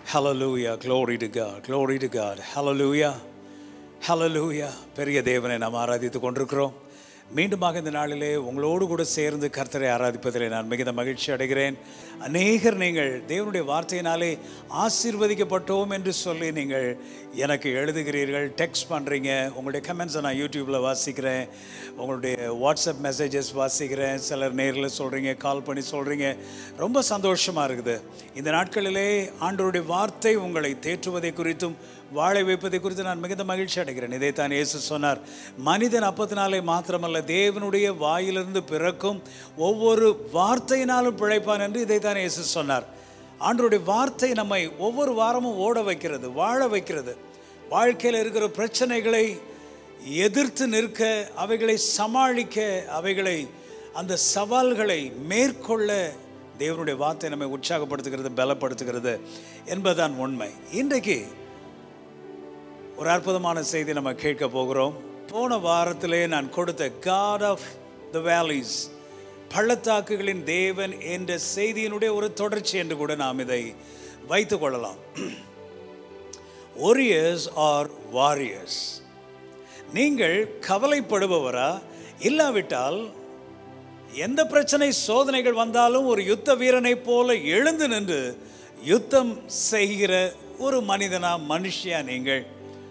Hallelujah. Glory to God. Glory to God. Hallelujah. Hallelujah. பெரிய தேவனை நாம் ஆராதித்து கொண்டிருக்கிறோம் மீண்டுமாக இந்த நாளிலே உங்களோடு கூட சேர்ந்து கர்த்தரை ஆராதிப்பதிலே நான் மிகுந்த மகிழ்ச்சி அடைகிறேன் அநேகர் நீங்கள் தேவனுடைய வார்த்தையினாலே ஆசீர்வதிக்கப்பட்டோம் என்று சொல்லி நீங்கள் எனக்கு எழுதுகிறீர்கள் டெக்ஸ்ட் பண்ணுறீங்க உங்களுடைய கமெண்ட்ஸை நான் யூடியூப்பில் வாசிக்கிறேன் உங்களுடைய வாட்ஸ்அப் மெசேஜஸ் வாசிக்கிறேன் சிலர் நேரில் சொல்கிறீங்க கால் பண்ணி சொல்கிறீங்க ரொம்ப சந்தோஷமாக இருக்குது இந்த நாட்களிலே ஆண்டவருடைய வார்த்தை உங்களை தேற்றுவதை குறித்தும் வாழ வைப்பதை குறித்து நான் மிகுந்த மகிழ்ச்சி அடைகிறேன் இதைத்தான் இயேசு சொன்னார் மனிதன் அப்பத்தினாலே மாத்திரமல்ல தேவனுடைய வாயிலிருந்து பிறக்கும் ஒவ்வொரு வார்த்தையினாலும் பிழைப்பான் என்று இதைத்தான் இயேசு சொன்னார் ஆண்டவருடைய வார்த்தை நம்மை ஒவ்வொரு வாரமும் ஓட வைக்கிறது வாழ வைக்கிறது வாழ்க்கையில் இருக்கிற பிரச்சனைகளை எதிர்த்து நிற்க அவைகளை சமாளிக்க அவைகளை அந்த சவால்களை மேற்கொள்ள தேவனுடைய வார்த்தை நம்மை உற்சாகப்படுத்துகிறது பலப்படுத்துகிறது என்பதுதான் உண்மை இன்றைக்கு ஒரு அற்புதமான செய்தி நம்ம கேட்க போகிறோம் போன வாரத்திலே நான் கொடுத்த காட் ஆஃப் த வேலிஸ் பள்ளத்தாக்குகளின் தேவன் என்ற செய்தியினுடைய ஒரு தொடர்ச்சி என்று கூட நாம் இதை வைத்துக் கொள்ளலாம் ஒரியர்ஸ் ஆர் வாரியர்ஸ் நீங்கள் கவலைப்படுபவரா இல்லாவிட்டால் எந்த பிரச்சனை சோதனைகள் வந்தாலும் ஒரு யுத்த வீரனைப் போல எழுந்து நின்று யுத்தம் செய்கிற ஒரு மனிதனா மனுஷியா நீங்கள்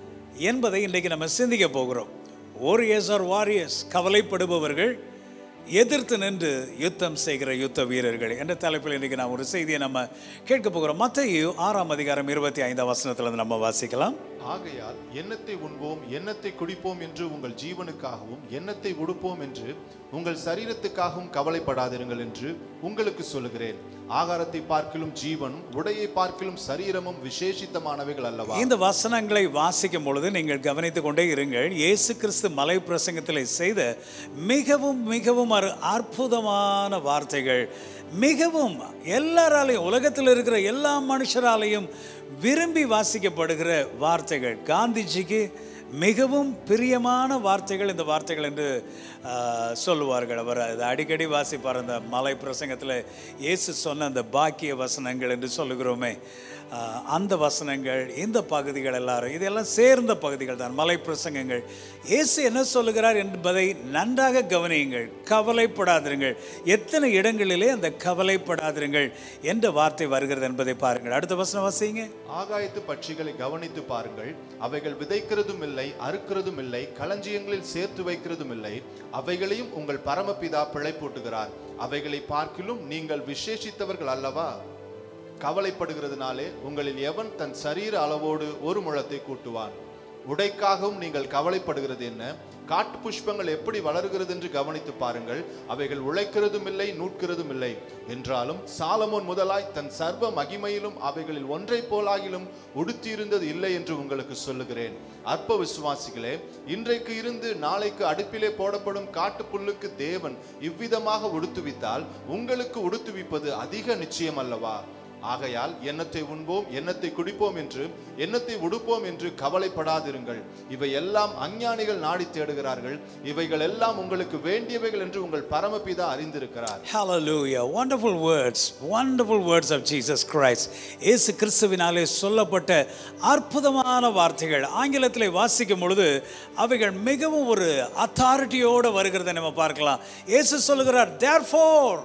என்பதை இன்றைக்கு நம்ம சிந்திக்க போகிறோம் ஓரியர்ஸ் ஆர் வாரியர்ஸ் கவலைப்படுபவர்கள் எதிர்த்து நின்று யுத்தம் செய்கிற யுத்த வீரர்கள் என்ற தலைப்பில் இன்றைக்கு நான் ஒரு செய்தியை நம்ம கேட்க போகிறோம் மத்திய ஆறாம் அதிகாரம் இருபத்தி ஐந்தாம் வசனத்தில் நம்ம வாசிக்கலாம் ஆகையால் எண்ணத்தை உண்போம் எண்ணத்தை குடிப்போம் என்று உங்கள் ஜீவனுக்காகவும் எண்ணத்தை உடுப்போம் என்று உங்கள் சரீரத்துக்காகவும் கவலைப்படாதிருங்கள் என்று உங்களுக்கு சொல்லுகிறேன் ஆகாரத்தை பார்க்கிலும் ஜீவனும் உடையை பார்க்கிலும் சரீரமும் விசேஷித்தமானவைகள் அல்லவா இந்த வசனங்களை வாசிக்கும் பொழுது நீங்கள் கவனித்துக் கொண்டே இருங்கள் இயேசு கிறிஸ்து மலை பிரசங்கத்தில் செய்த மிகவும் மிகவும் ஒரு அற்புதமான வார்த்தைகள் மிகவும் எல்லாராலையும் உலகத்தில் இருக்கிற எல்லா மனுஷராலையும் விரும்பி வாசிக்கப்படுகிற வார்த்தைகள் காந்திஜிக்கு மிகவும் பிரியமான வார்த்தைகள் இந்த வார்த்தைகள் என்று ஆ, சொல்லுவார்கள் அவர் அது அடிக்கடி வாசிப்பார் அந்த மலை பிரசங்கத்தில் இயேசு சொன்ன அந்த பாக்கிய வசனங்கள் என்று சொல்லுகிறோமே ஆ, அந்த வசனங்கள் இந்த பகுதிகள் எல்லாரும் இதெல்லாம் சேர்ந்த பகுதிகள் தான் மலை பிரசங்கங்கள் இயேசு என்ன சொல்லுகிறார் என்பதை நன்றாக கவனியுங்கள் கவலைப்படாதிருங்கள் எத்தனை இடங்களிலே அந்த கவலைப்படாதிருங்கள் என்ற வார்த்தை வருகிறது என்பதை பாருங்கள் அடுத்த வசனம் வாசிங்க ஆகாயத்து பட்சிகளை கவனித்து பாருங்கள் அவைகள் விதைக்கிறதும் இல்லை அறுக்கிறதும் இல்லை களஞ்சியங்களில் சேர்த்து வைக்கிறதும் இல்லை அவைகளையும் உங்கள் பரமபிதா பிழைப்பூட்டுகிறார் அவைகளை பார்க்கிலும் நீங்கள் விசேஷித்தவர்கள் அல்லவா கவலைப்படுகிறதுனாலே உங்களில் எவன் தன் சரீர அளவோடு ஒரு முழத்தை கூட்டுவான் உடைக்காகவும் நீங்கள் கவலைப்படுகிறது என்ன காட்டு புஷ்பங்கள் எப்படி வளர்கிறது என்று கவனித்து பாருங்கள் அவைகள் உழைக்கிறதும் இல்லை நூட்கிறதும் இல்லை என்றாலும் சாலமோன் முதலாய் தன் சர்வ மகிமையிலும் அவைகளில் ஒன்றைப் போலாகிலும் உடுத்தியிருந்தது இல்லை என்று உங்களுக்கு சொல்லுகிறேன் அற்ப விசுவாசிகளே இன்றைக்கு இருந்து நாளைக்கு அடுப்பிலே போடப்படும் காட்டு புல்லுக்கு தேவன் இவ்விதமாக உடுத்துவித்தால் உங்களுக்கு உடுத்துவிப்பது அதிக நிச்சயம் அல்லவா ஆகையால் எண்ணத்தை உண்போம் எண்ணத்தை குடிப்போம் என்று எண்ணத்தை உடுப்போம் என்று கவலைப்படாதிருங்கள் இவை எல்லாம் அஞ்ஞானிகள் நாடி தேடுகிறார்கள் இவைகள் எல்லாம் உங்களுக்கு வேண்டியவைகள் என்று உங்கள் பரமபிதா அறிந்திருக்கிறார் Hallelujah. Wonderful words. Wonderful words of Jesus Christ. இயேசு கிறிஸ்துவினாலே சொல்லப்பட்ட அற்புதமான வார்த்தைகள் ஆங்கிலத்தில் வாசிக்கும் பொழுது அவைகள் மிகவும் ஒரு அத்தாரிட்டியோடு வருகிறதை நம்ம பார்க்கலாம் இயேசு சொல்லுகிறார் therefore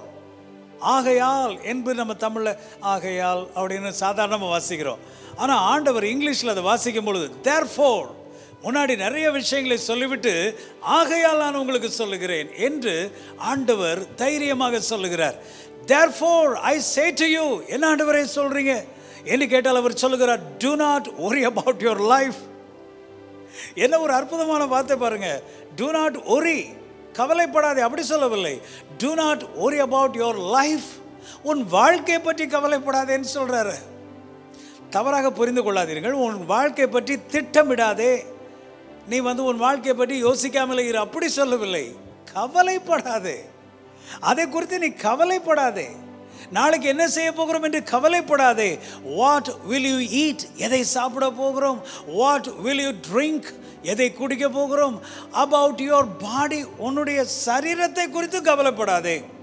ஆகையால் என்பது நம்ம தமிழில் ஆகையால் அப்படின்னு சாதாரணமாக வாசிக்கிறோம் ஆனால் ஆண்டவர் இங்கிலீஷில் அதை வாசிக்கும் பொழுது therefore முன்னாடி நிறைய விஷயங்களை சொல்லிவிட்டு ஆகையால் நான் உங்களுக்கு சொல்லுகிறேன் என்று ஆண்டவர் தைரியமாக சொல்லுகிறார் therefore I say to you என்ன ஆண்டவரே சொல்றீங்க என்று கேட்டால் அவர் சொல்லுகிறார் do not worry about your life என்ன ஒரு அற்புதமான வார்த்தை பாருங்க do not worry கவலைப்படாதே அப்படி சொல்லவில்லை do not worry about your life உன் வாழ்க்கை பற்றி கவலைப்படாதேன்னு சொல்றாரு தவறாக புரிந்து கொள்ளாதீர்கள் உன் வாழ்க்கை பற்றி திட்டமிடாதே நீ வந்து உன் வாழ்க்கையை பற்றி யோசிக்காமல் இரு அப்படி சொல்லவில்லை கவலைப்படாதே அதை குறித்து நீ கவலைப்படாதே நாளைக்கு என்ன செய்ய போகிறோம் என்று கவலைப்படாதே வாட் வில் யூ ஈட் எதை சாப்பிட போகிறோம் வாட் வில் யூ ட்ரிங்க் எதை குடிக்க போகிறோம் அபவுட் யுவர் பாடி உன்னுடைய சரீரத்தை குறித்து கவலைப்படாதே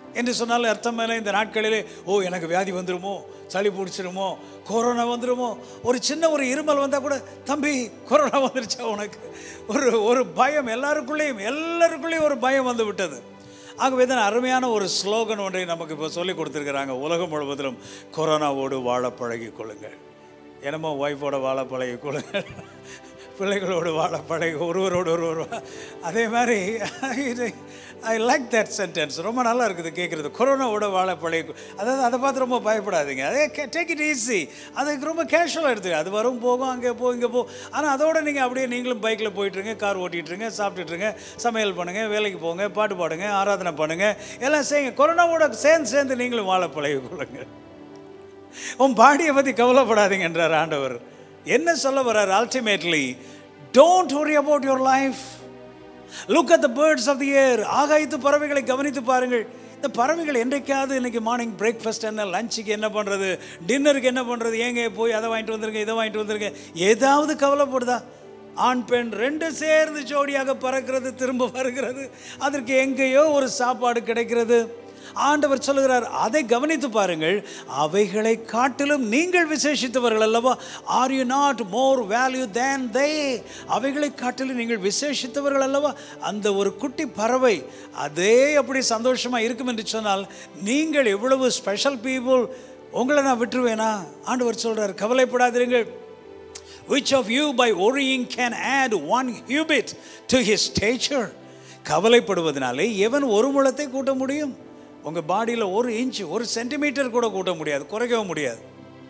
என்று சொன்னால் அர்த்தம் மேலே இந்த நாட்களிலே ஓ எனக்கு வியாதி வந்துருமோ சளி பிடிச்சிருமோ கொரோனா வந்துருமோ ஒரு சின்ன ஒரு இருமல் வந்தால் கூட தம்பி கொரோனா வந்துருச்சா உனக்கு ஒரு ஒரு பயம் எல்லாருக்குள்ளேயும் எல்லாருக்குள்ளேயும் ஒரு பயம் வந்து விட்டது ஆகவே தான் அருமையான ஒரு ஸ்லோகன் ஒன்றை நமக்கு இப்போ சொல்லி கொடுத்துருக்குறாங்க உலகம் முழுவதிலும் கொரோனாவோடு வாழ பழகி கொள்ளுங்கள் என்னமோ ஒய்ஃபோட வாழ பழகி கொள்ளுங்கள் பிள்ளைகளோடு வாழ பழகி ஒருவரோடு ஒருவர் வா- அதே மாதிரி ஐ லைக் தட் சென்டென்ஸ் ரொம்ப நல்லா இருக்குது கேட்குறது கொரோனாவோட வாழ பழகி கொ- அதாவது அதை பார்த்து ரொம்ப பயப்படாதீங்க அதே டேக் இட் ஈஸி அதுக்கு ரொம்ப கேஷுவலாக எடுத்து அது வரும் போகும் அங்கே போ இங்கே போ ஆனால் அதோட நீங்கள் அப்படியே நீங்களும் பைக்கில் போயிட்டுருங்க கார் ஓட்டிகிட்ருங்க சாப்பிட்டுட்ருங்க சமையல் பண்ணுங்கள் வேலைக்கு போங்க பாட்டு பாடுங்க ஆராதனை பண்ணுங்கள் எல்லாம் செய்யுங்க கொரோனாவோட சேர்ந்து சேர்ந்து நீங்களும் வாழ பழகி கொள்ளுங்கள் உன் பாடியை பற்றி கவலைப்படாதீங்கன்றார் ஆண்டவர் என்ன சொல்ல வர்றார் ultimately don't worry about your life look at the birds of the air ஆகாயத்து பறவைகளை கவனித்து பாருங்கள் இந்த பறவைகள் என்றைக்காவது இன்னைக்கு மார்னிங் பிரேக்ஃபாஸ்ட் என்ன லஞ்சுக்கு என்ன பண்ணுறது டின்னருக்கு என்ன பண்ணுறது ஏங்க போய் அதை வாங்கிட்டு வந்துருங்க இதை வாங்கிட்டு வந்துருங்க ஏதாவது கவலைப்படுதா ஆண் பெண் ரெண்டு சேர்ந்து ஜோடியாக பறக்கிறது திரும்ப வருகிறது அதற்கு எங்கேயோ ஒரு சாப்பாடு கிடைக்கிறது ஆண்டவர் சொல்லுகிறார் அதை கவனித்து பாருங்கள் அவைகளை காட்டிலும் நீங்கள் விசேஷித்தவர்கள் அல்லவா are you not more value than they அவைகளை காட்டிலும் நீங்கள் விசேஷித்தவர்கள் அல்லவா அந்த ஒரு குட்டி பறவை அதே அப்படி சந்தோஷமாக இருக்கும் என்று சொன்னால் நீங்கள் எவ்வளவு ஸ்பெஷல் பீப்புள் உங்களை நான் விட்டுருவேனா ஆண்டவர் சொல்கிறார் கவலைப்படாதீர்கள் which of you by worrying can add one cubit to his stature கவலைப்படுவதனாலே எவன் ஒரு முழத்தை கூட்ட முடியும் உங்கள் பாடியில் ஒரு இன்ச் ஒரு சென்டிமீட்டர் கூட கூட்ட முடியாது குறைக்கவும் முடியாது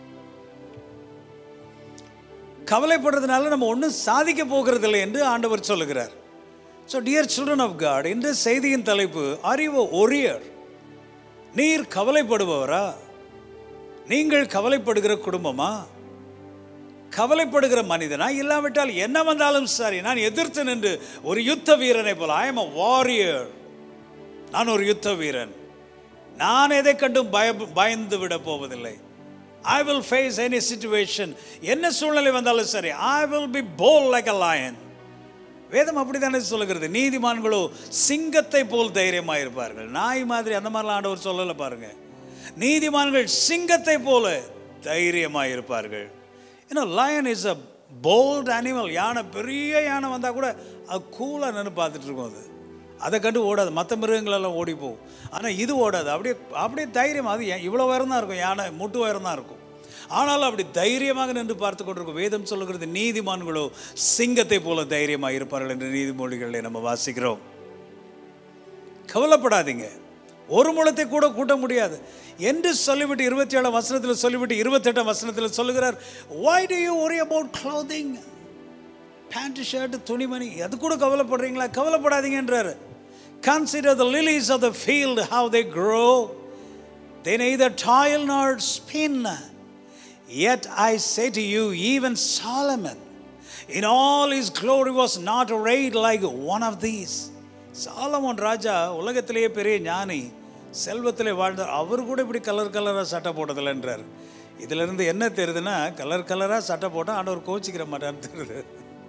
கவலைப்படுறதுனால நம்ம ஒன்றும் சாதிக்க போகிறதில்லை என்று ஆண்டவர் சொல்லுகிறார் so dear children of God இந்த செய்தியின் தலைப்பு அறிவு ஒரியர் நீர் கவலைப்படுபவரா நீங்கள் கவலைப்படுகிற குடும்பமா கவலைப்படுகிற மனிதனா இல்லாவிட்டால் என்ன வந்தாலும் சரி நான் எதிர்த்து நின்று ஒரு யுத்த வீரனை போல ஐ எம் அ வாரியர் நான் ஒரு யுத்த வீரன் நான் எதை கண்டும் பய பயந்து விட போவதில்லை I will face any situation என்ன சூழ்நிலை வந்தாலும் சரி I will be bold like a lion வேதம் அப்படித்தானே சொல்லுகிறது நீதிமான்களோ சிங்கத்தை போல் தைரியமாக இருப்பார்கள் நாய் மாதிரி அந்த மாதிரிலாம் ஆண்டவர் சொல்லலை பாருங்க நீதிமான்கள் சிங்கத்தை போல தைரியமாக இருப்பார்கள் ஏன்னா lion is a bold animal யானை பெரிய யானை வந்தால் கூட அது கூலாக நின்று பார்த்துட்டு இருக்கும் அது அதை கண்டு ஓடாது மற்ற மிருகங்களெல்லாம் ஓடி போகும் ஆனால் இது ஓடாது அப்படியே அப்படியே தைரியம் அது ஏன் இவ்வளோ உயரம் தான் இருக்கும் யானை முட்டு உயரம் தான் இருக்கும் ஆனாலும் அப்படி தைரியமாக நின்று பார்த்து கொண்டிருக்கும் வேதம் சொல்லுகிறது நீதிமான்களோ சிங்கத்தை போல தைரியமாக இருப்பார்கள் என்று நீதிமொழிகளை நம்ம வாசிக்கிறோம் கவலைப்படாதீங்க ஒரு முழத்தை கூட கூட்ட முடியாது என்று சொல்லிவிட்டு இருபத்தி ஏழாம் வசனத்தில் சொல்லிவிட்டு இருபத்தெட்டாம் வசனத்தில் சொல்லுகிறார் why do you worry about clothing pant shirt துணிமணி அது கூட கவலைப்படுறீங்களா கவலைப்படாதீங்கன்றார் consider the lilies of the field how they grow they neither toil nor spin yet i say to you even solomon in all his glory was not arrayed like one of these Solomon ராஜா உலகத்திலேயே பெரிய ஞானி செல்வத்திலே வாழ்ந்தார் அவர் கூட இப்படி colour கலராக சட்டை போட்டதில்லைன்றார் இதிலிருந்து என்ன தெரியுதுன்னா கலர் கலராக சட்டை போட்டால் ஆண்டவர் கோச்சிக்கிற மாட்டான்னு தெரியுது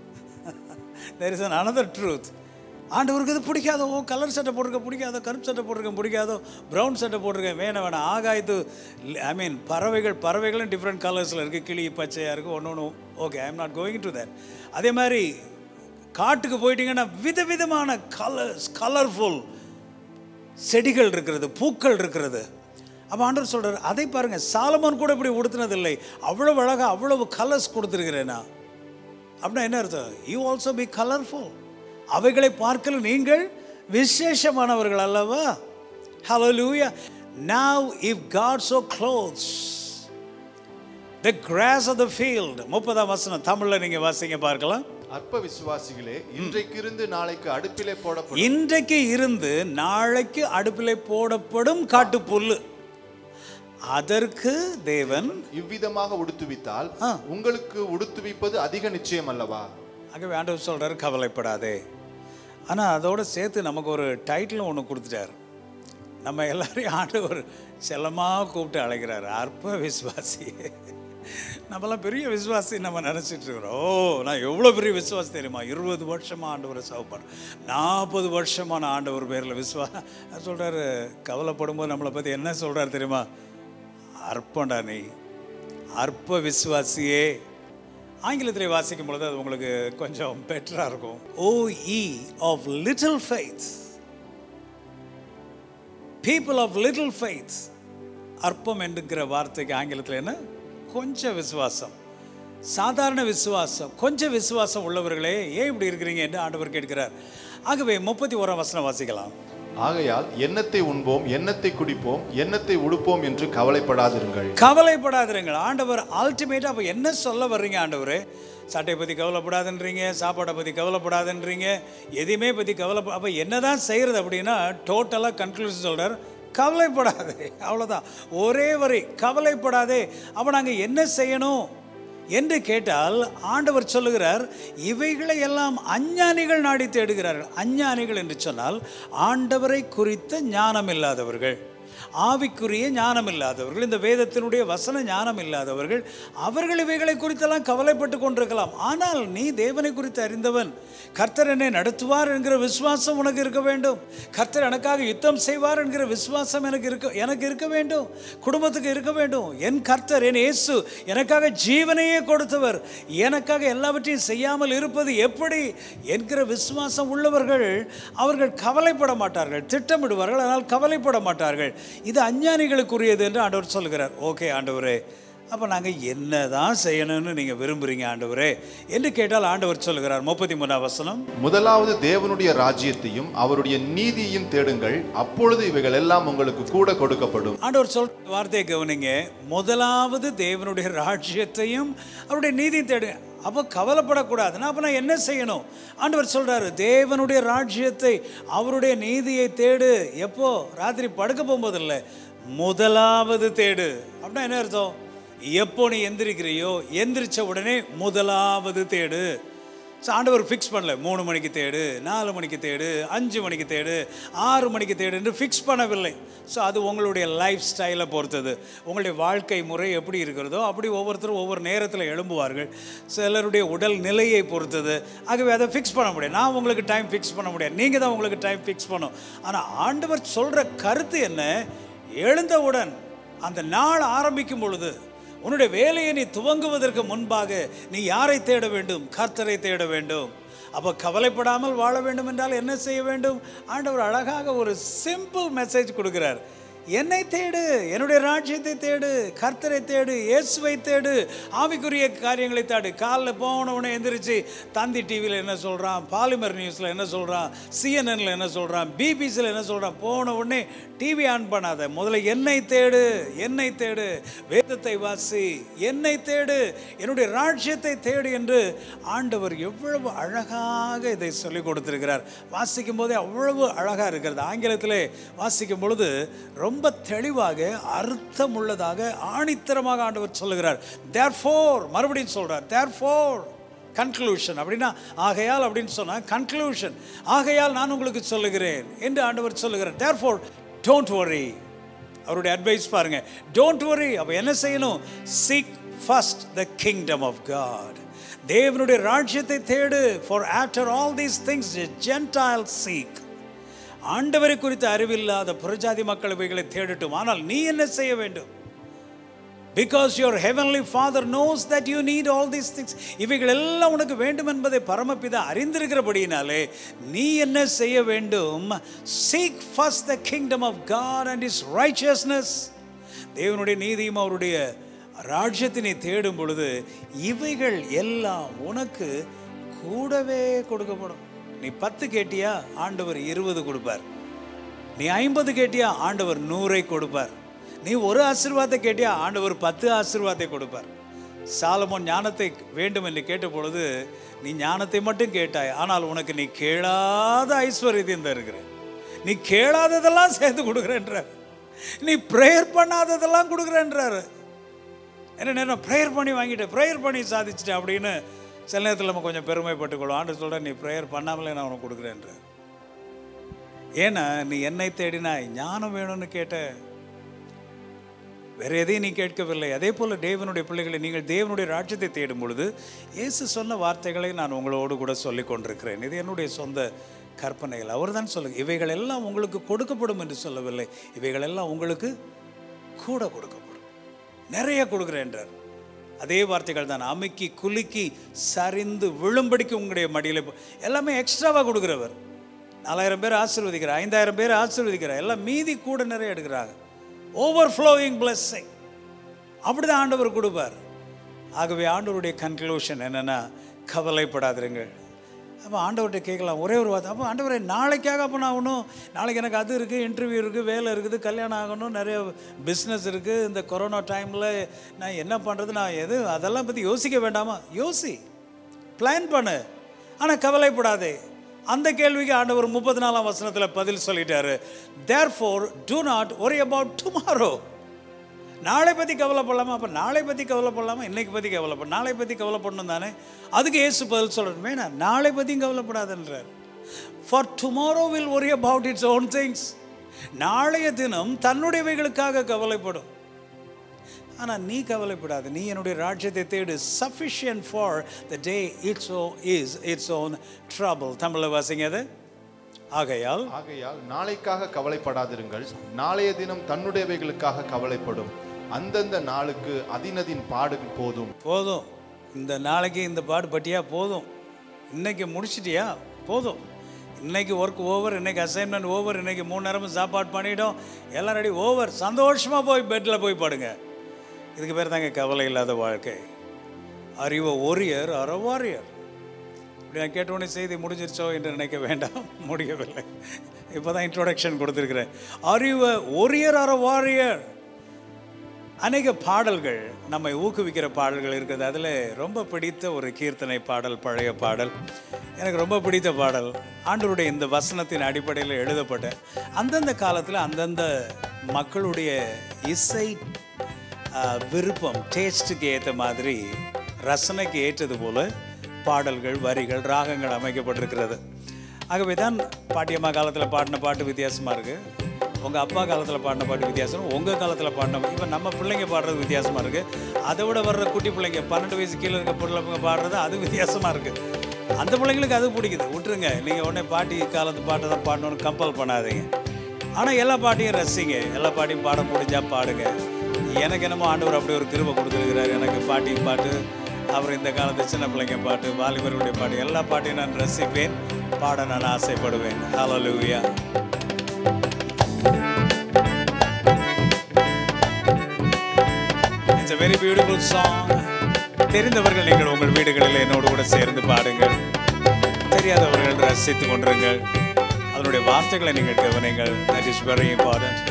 there is an another truth ஆண்டவருக்கு இது பிடிக்காதோ ஓ கலர் சட்டை போட்டிருக்க பிடிக்காதோ கருப்பு சட்டை போட்டிருக்கேன் பிடிக்காதோ ப்ரௌன் சட்டை போட்டிருக்கேன் வேணாம் வேணாம் ஆகாயத்து ஐ மீன் பறவைகள் பறவைகளும் டிஃப்ரெண்ட் கலர்ஸில் இருக்குது கிளி பச்சையாக இருக்குது ஒன்று ஒன்று okay I am not going to that அதே மாதிரி காட்டுக்கு போயிட்டீங்கன்னா விதவிதமான கலர்ஸ் கலர்ஃபுல் செடிகள் இருக்கிறது பூக்கள் இருக்கிறது அப்போ ஆண்டவர் சொல்கிறார் அதை பாருங்கள் சாலமோன் கூட இப்படி உடுத்தினதில்லை அவ்வளவு அழகாக அவ்வளவு கலர்ஸ் கொடுத்துருக்கிறேனா அப்படின்னா என்ன அர்த்தம் யூ ஆல்சோ பி கலர்ஃபுல் அவைகளை பார்க்கல நீங்கள் விசேஷமானவர்கள் அல்லவா hallelujah now if God so clothes the grass of the field முப்பதாம் வசனம் தமிழில் நீங்கள் வாசிங்க பார்க்கலாம் அற்ப விசுவாசிகளே இன்றைக்கு இருந்து நாளைக்கு அடுப்பிலே போடப்படும் இன்றைக்கு இருந்து நாளைக்கு அடுப்பிலே போடப்படும் காட்டுப்புல்லு அதற்கு தேவன் இவ்விதமாக உடுத்துவித்தால் உங்களுக்கு உடுத்துவிப்பது அதிக நிச்சயம் அல்லவா ஆகவே ஆண்டவர் சொல்றாரு கவலைப்படாதே ஆனால் அதோட சேர்த்து நமக்கு ஒரு டைட்டிலும் ஒன்று கொடுத்துட்டார் நம்ம எல்லாரையும் ஆண்டவர் செல்லமாக கூப்பிட்டு அழைக்கிறார் அற்ப விசுவாசி நம்மலாம் பெரிய விசுவாசி நம்ம நினச்சிட்டு இருக்கிறோம் ஓ நான் எவ்வளோ பெரிய விசுவாசி தெரியுமா இருபது வருஷமாக ஆண்டவரை சவப்பார் நாற்பது வருஷமாக நான் ஆண்டவர் பேரில் விசுவா சொல்கிறாரு கவலைப்படும்போது நம்மளை பற்றி என்ன சொல்கிறாரு தெரியுமா அற்பண்டா நீ அற்ப விசுவாசியே ஆங்கிலத்தில் வாசிக்கும் பொழுது அது உங்களுக்கு கொஞ்சம் பெட்டராக இருக்கும் O ye of little faith people of little faith அற்பம் என்கிற வார்த்தைக்கு ஆங்கிலத்தில் என்ன கொஞ்சம் விசுவாசம் சாதாரண விசுவாசம் கொஞ்சம் விசுவாசம் உள்ளவர்களே ஏன் இப்படி இருக்கிறீங்க என்று ஆண்டவர் கேட்கிறார் ஆகவே முப்பத்தி ஓராம் வசனம் வாசிக்கலாம் ஆகையால் எண்ணத்தை உண்போம் எண்ணத்தை குடிப்போம் எண்ணத்தை உடுப்போம் என்று கவலைப்படாதிருங்கள் கவலைப்படாதிருங்கள் ஆண்டவர் அல்டிமேட்டாக அப்போ என்ன சொல்ல வர்றீங்க ஆண்டவர் சட்டையை பற்றி கவலைப்படாதுன்றீங்க சாப்பாடை பற்றி கவலைப்படாதுன்றீங்க எதையுமே பற்றி கவலை அப்போ என்னதான் செய்கிறது அப்படின்னா டோட்டலாக கன்க்ளூஷன் சொல்கிறார் கவலைப்படாதே அவ்வளோதான் ஒரே வரி கவலைப்படாதே அப்போ நாங்கள் என்ன செய்யணும் என்று கேட்டால் ஆண்டவர் சொல்லுகிறார் இவைகளை எல்லாம் அஞ்ஞானிகள் நாடி தேடுகிறார்கள் அஞ்ஞானிகள் என்று சொன்னால் ஆண்டவரை குறித்த ஞானம் இல்லாதவர்கள் ஆவிக்குரிய ஞானம் இல்லாதவர்கள் இந்த வேதத்தினுடைய வசன ஞானம் இல்லாதவர்கள் அவர்கள் இவைகளை குறித்தெல்லாம் கவலைப்பட்டு கொண்டிருக்கலாம் ஆனால் நீ தேவனை குறித்து அறிந்தவன் கர்த்தர் என்னை நடத்துவார் என்கிற விசுவாசம் உனக்கு இருக்க வேண்டும் கர்த்தர் எனக்காக யுத்தம் செய்வார் என்கிற விசுவாசம் எனக்கு இருக்க எனக்கு இருக்க வேண்டும் குடும்பத்துக்கு இருக்க வேண்டும் என் கர்த்தர் என் இயேசு எனக்காக ஜீவனையே கொடுத்தவர் எனக்காக எல்லாவற்றையும் செய்யாமல் இருப்பது எப்படி என்கிற விசுவாசம் உள்ளவர்கள் அவர்கள் கவலைப்பட மாட்டார்கள் திட்டமிடுவார்கள் ஆனால் கவலைப்பட மாட்டார்கள் இது அஞ்ஞானிகளுக்குரியது என்று ஆண்டவர் சொல்கிறார் ஓகே ஆண்டவரே அப்போ நாங்கள் என்ன தான் செய்யணும்னு நீங்கள் விரும்புகிறீங்க ஆண்டவரே என்று கேட்டால் ஆண்டவர் சொல்கிறார் முப்பத்தி மூணாம் வசனம் முதலாவது தேவனுடைய ராஜ்யத்தையும் அவருடைய நீதியையும் தேடுங்கள் அப்பொழுது இவைகள் எல்லாம் உங்களுக்கு கூட கொடுக்கப்படும் ஆண்டவர் சொல் வார்த்தையை கவனிங்க முதலாவது தேவனுடைய ராஜ்யத்தையும் அவருடைய நீதியும் தேடு அப்போ கவலைப்படக்கூடாதுன்னா அப்போ நான் என்ன செய்யணும் ஆண்டவர் சொல்கிறாரு தேவனுடைய ராஜ்யத்தை அவருடைய நீதியை தேடு எப்போ ராத்திரி படுக்க போகும்போது இல்லை முதலாவது தேடு அப்படின்னா என்ன அர்த்தம் எப்போ நீ எந்திரிக்கிறியோ எந்திரிச்ச உடனே முதலாவது தேடு ஸோ ஆண்டவர் ஃபிக்ஸ் பண்ணல மூணு மணிக்கு தேடு நாலு மணிக்கு தேடு அஞ்சு மணிக்கு தேடு ஆறு மணிக்கு தேடு என்று ஃபிக்ஸ் பண்ணவில்லை ஸோ அது உங்களுடைய லைஃப் ஸ்டைலை பொறுத்தது உங்களுடைய வாழ்க்கை முறை எப்படி இருக்கிறதோ அப்படி ஒவ்வொருத்தரும் ஒவ்வொரு நேரத்தில் எழும்புவார்கள் சிலருடைய உடல் நிலையை பொறுத்தது ஆகவே அதை ஃபிக்ஸ் பண்ண முடியாது நான் உங்களுக்கு டைம் ஃபிக்ஸ் பண்ண முடியாது நீங்கள் தான் உங்களுக்கு டைம் ஃபிக்ஸ் பண்ணும் ஆனால் ஆண்டவர் சொல்கிற கருத்து என்ன எழுந்தவுடன் அந்த நாள் ஆரம்பிக்கும் பொழுது உன்னுடைய வேலையை நீ துவங்குவதற்கு முன்பாக நீ யாரை தேட வேண்டும் கர்த்தரை தேட வேண்டும் அப்போ கவலைப்படாமல் வாழ வேண்டும் என்றால் என்ன செய்ய வேண்டும் ஆண்டவர் அழகாக ஒரு சிம்பிள் மெசேஜ் கொடுக்கிறார் என்னை தேடு என்னுடைய ராஜ்யத்தை தேடு கர்த்தரை தேடு இயேசுவை தேடு ஆவிக்குரிய காரியங்களை தேடு காலைல போனவனே எந்திரிச்சு தந்தி டிவியில் என்ன சொல்கிறான் பாலிமர் நியூஸில் என்ன சொல்கிறான் சிஎன்என்ல என்ன சொல்கிறான் பிபிசியில் என்ன சொல்கிறான் போன உடனே டிவி ஆன் பண்ணாத முதல்ல என்னை தேடு என்னை தேடு வேதத்தை வாசி என்னை தேடு என்னுடைய ராஜ்யத்தை தேடு என்று ஆண்டவர் எவ்வளவு அழகாக இதை சொல்லிக் கொடுத்திருக்கிறார் வாசிக்கும் போதே அவ்வளவு அழகாக இருக்கிறது ஆங்கிலத்திலே வாசிக்கும் பொழுது ரொம்ப தெளிவாக அர்த்தம் உள்ளதாக ஆணித்தரமாக ஆண்டவர் சொல்லுகிறார் தேர் ஃபோர் மறுபடியும் சொல்கிறார் தேர் ஃபோர் கன்க்ளூஷன் அப்படின்னா ஆகையால் அப்படின்னு சொன்னால் கன்க்ளூஷன் ஆகையால் நான் உங்களுக்கு சொல்லுகிறேன் என்று ஆண்டவர் சொல்லுகிறார் தேர் ஃபோர் டோன்ட் வரி அவருடைய அட்வைஸ் பாருங்க டோன்ட் வரி அப்போ என்ன செய்யணும் seek first the kingdom of God தேவனுடைய ராஜ்யத்தை தேடு for after all these things gentile seek ஆண்டவரை குறித்து அறிவில்லாத புறஜாதி மக்கள் இவைகளை தேடட்டும் ஆனால் நீ என்ன செய்ய வேண்டும் because your heavenly father knows that you need all these things இவைகள் எல்லாம் உனக்கு வேண்டும் என்பதை பரமபிதா அறிந்திருக்கிறபடியினாலே நீ என்ன செய்ய வேண்டும் seek first the kingdom of God and his righteousness தேவனுடைய நீதியும் அவருடைய ராஜ்யத்தினை தேடும் பொழுது இவைகள் எல்லாம் உனக்கு கூடவே கொடுக்கப்படும் நீ பத்து கேட்டியா ஆண்டவர் இருபது கொடுப்பார் நீ ஐம்பது கேட்டியா ஆண்டவர் நூறை கொடுப்பார் நீ ஒரு ஆசீர்வாதத்தை கேட்டியா ஆண்டவர் பத்து ஆசீர்வாதத்தை கொடுப்பார் சாலமோன் ஞானத்தை வேண்டும் என்று கேட்ட பொழுது நீ ஞானத்தை மட்டும் கேட்டாய் ஆனால் உனக்கு நீ கேளாத ஐஸ்வர்யத்தையும் தருகிறேன் நீ கேளாததெல்லாம் சேர்த்து கொடுக்குறேன்றார் நீ ப்ரேயர் பண்ணாததெல்லாம் கொடுக்குறேன்றாரு என்ன நேரம் ப்ரேயர் பண்ணி வாங்கிட்டேன் ப்ரேயர் பண்ணி சாதிச்சிட்டேன் அப்படின்னு சில நேரத்தில் நம்ம கொஞ்சம் பெருமைப்பட்டுக்கொள்ளும் ஆண்டு சொல்கிறேன் நீ ப்ரேயர் பண்ணாமலே நான் உனக்கு கொடுக்குறேன்ற ஏன்னா நீ என்னை தேடினாய் ஞானம் வேணும்னு கேட்ட வேற எதையும் நீ கேட்கவில்லை அதே போல தேவனுடைய பிள்ளைகளை நீங்கள் தேவனுடைய ராஜ்யத்தை தேடும் பொழுது இயேசு சொன்ன வார்த்தைகளை நான் உங்களோடு கூட சொல்லிக் கொண்டிருக்கிறேன் இது என்னுடைய சொந்த கற்பனைகள் அவர் தான் சொல்லுங்க இவைகள் எல்லாம் உங்களுக்கு கொடுக்கப்படும் என்று சொல்லவில்லை இவைகள் எல்லாம் உங்களுக்கு கூட கொடுக்கப்படும் நிறைய கொடுக்குறேன்றார் அதே வார்த்தைகள் தான் அமுக்கி குலுக்கி சரிந்து விழும்படிக்கு உங்களுடைய மடியில் போ- எல்லாமே எக்ஸ்ட்ராவாக கொடுக்குறவர் நாலாயிரம் பேர் ஆசீர்வதிக்கிறார் ஐந்தாயிரம் பேர் ஆசீர்வதிக்கிறார் எல்லாம் மீதி கூட நிறைய எடுக்கிறாங்க ஓவர் ஃப்ளோயிங் பிளஸ்ஸிங் அப்படிதான் ஆண்டவர் கொடுப்பார் ஆகவே ஆண்டவருடைய கன்க்ளூஷன் என்னன்னா கவலைப்படாதிருங்கள் அப்போ ஆண்டவர்கிட்ட கேட்கலாம் ஒரே ஒரு வார்த்தை அப்போ ஆண்டவரே நாளைக்காக அப்போ நான் ஒன்றும் நாளைக்கு எனக்கு அது இருக்குது இன்டர்வியூ இருக்குது வேலை இருக்குது கல்யாணம் ஆகணும் நிறைய பிஸ்னஸ் இருக்குது இந்த கொரோனா டைமில் நான் என்ன பண்ணுறது நான் எது அதெல்லாம் பற்றி யோசிக்க வேண்டாமா யோசி பிளான் பண்ணு ஆனால் கவலைப்படாதே அந்த கேள்விக்கு ஆண்டவர் முப்பத்தி நாலாம் வசனத்தில் பதில் சொல்லிட்டாரு therefore do not worry about tomorrow நாளை பற்றி கவலைப்படலாமா அப்போ நாளை பற்றி கவலைப்படலாமா இன்னைக்கு பற்றி கவலைப்பட நாளை பற்றி கவலைப்படணும் தானே அதுக்கு ஏசு பதில் சொல்லணும் வேணாம் நாளை பற்றியும் கவலைப்படாதுன்றார் for tomorrow will worry about its own things நாளைய தினம் தன்னுடையவைகளுக்காக கவலைப்படும் ஆனால் நீ கவலைப்படாத நீ என்னுடைய ராஜ்யத்தை தேடு sufficient for the day its ஓ இஸ் இட்ஸ் ஓன் ட்ரபிள் தமிழில் வாசிங்க அது ஆகையால் ஆகையால் நாளைக்காக கவலைப்படாதிருங்கள் நாளைய தினம் தன்னுடையவைகளுக்காக கவலைப்படும் அந்தந்த நாளுக்கு அதினதின் பாடு போதும் போதும் இந்த நாளைக்கு இந்த பாடு பட்டியா போதும் இன்னைக்கு முடிச்சிட்டியா போதும் இன்னைக்கு ஒர்க் ஓவர் இன்னைக்கு அசைன்மெண்ட் ஓவர் இன்னைக்கு மூணு நேரமும் சாப்பாடு பண்ணிட்டோம் எல்லாம் ரெடி ஓவர் சந்தோஷமாக போய் பெட்டில் போய் படுங்க இதுக்கு பேர் தாங்க கவலை இல்லாத வாழ்க்கை அறிவ ஒரியர் அற வாரியர் இப்படி நான் கேட்ட உடனே செய்தி முடிஞ்சிருச்சோ என்று நினைக்க வேண்டாம் முடியவில்லை இப்போ தான் இன்ட்ரோடக்ஷன் கொடுத்துருக்கிறேன் அறிவ ஒரியர் அற வாரியர் அநேக பாடல்கள் நம்மை ஊக்குவிக்கிற பாடல்கள் இருக்குது அதில் ரொம்ப பிடித்த ஒரு கீர்த்தனை பாடல் பழைய பாடல் எனக்கு ரொம்ப பிடித்த பாடல் ஆண்டவருடைய இந்த வசனத்தின் அடிப்படையில் எழுதப்பட்ட அந்தந்த காலத்தில் அந்தந்த மக்களுடைய இசை ஆ, விருப்பம் டேஸ்ட்டுக்கு ஏற்ற மாதிரி ரசனைக்கு ஏற்றது போல பாடல்கள் வரிகள் ராகங்கள் அமைக்கப்பட்டிருக்கிறது ஆகவே தான் பாட்டியம்மா காலத்தில் பாடின பாட்டு வித்தியாசமாக இருக்குது உங்கள் அப்பா காலத்தில் பாடின பாட்டு வித்தியாசம் உங்கள் காலத்தில் பாடின இப்போ நம்ம பிள்ளைங்க பாடுறது வித்தியாசமாக இருக்குது அதை விட வர்ற குட்டி பிள்ளைங்க பன்னெண்டு வயசு கீழே இருக்க பிள்ளைங்க பாடுறது அது வித்தியாசமாக இருக்குது அந்த பிள்ளைங்களுக்கு அது பிடிக்குது விட்டுருங்க நீங்கள் உடனே பாட்டி காலத்து பாட்டை தான் பாடணும்னு கம்பல் பண்ணாதீங்க ஆனால் எல்லா பாட்டையும் ரசிங்க எல்லா பாட்டையும் பாட முடிஞ்சா பாடுங்க எனக்கு என்னமோ ஆண்டவர் அப்படி ஒரு கிருபை கொடுத்துருக்கிறார் எனக்கு பாட்டியும் பாட்டு அப்புறம் இந்த காலத்து சின்ன பிள்ளைங்க பாட்டு வாலிபர்களுடைய பாட்டு எல்லா பாட்டையும் நான் ரசிப்பேன் பாட நான் ஆசைப்படுவேன் hallelujah it's a very beautiful song தெரிந்தவர்கள் நீங்கள் உங்கள் வீடுகளில் என்னோடு கூட சேர்ந்து பாடுங்கள் தெரியாதவர்கள் ரசித்துக் கொண்டிருங்கள் அதனுடைய வார்த்தைகளை நீங்கள் கவனிங்கள் தட் இஸ் வெரி இம்பார்ட்டன்ட்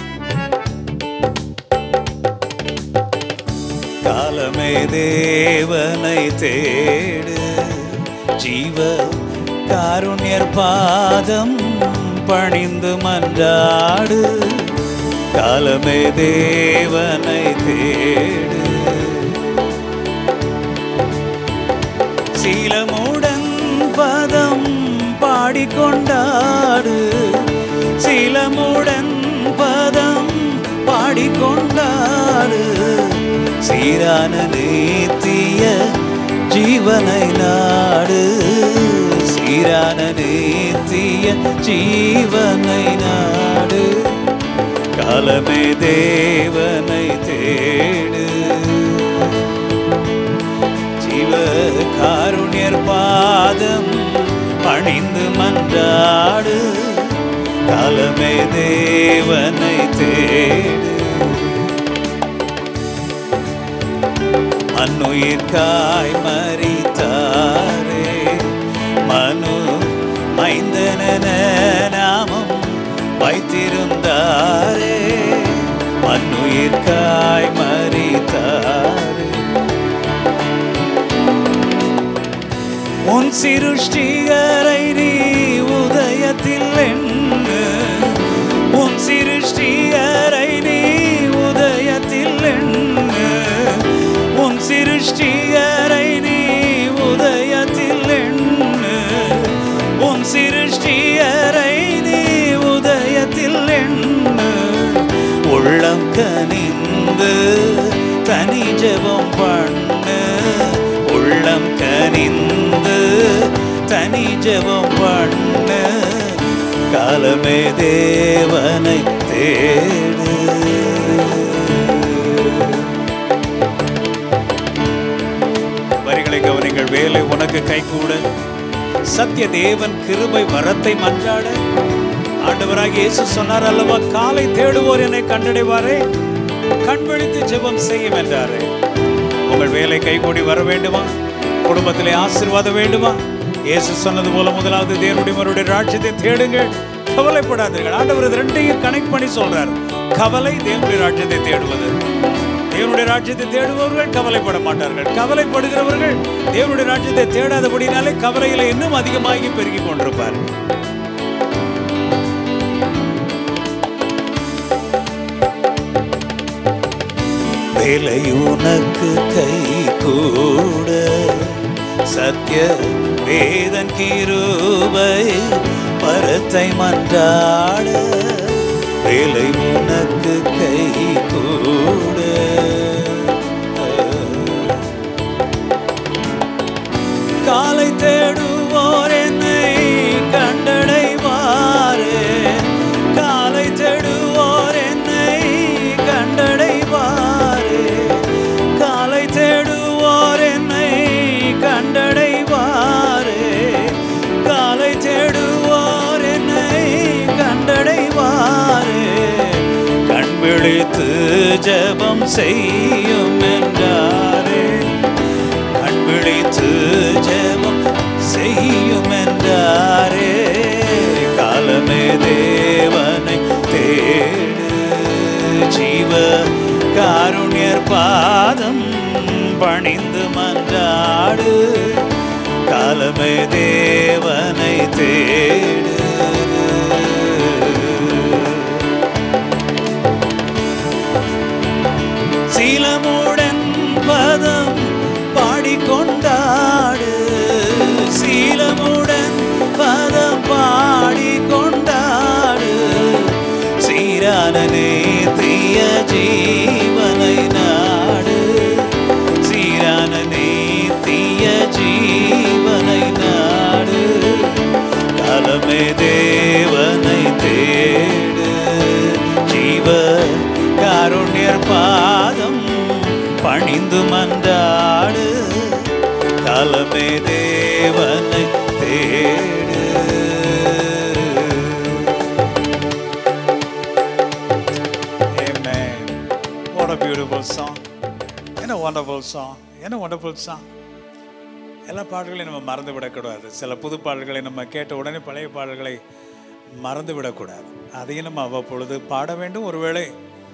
காலமே தேவனை தேடு ஜீவ காருண்யர் பாதம் பணிந்து மன்றாடு காலமே தேவனை தேடு சீலமுடன் பதம் பாடிக்கொண்டாடு சீலமுடன் பதம் பாடிக்கொண்டாடு சீரான நேத்திய ஜீவனை நாடு சீரான நேத்திய ஜீவனை நாடு காலமே தேவனை தேடு ஜீவ காருண்யர் பாதம் பணிந்து மன்றாடு காலமே தேவனை தேடு மண்ணுயிர்காய் மறித்தாரே மனு மைந்தன நாமம் வைத்திருந்தாரே மண்ணுயிர்காய் மறித்தாரே உன் சிருஷ்டிகரை நீ உதயத்தில் எண்ணு உன் சிருஷ்டிகரை நீ உதயத்தில் எண்ணு உன் சிருஷ்டிகரை நீ உதயத்தில் எண்ணு உன் சிருஷ்டிகரை நீ உதயத்தில் எண்ணு உள்ளம் கனிந்த கனிந்து தனி ஜெபம் பண்ணு உள்ளம் கனிந்து தனி ஜெபம் பண்ணு காலமே தேவனை தேடு வரிகளை கவனிங்கள் வேலை உனக்கு கைகூட சத்திய தேவன் கிருபை வரத்தை மன்றாட ஆண்டவராக இயேசு சொன்னார் அல்லவா காலை தேடுவோர் என்னை கண்டடைவாரே கண் விழித்து ஜெபம் செய்யும் என்றாரே உங்கள் வேலை கைகூடி வர வேண்டுமா குடும்பத்திலே ஆசீர்வாதம் வேண்டுமா இயேசு சொன்னது போல முதலாவது தேவனுடைய மறுடைய ராஜ்யத்தை தேடுங்கள் கவலைப்படாதீர்கள் ஆண்டவர் இது ரெண்டையும் கனெக்ட் பண்ணி சொல்றார் கவலை தேவனுடைய ராஜ்யத்தை தேடுவது தேவனுடைய ராஜ்யத்தை தேடுபவர்கள் கவலைப்பட மாட்டார்கள் கவலைப்படுகிறவர்கள் தேவனுடைய ராஜ்யத்தை தேடாதபடினாலே கவலையில இன்னும் அதிகமாகி பெருகி கொண்டிருப்பார்கள் வேலை உனக்கு கை கூட சத்திய வேதன் கிருபை பரத்தை மன்றாட வேலை உனக்கு கை கூட காலை தேடுவோர் என்னை கண்டடைவாரே காலை தேடுவோர் என்னை கண்டடைவாரே காலை தேடுவோர் என்னை கண்டடைவாரே காலை தேடுவோர் என்னை கண்டடைவாரே கண் விழித்து ஜெபம் செய்யும் என்றாரே கண் விழித்து ஜெபம் செய்யும் என்றாரே காலமே தேவனை தேடு ஜீவ காருண்யர் பாதம் பணிந்து மன்றாடு காலமே தேவனை தேடு சீலமுடன் பதம் பாடிக்கொண்டாடு சீலமுடன் பதம் பாடிக்கொண்டாடு சீரான நேத்திய ஜீவனை நாடு சீரான நேத்திய ஜீவனை நாடு காலமே தேவனை தேடு ஜீவ காருண்யர் பாதம் பணிந்து மன்றாடு காலமே தேவனை தேடு Amen. What a beautiful song. என்ன wonderful song. என்ன wonderful song. எல்லா பாடல்களையும் நம்ம மறந்து விடக்கூடாது சில புது பாடல்களை நம்ம கேட்ட உடனே பழைய பாடல்களை மறந்து விடக்கூடாது அதையும் நம்ம அவ்வப்பொழுது பாட வேண்டும் ஒருவேளை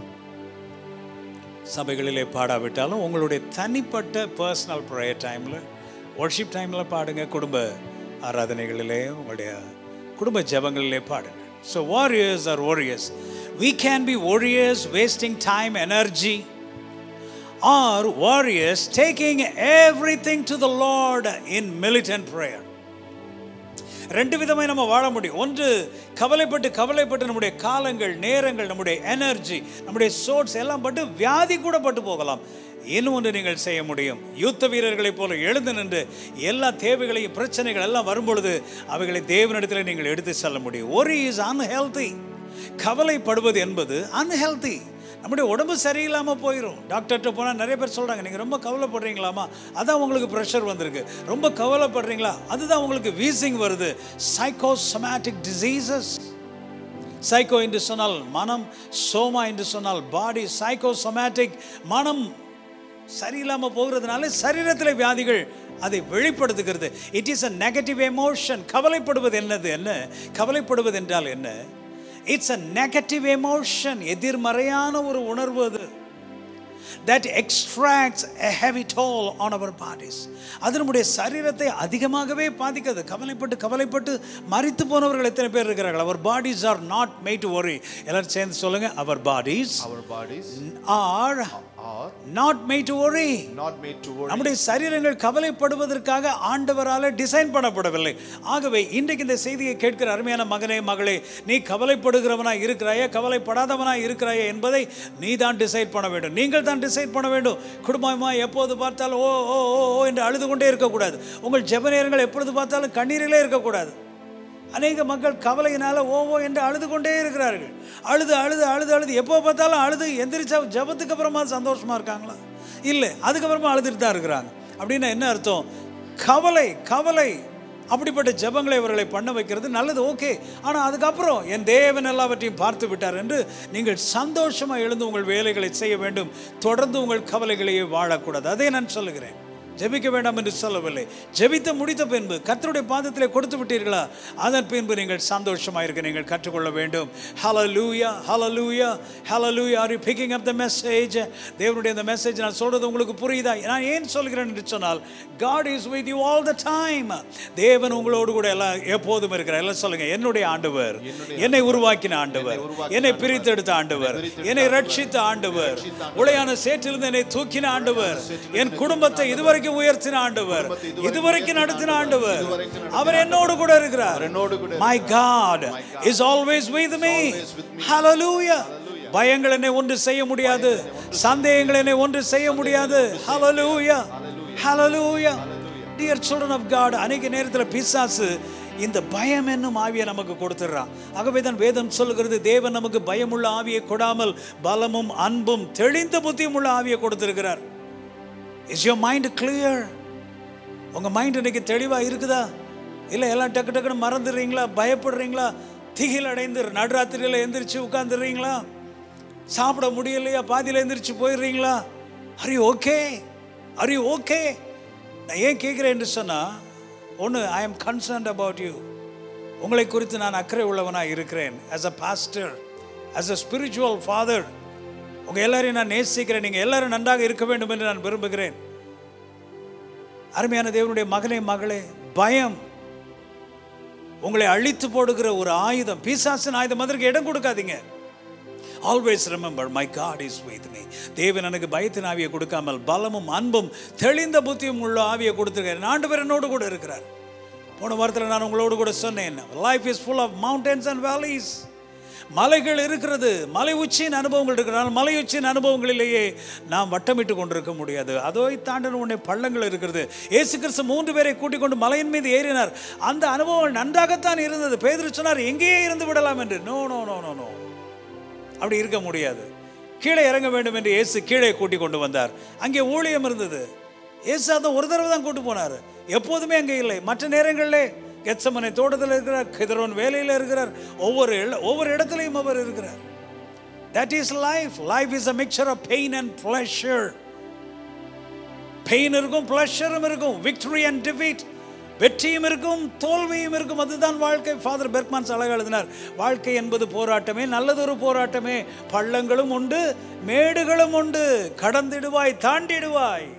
சபைகளிலே பாடாவிட்டாலும் உங்களுடைய தனிப்பட்ட பர்சனல் ப்ரேயர் டைமில் ஒர்ஷிப் டைமில் பாடுங்க குடும்ப ஆராதனைகளிலே உங்களுடைய குடும்ப ஜெபங்களிலே பாடுங்க so warriors are warriors we can be warriors wasting time energy or warriors taking everything to the Lord in militant prayer ரெண்டு விதமாய் நம்ம வாழ முடியும் ஒன்று கவலைப்பட்டு கவலைப்பட்டு நம்முடைய காலங்கள் நேரங்கள் நம்முடைய எனர்ஜி நம்முடைய சோர்ஸ் எல்லாம் பட்டு வியாதி கூட பட்டு போகலாம் இன்னும் ஒன்று நீங்கள் செய்ய முடியும் யுத்த வீரர்களைப் போல எழுந்து நின்று எல்லா தேவைகளையும் பிரச்சனைகள் எல்லாம் வரும்பொழுது அவைகளை தேவனிடத்தில் நீங்கள் எடுத்து செல்ல முடியும் ஒரு இஸ் அன்ஹெல்தி கவலைப்படுவது என்பது அன்ஹெல்தி நம்முடைய உடம்பு சரியில்லாமல் போயிடும் டாக்டர்கிட்ட போனால் நிறைய பேர் சொல்கிறாங்க நீங்கள் ரொம்ப கவலைப்படுறீங்களாமா அதான் உங்களுக்கு ப்ரெஷர் வந்திருக்கு ரொம்ப கவலைப்படுறீங்களா அதுதான் உங்களுக்கு வீசிங் வருது சைக்கோசொமேட்டிக் டிசீசஸ் சைக்கோ என்று சொன்னால் மனம் சோமா என்று சொன்னால் பாடி சைக்கோசொமேட்டிக் மனம் சரியில்லாமல் போகிறதுனால சரீரத்தில் வியாதிகள் அதை வெளிப்படுத்துகிறது it is a negative emotion கவலைப்படுவது என்னது என்ன கவலைப்படுவது என்றால் என்ன இட்ஸ் அ நெகட்டிவ் எமோஷன் எதிர்மறையான ஒரு உணர்வு அது that extracts a heavy toll on our bodies அது நம்முடைய சரீரத்தை அதிகமாகவே பாதிக்கிறது கவலைப்பட்டு கவலைப்பட்டு மறித்து போனவர்கள் எத்தனை பேர் இருக்கிறார்கள் our bodies are not made to worry எல்லாரும் சேர்ந்து சொல்லுங்க our bodies our bodies are are not made to worry not made to worry. நம்முடைய சரீரங்கள் கவலைப்படுவதற்காக ஆண்டவரால டிசைன் பண்ணப்படவில்லை ஆகவே இன்றைக்கு இந்த செய்தியை கேட்கிற அருமையான மகனே மகளே நீ கவலைப்படுகிறவனா இருக்கிறாயா கவலைப்படாதவனா இருக்கிறாயா என்பதை நீ தான் டிசைட் பண்ண வேண்டும் நீங்கள் தான் டிசைட் பண்ண வேண்டும் குடும்பமா எப்போது பார்த்தாலும் ஓ ஓ ஓ ஓ என்று அழுது கொண்டே இருக்கக்கூடாது உங்கள் ஜெப நேரங்கள் எப்பொழுது பார்த்தாலும் கண்ணீரிலே இருக்கக்கூடாது அநேக மக்கள் கவலையினால ஓ ஓ என்று அழுது கொண்டே இருக்கிறார்கள் அழுது அழுது அழுது அழுது எப்போ பார்த்தாலும் அழுது எந்திரிச்சா ஜபத்துக்கு அப்புறமா சந்தோஷமா இருக்காங்களா இல்லை அதுக்கப்புறமா அழுதுட்டு தான் இருக்கிறாங்க அப்படின்னா என்ன அர்த்தம் கவலை கவலை அப்படிப்பட்ட ஜெபங்களை இவர்களை பண்ண வைக்கிறது நல்லது ஓகே ஆனால் அதுக்கப்புறம் என் தேவன் எல்லாவற்றையும் பார்த்து விட்டார் என்று நீங்கள் சந்தோஷமாக எழுந்து உங்கள் வேலைகளை செய்ய வேண்டும் தொடர்ந்து உங்கள் கவலைகளையே வாழக்கூடாது அதே நான் சொல்லுகிறேன் ஜெபிக்க வேண்டாம் என்று சொல்லவில்லை ஜெபித்து முடித்த பின்பு கர்த்தருடைய பாதத்திலே கொடுத்து விட்டீர்களா அதன் பின்பு நீங்கள் சந்தோஷமாக இருக்க நீங்கள் கற்றுக்கொள்ள வேண்டும் ஹalleluya ஹalleluya ஹalleluya are you picking up the message தேவனுடைய இந்த மெசேஜ் நான் சொல்றது உங்களுக்கு புரியுதா நான் ஏன் சொல்கிறேன் என்று சொன்னால் God is with you all the time தேவன் உங்களோடு கூட எல்லாம் எப்போதும் இருக்கிறார் எல்லாம் சொல்லுங்க என்னுடைய ஆண்டவர் என்னை உருவாக்கின ஆண்டவர் என்னை பிரித்தெடுத்த ஆண்டவர் என்னை ரட்சித்த ஆண்டவர் உளையான சேற்றிலிருந்து என்னை தூக்கின ஆண்டவர் என் குடும்பத்தை இதுவரைக்கும் உயர்த்தின ஆண்டவர் இதுவரைக்கும் நடத்தின ஆண்டவர் அவர் என்னோடு கூட இருக்கிறார் என்னோடு கூட my God is always with me hallelujah பயங்கள் என்னை ஒன்று செய்ய முடியாது சந்தேகங்கள் என்னை ஒன்று செய்ய முடியாது hallelujah hallelujah dear children of god அநேக நேரத்தில் பிசாசு இந்த பயம் என்னும் ஆவியை நமக்கு கொடுத்துடுறான் ஆகவே தான் வேதம் சொல்லுகிறது தேவன் நமக்கு பயமுள்ள ஆவியை கொடாமல் பலமும் அன்பும் தெளிந்த புத்தியும் உள்ள ஆவியை கொடுத்திருக்கிறார் இஸ் யோர் மைண்ட் கிளியர் உங்கள் மைண்ட் இன்னைக்கு தெளிவாக இருக்குதா இல்லை எல்லாம் டக்கு டக்குன்னு மறந்துடுறீங்களா பயப்படுறீங்களா திகில் அடைந்து நடுராத்திரியில் எந்திரிச்சு உட்காந்துடுறீங்களா சாப்பிட முடியலையா பாதியில் எந்திரிச்சு போயிடுறீங்களா அரி ஓகே அரி ஓகே நான் ஏன் கேட்குறேன் என்று சொன்னால் ஒன்று I am concerned about you உங்களை குறித்து நான் அக்கறை உள்ளவனாக இருக்கிறேன் as a pastor as a spiritual father உங்கள் எல்லாரையும் நான் நேசிக்கிறேன் நீங்கள் எல்லாரும் நன்றாக இருக்க வேண்டும் என்று நான் விரும்புகிறேன் அருமையான தேவனுடைய மகனே மகளே பயம் உங்களை அழித்து போடுகிற ஒரு ஆயுதம் பிசாசின் ஆயுதம் அதற்கு இடம் கொடுக்காதீங்க always remember my God is with me தேவன் எனக்கு பயத்தின் ஆவியை கொடுக்காமல் பலமும் அன்பும் தெளிந்த புத்தியும் உள்ள ஆவியை கொடுத்துருக்காரு ஆண்டவர் என்னோடு கூட இருக்கிறார் போன வாரத்தில் நான் உங்களோடு கூட சொன்னேன் life is full of mountains and valleys மலைகள் இருக்கிறது மலை உச்சியின் அனுபவங்கள் இருக்கிறனால மலை உச்சியின் அனுபவங்களிலேயே நாம் வட்டமிட்டு கொண்டிருக்க முடியாது அதோ தாண்டின உடனே பள்ளங்கள் இருக்கிறது இயேசு கிறிஸ்து மூன்று பேரை கூட்டிக் கொண்டு மலையின் மீது ஏறினார் அந்த அனுபவம் நன்றாகத்தான் இருந்தது பேதுரு சொன்னார் எங்கேயே இருந்து விடலாம் என்று no no no no no அப்படி இருக்க முடியாது கீழே இறங்க வேண்டும் என்று இயேசு கீழே கூட்டி கொண்டு வந்தார் அங்கே ஊழியம் இருந்தது இயேசு அதை ஒரு தடவை தான் கூட்டு போனார் எப்போதுமே அங்கே இல்லை மற்ற நேரங்களிலே கெச்சமனை தோட்டத்தில் இருக்கிறார் கிதரோன் வேலையில் இருக்கிறார் ஒவ்வொரு இட- ஒவ்வொரு இடத்துலையும் அவர் இருக்கிறார் that is life life is a mixture of pain and pleasure pain இருக்கும் ப்ளஷரும் இருக்கும் விக்டரி அண்ட் டிஃபீட் வெற்றியும் இருக்கும் தோல்வியும் இருக்கும் அதுதான் வாழ்க்கை ஃபாதர் பெர்க்மான்ஸ் அழகாக எழுதினார் வாழ்க்கை என்பது போராட்டமே நல்லதொரு போராட்டமே பள்ளங்களும் உண்டு மேடுகளும் உண்டு கடந்திடுவாய் தாண்டிடுவாய்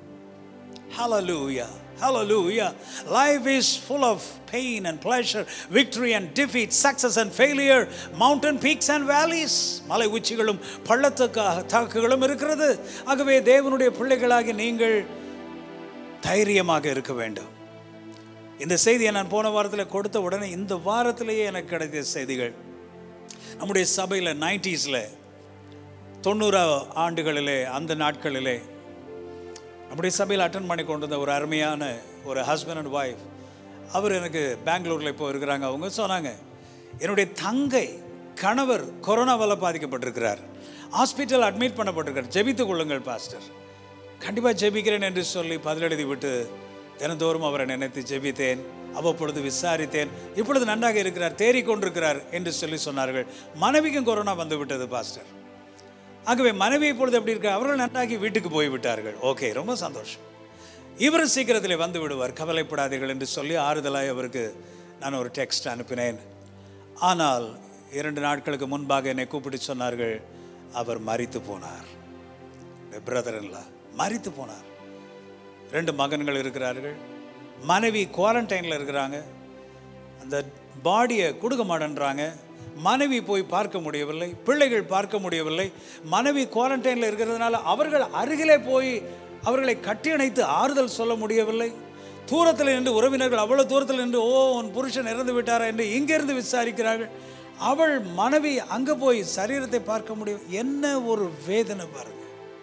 Hallelujah. Hallelujah. Life is full of pain and pleasure, victory and defeat, success and failure, mountain peaks and valleys. மலை உச்சிகளும் பள்ளத்துக்கு தாக்குகளும் இருக்கிறது ஆகவே தேவனுடைய பிள்ளைகளாகி நீங்கள் தைரியமாக இருக்க வேண்டும் இந்த செய்தியை நான் போன வாரத்தில் கொடுத்த உடனே இந்த வாரத்திலேயே எனக்கு கிடைத்த செய்திகள் நம்முடைய சபையில் நைன்டிஸில் தொண்ணூறா ஆண்டுகளிலே அந்த நாட்களிலே நம்முடைய சபையில் அட்டன் பண்ணி கொண்டு வந்த ஒரு அருமையான ஒரு ஹஸ்பண்ட் அண்ட் ஒய்ஃப் அவர் எனக்கு பெங்களூரில் இப்போ இருக்கிறாங்க அவங்க சொன்னாங்க என்னுடைய தங்கை கணவர் கொரோனாவால் பாதிக்கப்பட்டிருக்கிறார் ஹாஸ்பிட்டல் அட்மிட் பண்ணப்பட்டிருக்கார் ஜெபித்துக் கொள்ளுங்கள் பாஸ்டர் கண்டிப்பாக ஜெபிக்கிறேன் என்று சொல்லி பதிலெழுதி விட்டு தினந்தோறும் அவரை நினைத்து ஜெபித்தேன் அவ்வப்பொழுது விசாரித்தேன் இப்பொழுது நன்றாக இருக்கிறார் தேறிக் கொண்டிருக்கிறார் என்று சொல்லி சொன்னார்கள் மனைவிக்கும் கொரோனா வந்து விட்டது பாஸ்டர் ஆகவே மனைவி இப்பொழுது எப்படி இருக்க அவர்கள் நன்றாகி வீட்டுக்கு போய் விட்டார்கள் ஓகே ரொம்ப சந்தோஷம் இவரும் சீக்கிரத்தில் வந்து விடுவார் கவலைப்படாதீர்கள் என்று சொல்லி ஆறுதலாய் அவருக்கு நான் ஒரு டெக்ஸ்ட் அனுப்பினேன் ஆனால் இரண்டு நாட்களுக்கு முன்பாக என்னை கூப்பிட்டு சொன்னார்கள் அவர் மரித்து போனார் பிரதர்ல மரித்து போனார் ரெண்டு மகன்கள் இருக்கிறார்கள் மனைவி குவாரண்டைனில் இருக்கிறாங்க அந்த பாடியை கொடுக்க மாட்டேன்றாங்க மனைவி போய் பார்க்க முடியவில்லை பிள்ளைகள் பார்க்க முடியவில்லை மனைவி குவாரண்டைனில் இருக்கிறதுனால அவர்கள் அருகிலே போய் அவர்களை கட்டியணைத்து ஆறுதல் சொல்ல முடியவில்லை தூரத்தில் நின்று உறவினர்கள் அவ்வளோ தூரத்தில் நின்று ஓ உன் புருஷன் இறந்து விட்டாரா என்று இங்கிருந்து விசாரிக்கிறார்கள் அவள் மனைவி அங்கே போய் சரீரத்தை பார்க்க முடியும் என்ன ஒரு வேதனை பாருங்க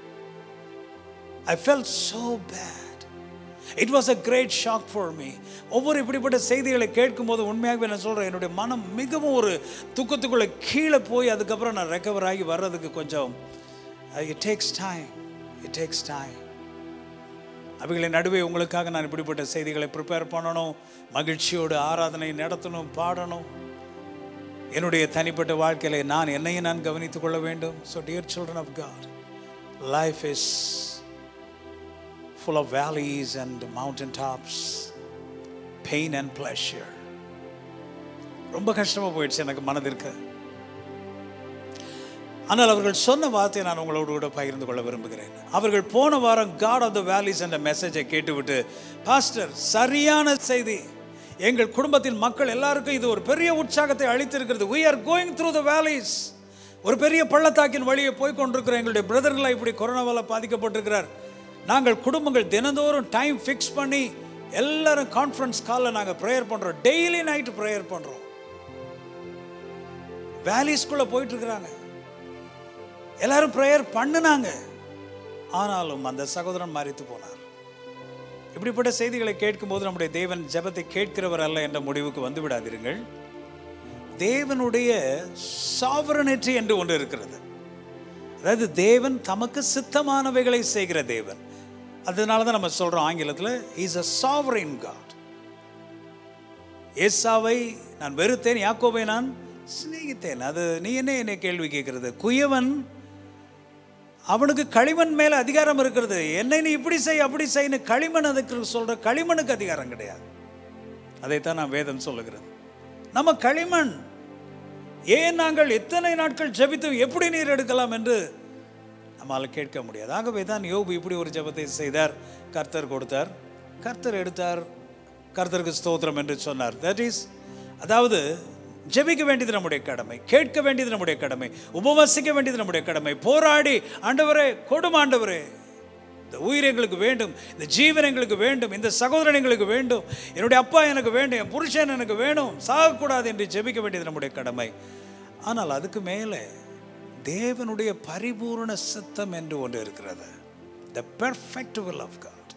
I felt so bad it was a great shock for me ஒவ்வொரு இப்படிப்பட்ட செய்திகளை கேட்கும்போது உண்மையாகவே நான் சொல்கிறேன் என்னுடைய மனம் மிகவும் ஒரு துக்கத்துக்குள்ளே கீழே போய் அதுக்கப்புறம் நான் ரெக்கவர் ஆகி வர்றதுக்கு கொஞ்சம் it takes time it takes time அவைகளின் நடுவே உங்களுக்காக நான் இப்படிப்பட்ட செய்திகளை ப்ரிப்பேர் பண்ணணும் மகிழ்ச்சியோடு ஆராதனை நடத்தணும் பாடணும் என்னுடைய தனிப்பட்ட வாழ்க்கையில நான் என்னையும் நான் கவனித்துக் கொள்ள வேண்டும் so dear children of God life is full of valleys and mountain tops, pain and pleasure. ரொம்ப கஷ்டமாக போயிடுச்சு எனக்கு மனதிற்கு ஆனால் அவர்கள் சொன்ன வார்த்தையை நான் உங்களோடு கூட பகிர்ந்து கொள்ள விரும்புகிறேன் அவர்கள் போன வாரம் காட் ஆஃப் த வேலிஸ் என்ற மெசேஜை கேட்டுவிட்டு பாஸ்டர் சரியான செய்தி எங்கள் குடும்பத்தின் மக்கள் எல்லாருக்கும் இது ஒரு பெரிய உற்சாகத்தை அளித்திருக்கிறது we are going through the valleys ஒரு பெரிய பள்ளத்தாக்கின் வழியே போய் கொண்டிருக்கிற எங்களுடைய பிரதர்களை இப்படி கொரோனாவால் பாதிக்கப்பட்டிருக்கிறார் நாங்கள் குடும்பங்கள் தினந்தோறும் டைம் ஃபிக்ஸ் பண்ணி எல்லாரும் கான்ஃபரன்ஸ் காலில் நாங்கள் ப்ரேயர் பண்ணுறோம் டெய்லி நைட்டு ப்ரேயர் பண்ணுறோம் வேலிஸ்குள்ளே போயிட்டு இருக்கிறாங்க எல்லாரும் ப்ரேயர் பண்ணினாங்க ஆனாலும் அந்த சகோதரன் மறித்து போனார் இப்படிப்பட்ட செய்திகளை கேட்கும்போது நம்முடைய தேவன் ஜெபத்தை கேட்கிறவர் அல்ல என்ற முடிவுக்கு வந்து விடாதீர்கள் தேவனுடைய சாவரனிட்டி என்று ஒன்று இருக்கிறது அதாவது தேவன் தமக்கு சித்தமானவைகளை செய்கிற தேவன் அதனால தான் நம்ம சொல்றோம் ஆங்கிலத்தில் இஸ் அ சாவரின் காட் ஏசாவை நான் வெறுத்தேன் யாக்கோவை நான் சிநேகித்தேன் அது நீ என்ன என்னை கேள்வி கேட்கிறது குயவன் அவனுக்கு களிமண் மேல அதிகாரம் இருக்கிறது என்னை நீ இப்படி செய் அப்படி செய்யு களிமண் அதுக்கு சொல்ற களிமணுக்கு அதிகாரம் கிடையாது அதைத்தான் நான் வேதம் சொல்லுகிறது நம்ம களிமண் ஏன் நாங்கள் எத்தனை நாட்கள் ஜெபித்தும் எப்படி நீர் எடுக்கலாம் என்று நம்மால் கேட்க முடியாது ஆகவே தான் யோபு இப்படி ஒரு ஜெபத்தை செய்தார் கர்த்தர் கொடுத்தார் கர்த்தர் எடுத்தார் கர்த்தருக்கு ஸ்தோத்திரம் என்று சொன்னார் தட் இஸ் அதாவது ஜெபிக்க வேண்டியது நம்முடைய கடமை கேட்க வேண்டியது நம்முடைய கடமை உபவசிக்க வேண்டியது நம்முடைய கடமை போராடி ஆண்டவரே கொடும் ஆண்டவரே இந்த உயிர் எங்களுக்கு வேண்டும் இந்த ஜீவன் எங்களுக்கு வேண்டும் இந்த சகோதரன் எங்களுக்கு வேண்டும் என்னுடைய அப்பா எனக்கு வேண்டும் என் புருஷன் எனக்கு வேணும் சாகக்கூடாது என்று ஜெபிக்க வேண்டியது நம்முடைய கடமை ஆனால் அதுக்கு மேலே தேவனுடைய பரிபூர்ண சித்தம் என்று ஒன்று இருக்கிறது the perfect will of God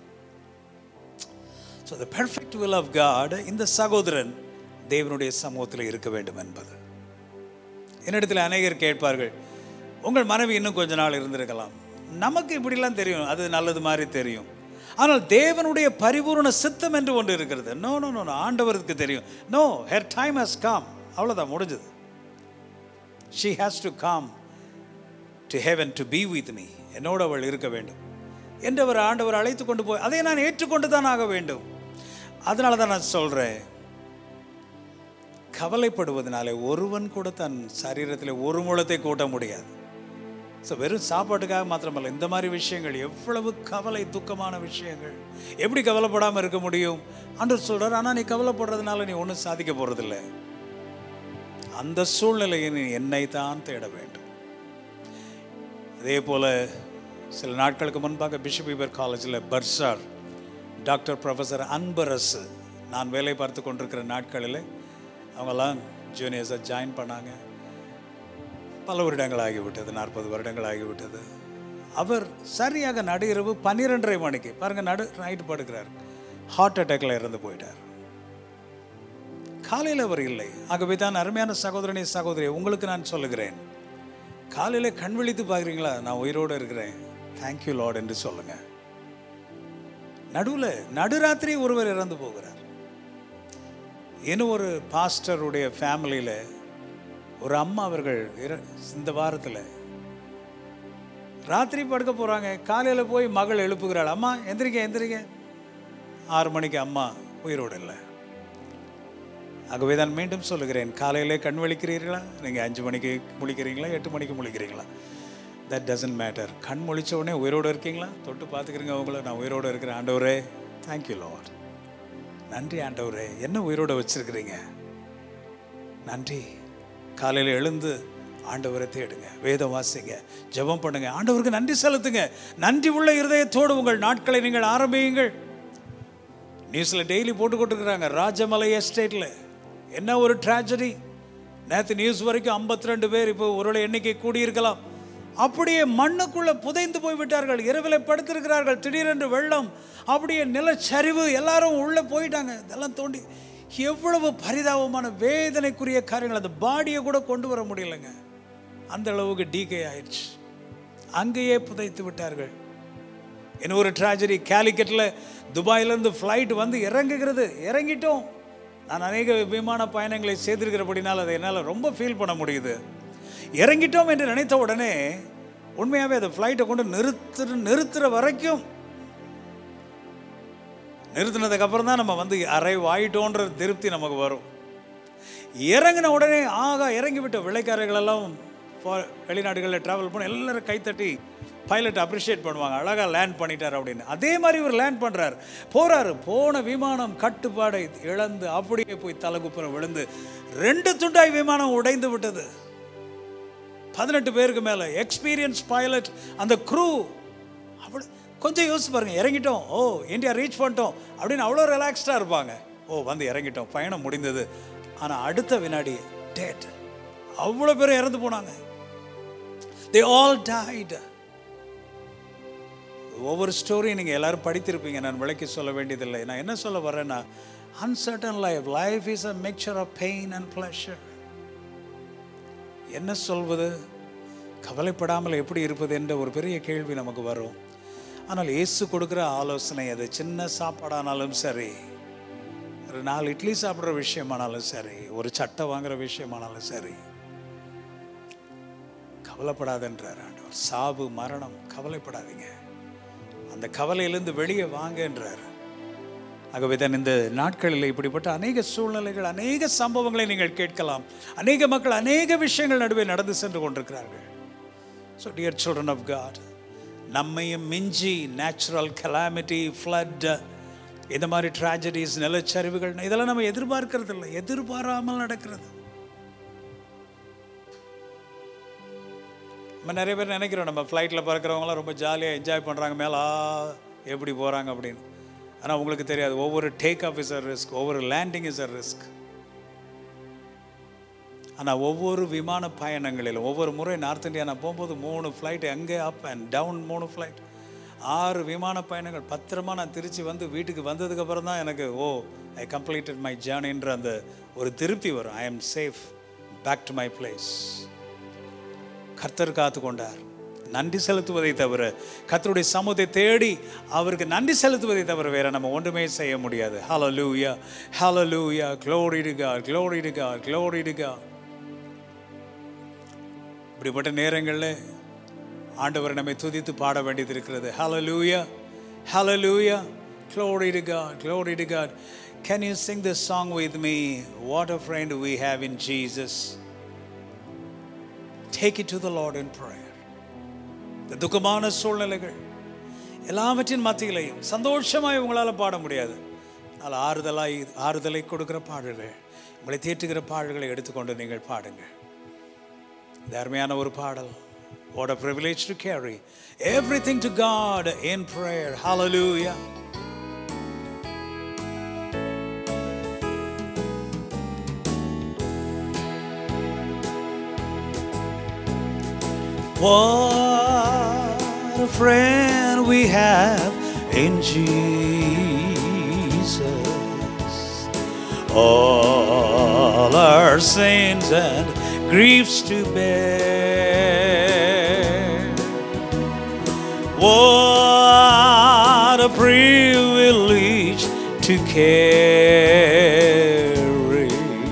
so the perfect will of God இந்த சகோதரன் தேவனுடைய சமூகத்தில் இருக்க வேண்டும் என்பது என்னிடத்தில் அநேகர் கேட்பார்கள் உங்கள் மனைவி இன்னும் கொஞ்ச நாள் இருந்திருக்கலாம் நமக்கு இப்படிலாம் தெரியும் அது நல்லது மாதிரி தெரியும் ஆனால் தேவனுடைய பரிபூர்ண சித்தம் என்று ஒன்று இருக்கிறது நோ நோ நோ ஆண்டவருக்கு தெரியும் no her time has come அவ்வளோதான் முடிஞ்சது she has to come to heaven to be with me என்னோடு அவள் இருக்க வேண்டும் என்று அவர் ஆண்டவர் அழைத்து கொண்டு போய் அதை நான் ஏற்றுக்கொண்டு தான் ஆக வேண்டும் அதனால தான் நான் சொல்கிறேன் கவலைப்படுவதனாலே ஒருவன் கூட தன் சரீரத்தில் ஒரு முழத்தை கூட்ட முடியாது ஸோ வெறும் சாப்பாட்டுக்காக மாத்திரமல்ல இந்த மாதிரி விஷயங்கள் எவ்வளவு கவலை துக்கமான விஷயங்கள் எப்படி கவலைப்படாமல் இருக்க முடியும் அன்று சொல்கிறார் ஆனால் நீ கவலைப்படுறதுனால நீ ஒன்றும் சாதிக்க போகிறதில்ல அந்த சூழ்நிலையை நீ என்னை தான் தேட வேண்டும் அதே போல் சில நாட்களுக்கு முன்பாக பிஷப் இவர் காலேஜில் பர்சார் டாக்டர் ப்ரொஃபஸர் அன்பரசு நான் வேலை பார்த்து கொண்டிருக்கிற நாட்களில் அவங்கெல்லாம் ஜூனியர்ஸாக ஜாயின் பண்ணாங்க பல வருடங்கள் ஆகிவிட்டது நாற்பது வருடங்கள் ஆகிவிட்டது அவர் சரியாக நடு இரவு பன்னிரெண்டரை மணிக்கு பாருங்கள் நடு நைட்டு படுக்கிறார் ஹார்ட் அட்டாக்ல இறந்து போயிட்டார் காலையில் அவர் இல்லை ஆகவே தான் அருமையான சகோதரனே சகோதரி உங்களுக்கு நான் சொல்லுகிறேன் காலையில் கண் விழித்து பார்க்குறீங்களா நான் உயிரோடு இருக்கிறேன் தேங்க்யூ லார்ட் என்று சொல்லுங்க நடுவில் நடுராத்திரி ஒருவர் இறந்து போகிறார் இன்னும் ஒரு பாஸ்டருடைய ஃபேமிலியில் ஒரு அம்மா அவர்கள் இற- இந்த வாரத்தில் ராத்திரி படுக்க போகிறாங்க காலையில் போய் மகள் எழுப்புகிறாள் அம்மா எந்திரிக்க எந்திரிக்க ஆறு மணிக்கு அம்மா உயிரோடு இல்லை ஆகவே தான் மீண்டும் சொல்லுகிறேன் காலையிலே கண் விழிக்கிறீர்களா நீங்கள் அஞ்சு மணிக்கு முழிக்கிறீங்களா எட்டு மணிக்கு முழிக்கிறீங்களா தட் டசன்ட் மேட்டர் கண் முழிச்ச உடனே உயிரோடு இருக்கீங்களா தொட்டு பார்த்துக்கிறீங்க உங்களை நான் உயிரோடு இருக்கிறேன் ஆண்டவரே தேங்க்யூ லார்ட் நன்றி ஆண்டவரே என்ன உயிரோடு வச்சிருக்கிறீங்க நன்றி காலையில் எழுந்து ஆண்டவரை தேடுங்க வேதம் வாசிங்க ஜெபம் பண்ணுங்க ஆண்டவருக்கு நன்றி செலுத்துங்க நன்றி உள்ள இருதயத்தோடு உங்கள் நாட்களை நீங்கள் ஆரம்பியுங்கள் நியூஸில் டெய்லி போட்டு கொண்டிருக்கிறாங்க ராஜமலை எஸ்டேட்டில் என்ன ஒரு ட்ராஜடி நேற்று நியூஸ் வரைக்கும் 52 ரெண்டு பேர் இப்போ ஒரு எண்ணிக்கை கூடியிருக்கலாம் அப்படியே மண்ணுக்குள்ளே புதைந்து போய் விட்டார்கள் இரவில் படுத்திருக்கிறார்கள் திடீரென்று வெள்ளம் அப்படியே நிலச்சரிவு எல்லாரும் உள்ளே போயிட்டாங்க இதெல்லாம் தோண்டி எவ்வளவு பரிதாபமான வேதனைக்குரிய காரியங்கள் அந்த பாடியை கூட கொண்டு வர முடியலைங்க அந்த அளவுக்கு டீகே ஆயிடுச்சு அங்கேயே புதைத்து விட்டார்கள் இன்னொரு ட்ராஜடி கேலிக்கட்டில் துபாயிலேருந்து ஃப்ளைட் வந்து இறங்குகிறது இறங்கிட்டோம் நான் அநேக விமான பயணங்களை செய்திருக்கிறபடினால் அதை என்னால் ரொம்ப ஃபீல் பண்ண முடியுது இறங்கிட்டோம் என்று நினைத்த உடனே உண்மையாகவே அந்த ஃப்ளைட்டை கொண்டு நிறுத்து நிறுத்துற வரைக்கும் நிறுத்தினதுக்கு அப்புறம் தான் நம்ம வந்து அரைவ் ஆயிட்டோன்ற திருப்தி நமக்கு வரும் இறங்கின உடனே ஆகா இறங்கிவிட்ட விளைக்காரர்கள் எல்லாம் for- வெளிநாடுகளில் ட்ராவல் பண்ண எல்லாரும் கைத்தட்டி பைலட் அப்ரிஷியேட் பண்ணுவாங்க அழகாக லேண்ட் பண்ணிட்டார் அப்படின்னு அதே மாதிரி இவர் லேண்ட் பண்ணுறாரு போறாரு போன விமானம் கட்டுப்பாடை இழந்து அப்படியே போய் தலைகுப்புற விழுந்து ரெண்டு துண்டாய் விமானம் உடைந்து விட்டது பதினெட்டு பேருக்கு மேலே எக்ஸ்பீரியன்ஸ் பைலட் அந்த க்ரூ அப்படி கொஞ்சம் யோசிச்சு பாருங்க இறங்கிட்டோம் ஓ இந்தியா ரீச் பண்ணிட்டோம் அப்படின்னு அவ்வளோ ரிலாக்ஸ்டாக இருப்பாங்க ஓ வந்து இறங்கிட்டோம் பயணம் முடிந்தது ஆனால் அடுத்த வினாடி டேட் அவ்வளோ பேர் இறந்து போனாங்க தே ஆல் died ஒவ்வொரு ஸ்டோரியும் நீங்கள் எல்லாரும் படித்திருப்பீங்க நான் விளக்கி சொல்ல வேண்டியதில்லை நான் என்ன சொல்ல வரேன்னா uncertain life life is a mixture of pain and pleasure என்ன சொல்வது கவலைப்படாமல் எப்படி இருப்பது என்ற ஒரு பெரிய கேள்வி நமக்கு வரும் ஆனால் இயேசு கொடுக்குற ஆலோசனை அது சின்ன சாப்பாடானாலும் சரி ஒரு நாலு இட்லி சாப்பிட்ற விஷயமானாலும் சரி ஒரு சட்டை வாங்குற விஷயமானாலும் சரி கவலைப்படாதன்றார் ஆண்டவர் சாவு மரணம் கவலைப்படாதீங்க அந்த கவலையிலிருந்து வெளியே வாங்கன்றார் ஆகவே தான் இந்த நாட்களில் இப்படிப்பட்ட அநேக சூழ்நிலைகள் அநேக சம்பவங்களை நீங்கள் கேட்கலாம் அநேக மக்கள் அநேக விஷயங்கள் நடுவே நடந்து சென்று கொண்டிருக்கிறார்கள் so dear children of God நம்மையும் மிஞ்சி நேச்சுரல் கலாமிட்டி ஃப்ளட் இந்த மாதிரி ட்ராஜடிஸ் நிலச்சரிவுகள் இதெல்லாம் நம்ம எதிர்பார்க்கறது இல்லை எதிர்பாராமல் நடக்கிறது நம்ம நிறைய பேர் நினைக்கிறோம் நம்ம ஃப்ளைட்டில் பறக்கிறவங்களாம் ரொம்ப ஜாலியாக என்ஜாய் பண்ணுறாங்க மேலா எப்படி போகிறாங்க அப்படின்னு ஆனால் உங்களுக்கு தெரியாது ஒவ்வொரு take off is a risk ஒவ்வொரு லேண்டிங் இஸ் அ ரிஸ்க் ஆனால் ஒவ்வொரு விமான பயணங்களிலும் ஒவ்வொரு முறை நார்த் இந்தியா நான் போகும்போது மூணு ஃப்ளைட் எங்கே அப் அண்ட் டவுன் மூணு ஃப்ளைட் ஆறு விமான பயணங்கள் பத்திரமா நான் திருச்சி வந்து வீட்டுக்கு வந்ததுக்கப்புறம் தான் எனக்கு ஓ ஐ கம்ப்ளீட்டட் மை ஜேர்னின்ற அந்த ஒரு திருப்தி வரும் I am safe back to my place கர்த்தர் காத்து கொண்டார் நன்றி செலுத்துவதை தவிர கர்த்தருடைய சமூகத்தை தேடி அவருக்கு நன்றி செலுத்துவதை தவிர வேற நம்ம ஒன்றுமே செய்ய முடியாது hello hallelujah hallelujah glory to God glory to God glory to God இப்படிப்பட்ட நேரங்களில் ஆண்டவர் நம்மை துதித்து பாட வேண்டியது இருக்கிறது hello hallelujah hallelujah glory to God glory to God can you sing this song with me what a friend we have in Jesus take it to the Lord in prayer இந்த துக்கமான சூழ்நிலைகள் எல்லாவற்றின் மத்தியிலையும் சந்தோஷமாய் உங்களால் பாட முடியாது ஆனால் ஆறுதலாய் ஆறுதலை கொடுக்கிற பாடல்கள் உங்களை தேற்றுகிற பாடல்களை எடுத்துக்கொண்டு நீங்கள் பாடுங்கள் இது அருமையான ஒரு பாடல் What a privilege to carry everything to God in prayer. Hallelujah. What a friend we have in Jesus. All our sins and griefs to bear. What a privilege to carry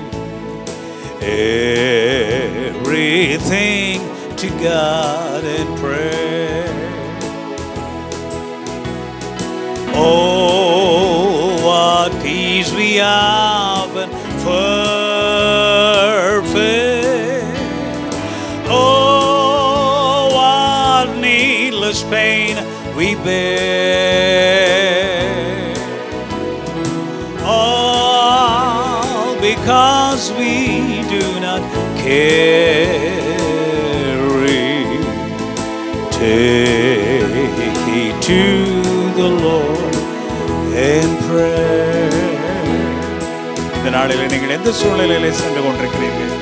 everything to God in prayer. Oh, what peace we have and perfect. Oh, what needless pain we bear. All because we do not carry. Take it to the Lord in prayer. இந்த நாளில் நீங்கள் எந்த சூழ்நிலையிலே சென்று கொண்டிருக்கிறீர்கள்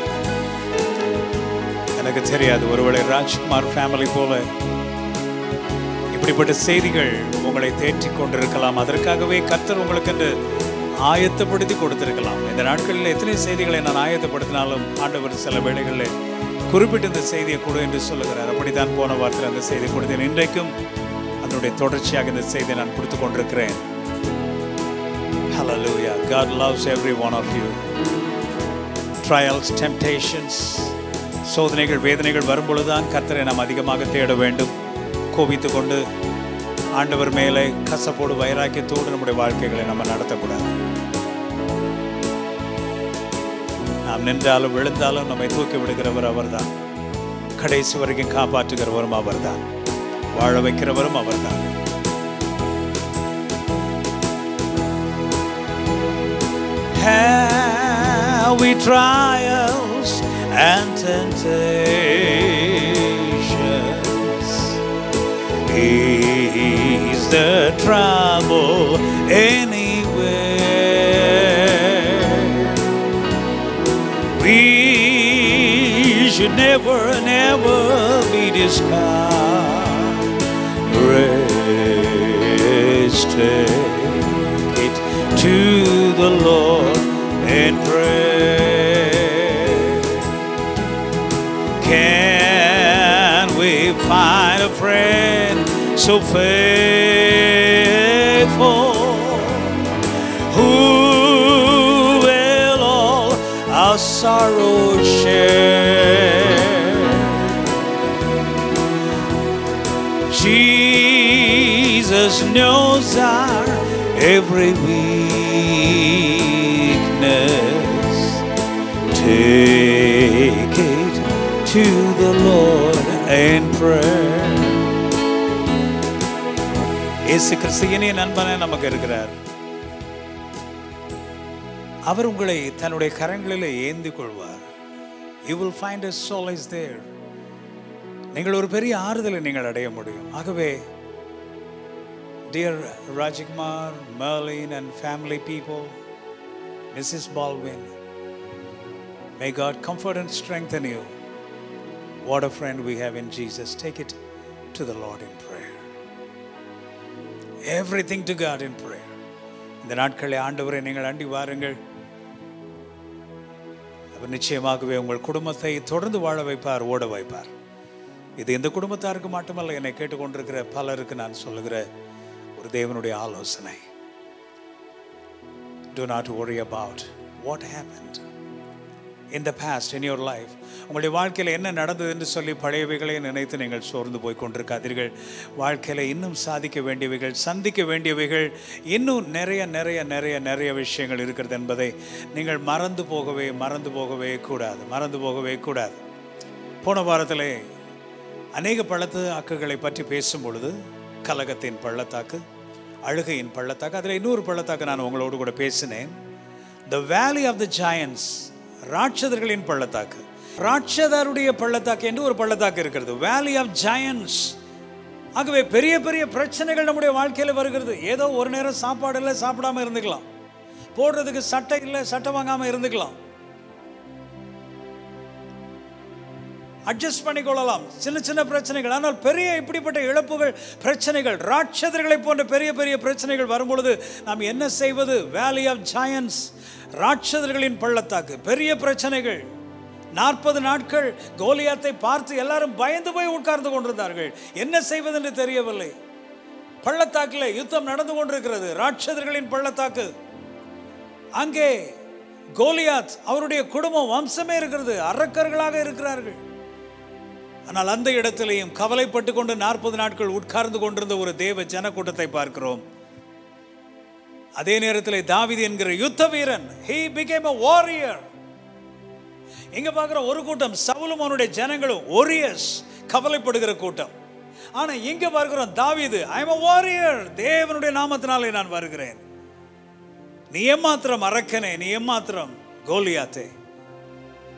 எனக்கு தெரியாது ஒருவேளை ராஜ்குமார் ஃபேமிலி போல இப்படிப்பட்ட செய்திகள் உங்களை தேற்றிக் கொண்டிருக்கலாம் அதற்காகவே கர்த்தர் உங்களுக்கு என்று ஆயத்தப்படுத்தி கொடுத்திருக்கலாம் இந்த நாட்களில் எத்தனை செய்திகளை நான் ஆயத்தப்படுத்தினாலும் ஆண்டவர் சில வேளைகளில் குறிப்பிட்ட இந்த செய்தியை கொடு என்று சொல்லுகிறார் அப்படித்தான் போன வாரத்தில் அந்த செய்தி கொடுத்தேன் இன்றைக்கும் அதனுடைய தொடர்ச்சியாக இந்த செய்தியை நான் கொடுத்து கொண்டிருக்கிறேன் Hallelujah. God loves every one of you. Trials, temptations, சோதனைகள் வேதனைகள் வரும்பொழுதுதான் கர்த்தரை நாம் அதிகமாக தேட வேண்டும் கோபித்து கொண்டு ஆண்டவர் மேலே கசப்போடு வைராக்கியத்தோடு நம்முடைய வாழ்க்கைகளை நம்ம நடத்தக்கூடாது நாம் நின்றாலும் விழுந்தாலும் நம்மை தூக்கி விடுகிறவர் அவர்தான் கடைசி வரைக்கும் காப்பாற்றுகிறவரும் அவர்தான் வாழ வைக்கிறவரும் அவர்தான் have we trials and temptations? Is the trouble anywhere? We should never, never be discouraged. Take it to the Lord in prayer. Can we find a friend so faithful who will all our sorrows share? Jesus knows our every weakness. Take it to the Lord in prayer. இயேசு கிறிஸ்து இனிய நண்பனே நமக்கு இருக்கிறார் அவர் உங்களை தன்னுடைய கரங்களில் ஏந்தி கொள்வார் you will find a solace there நீங்கள் ஒரு பெரிய ஆறுதலை நீங்கள் அடைய முடியும் ஆகவே dear Rajkumar Marlin and family people Mrs Balwin may God comfort and strengthen you what a friend we have in Jesus take it to the Lord in prayer everything to God in prayer இந்த நாட்களில் ஆண்டவரை நீங்கள் அண்டி வாருங்கள் அவர் நிச்சயமாகவே உங்கள் குடும்பத்தை தொடர்ந்து வாழ வைப்பார் ஓட வைப்பார் இது இந்த குடும்பத்தாருக்கு மட்டுமல்ல என்னை கேட்டுக்கொண்டிருக்கிற பலருக்கு நான் சொல்லுகிற ஒரு தேவனுடைய ஆலோசனை do not worry about what happened in the past in your life உங்களுடைய வாழ்க்கையில் என்ன நடந்தது என்று சொல்லி பழையவைகளை நினைத்து நீங்கள் சோர்ந்து போய் கொண்டிருக்காதீர்கள் வாழ்க்கையில் இன்னும் சாதிக்க வேண்டியவைகள் சந்திக்க வேண்டியவைகள் இன்னும் நிறைய நிறைய நிறைய நிறைய விஷயங்கள் இருக்கிறது என்பதை நீங்கள் மறந்து போகவே மறந்து போகவே கூடாது மறந்து போகவே கூடாது போன வாரத்திலே அநேக பள்ளத்தாக்குகளை பற்றி பேசும் பொழுது கலகத்தின் பள்ளத்தாக்கு அழுகையின் பள்ளத்தாக்கு அதில் இன்னொரு பள்ளத்தாக்கு நான் உங்களோடு கூட பேசினேன் த வேலி ஆஃப் த ஜாயன்ஸ் ராட்சதர்களின் பள்ளத்தாக்கு ராட்சதருடைய பள்ளத்தாக்கு என்று ஒரு பள்ளத்தாக்கு இருக்கிறது வேலி ஆஃப் ஜாயன்ஸ் ஆகவே பெரிய பெரிய பிரச்சனைகள் நம்முடைய வாழ்க்கையில் வருகிறது ஏதோ ஒரு நேரம் சாப்பாடு இல்லை சாப்பிடாம இருந்துக்கலாம் போடுறதுக்கு சட்டை இல்லை சட்டை வாங்காமல் இருந்துக்கலாம் அட்ஜஸ்ட் பண்ணிக்கொள்ளலாம் சின்ன சின்ன பிரச்சனைகள் ஆனால் பெரிய இப்படிப்பட்ட இழப்புகள் பிரச்சனைகள் ராட்சதர்களை போன்ற பெரிய பெரிய பிரச்சனைகள் வரும்பொழுது நாம் என்ன செய்வது வேலி ஆஃப் ஜாயன்ஸ் ராட்சதர்களின் பள்ளத்தாக்கு பெரிய பிரச்சனைகள் நாற்பது நாட்கள் கோலியாத்தை பார்த்து எல்லாரும் பயந்து போய் உட்கார்ந்து கொண்டிருந்தார்கள் என்ன செய்வது என்று தெரியவில்லை பள்ளத்தாக்கில் யுத்தம் நடந்து கொண்டிருக்கிறது ராட்சதர்களின் பள்ளத்தாக்கு அங்கே கோலியாத் அவருடைய குடும்பம் வம்சமே இருக்கிறது அரக்கர்களாக இருக்கிறார்கள் ஆனால் அந்த இடத்திலேயும் கவலைப்பட்டு கொண்டு நாற்பது நாட்கள் உட்கார்ந்து கொண்டிருந்த ஒரு தேவ ஜனக்கூட்டத்தை பார்க்கிறோம் அதே நேரத்தில் தாவிது என்கிற யுத்த வீரன் he became a warrior இங்க பார்க்குற ஒரு கூட்டம் சவுலும் அவனுடைய ஜனங்களும் ஒரியஸ் கவலைப்படுகிற கூட்டம் ஆனா இங்க பார்க்கிறோம் தாவீது ஐ எம் a warrior தேவனுடைய நாமத்தினாலே நான் வருகிறேன் நீ எம்மாத்திரம் அரக்கனே நீ எம்மாத்திரம் கோலியாத்தே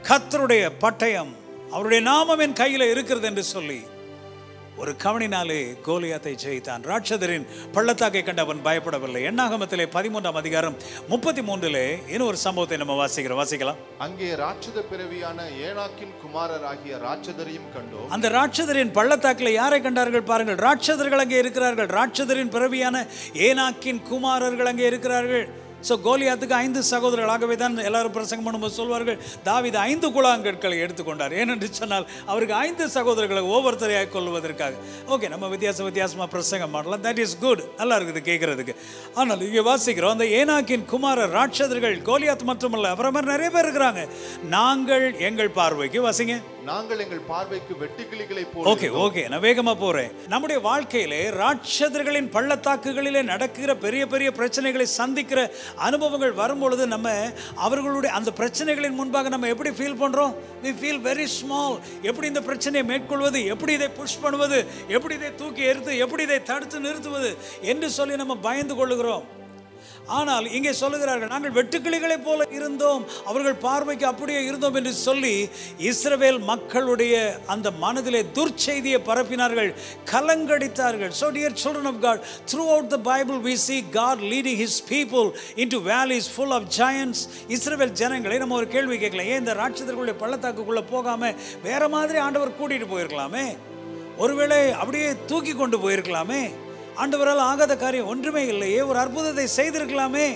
கர்த்தருடைய பட்டயம் அவருடைய நாமம் என் கையில் இருக்கிறது என்று சொல்லி ஒரு கவனினாலே கோலியாத்தை ஜெயித்தான் ராட்சதரின் பள்ளத்தாக்கை கண்டு அவன் பயப்படவில்லை எண்ணாகமத்திலே பதிமூன்றாம் அதிகாரம் முப்பத்தி மூன்றிலே இன்னும் ஒரு சம்பவத்தை நம்ம வாசிக்கிறோம் வாசிக்கலாம் அங்கே ராட்சத பிறவியான ஏனாக்கின் குமாரராகிய ராட்சதரையும் கண்டோம் அந்த ராட்சதரின் பள்ளத்தாக்கில் யாரை கண்டார்கள் பாருங்கள் ராட்சதர்கள் அங்கே இருக்கிறார்கள் ராட்சதரின் பிறவியான ஏனாக்கின் குமாரர்கள் அங்கே இருக்கிறார்கள் ஸோ கோலியாத்துக்கு ஐந்து சகோதரர்களாகவே தான் எல்லாரும் பிரசங்கம் பண்ணும்போது சொல்வார்கள் தாவீது ஐந்து கூழாங்கற்களை எடுத்துக்கொண்டார் ஏனென்று சொன்னால் அவருக்கு ஐந்து சகோதரர்களை ஒவ்வொருத்தரையாக கொள்வதற்காக ஓகே நம்ம வித்தியாச வித்தியாசமாக பிரசங்கம் பண்ணலாம் தட் இஸ் குட் நல்லா இருக்குது கேட்கறதுக்கு ஆனால் இங்கே வாசிக்கிறோம் அந்த ஏனாக்கின் குமாரர் ராட்சதர்கள் கோலியாத் மட்டுமல்ல அப்புறம் மாதிரி நிறைய பேர் இருக்கிறாங்க நாங்கள் எங்கள் பார்வைக்கு வாசிங்க நாங்கள் எங்கள் பார்வைக்கு வெட்டுக்கிளிகளை போல் ஓகே ஓகே நான் வேகமா போறேன் நம்முடைய வாழ்க்கையிலே ராட்சதர்களின் பள்ளத்தாக்குகளிலே நடக்கிற பெரிய பெரிய பிரச்சனைகளை சந்திக்கிற அனுபவங்கள் வரும்பொழுது நம்ம அவர்களுடைய அந்த பிரச்சனைகளின் முன்பாக நம்ம எப்படி ஃபீல் பண்றோம் we feel very small எப்படி இந்த பிரச்சனையை மேற்கொள்வது எப்படி இதை புஷ் பண்ணுவது எப்படி இதை தூக்கி எரித்து எப்படி இதை தடுத்து நிறுத்துவது என்று சொல்லி நம்ம பயந்து கொள்ளுகிறோம் ஆனால் இங்கே சொல்லுகிறார்கள் நாங்கள் வெட்டுக்கிளிகளைப் போல இருந்தோம் அவர்கள் பார்வைக்கு அப்படியே இருந்தோம் என்று சொல்லி இஸ்ரவேல் மக்களுடைய அந்த மனதிலே துர்ச்செய்தியை பரப்பினார்கள் கலங்கடித்தார்கள் so dear children of god throughout the bible we see god leading his people into valleys full of giants இஸ்ரவேல் ஜனங்களை நம்ம ஒரு கேள்வி கேட்கலாம் ஏன் இந்த ராட்சதர்களுடைய பள்ளத்தாக்குக்குள்ள போகாம வேற மாதிரி ஆண்டவர் கூட்டிட்டு போயிருக்கலாமே ஒருவேளை அப்படியே தூக்கி கொண்டு போயிருக்கலாமே ஆண்டவரால் ஆகாத காரியம் ஒன்றுமே இல்லையே ஒரு அற்புதத்தை செய்திருக்கலாமே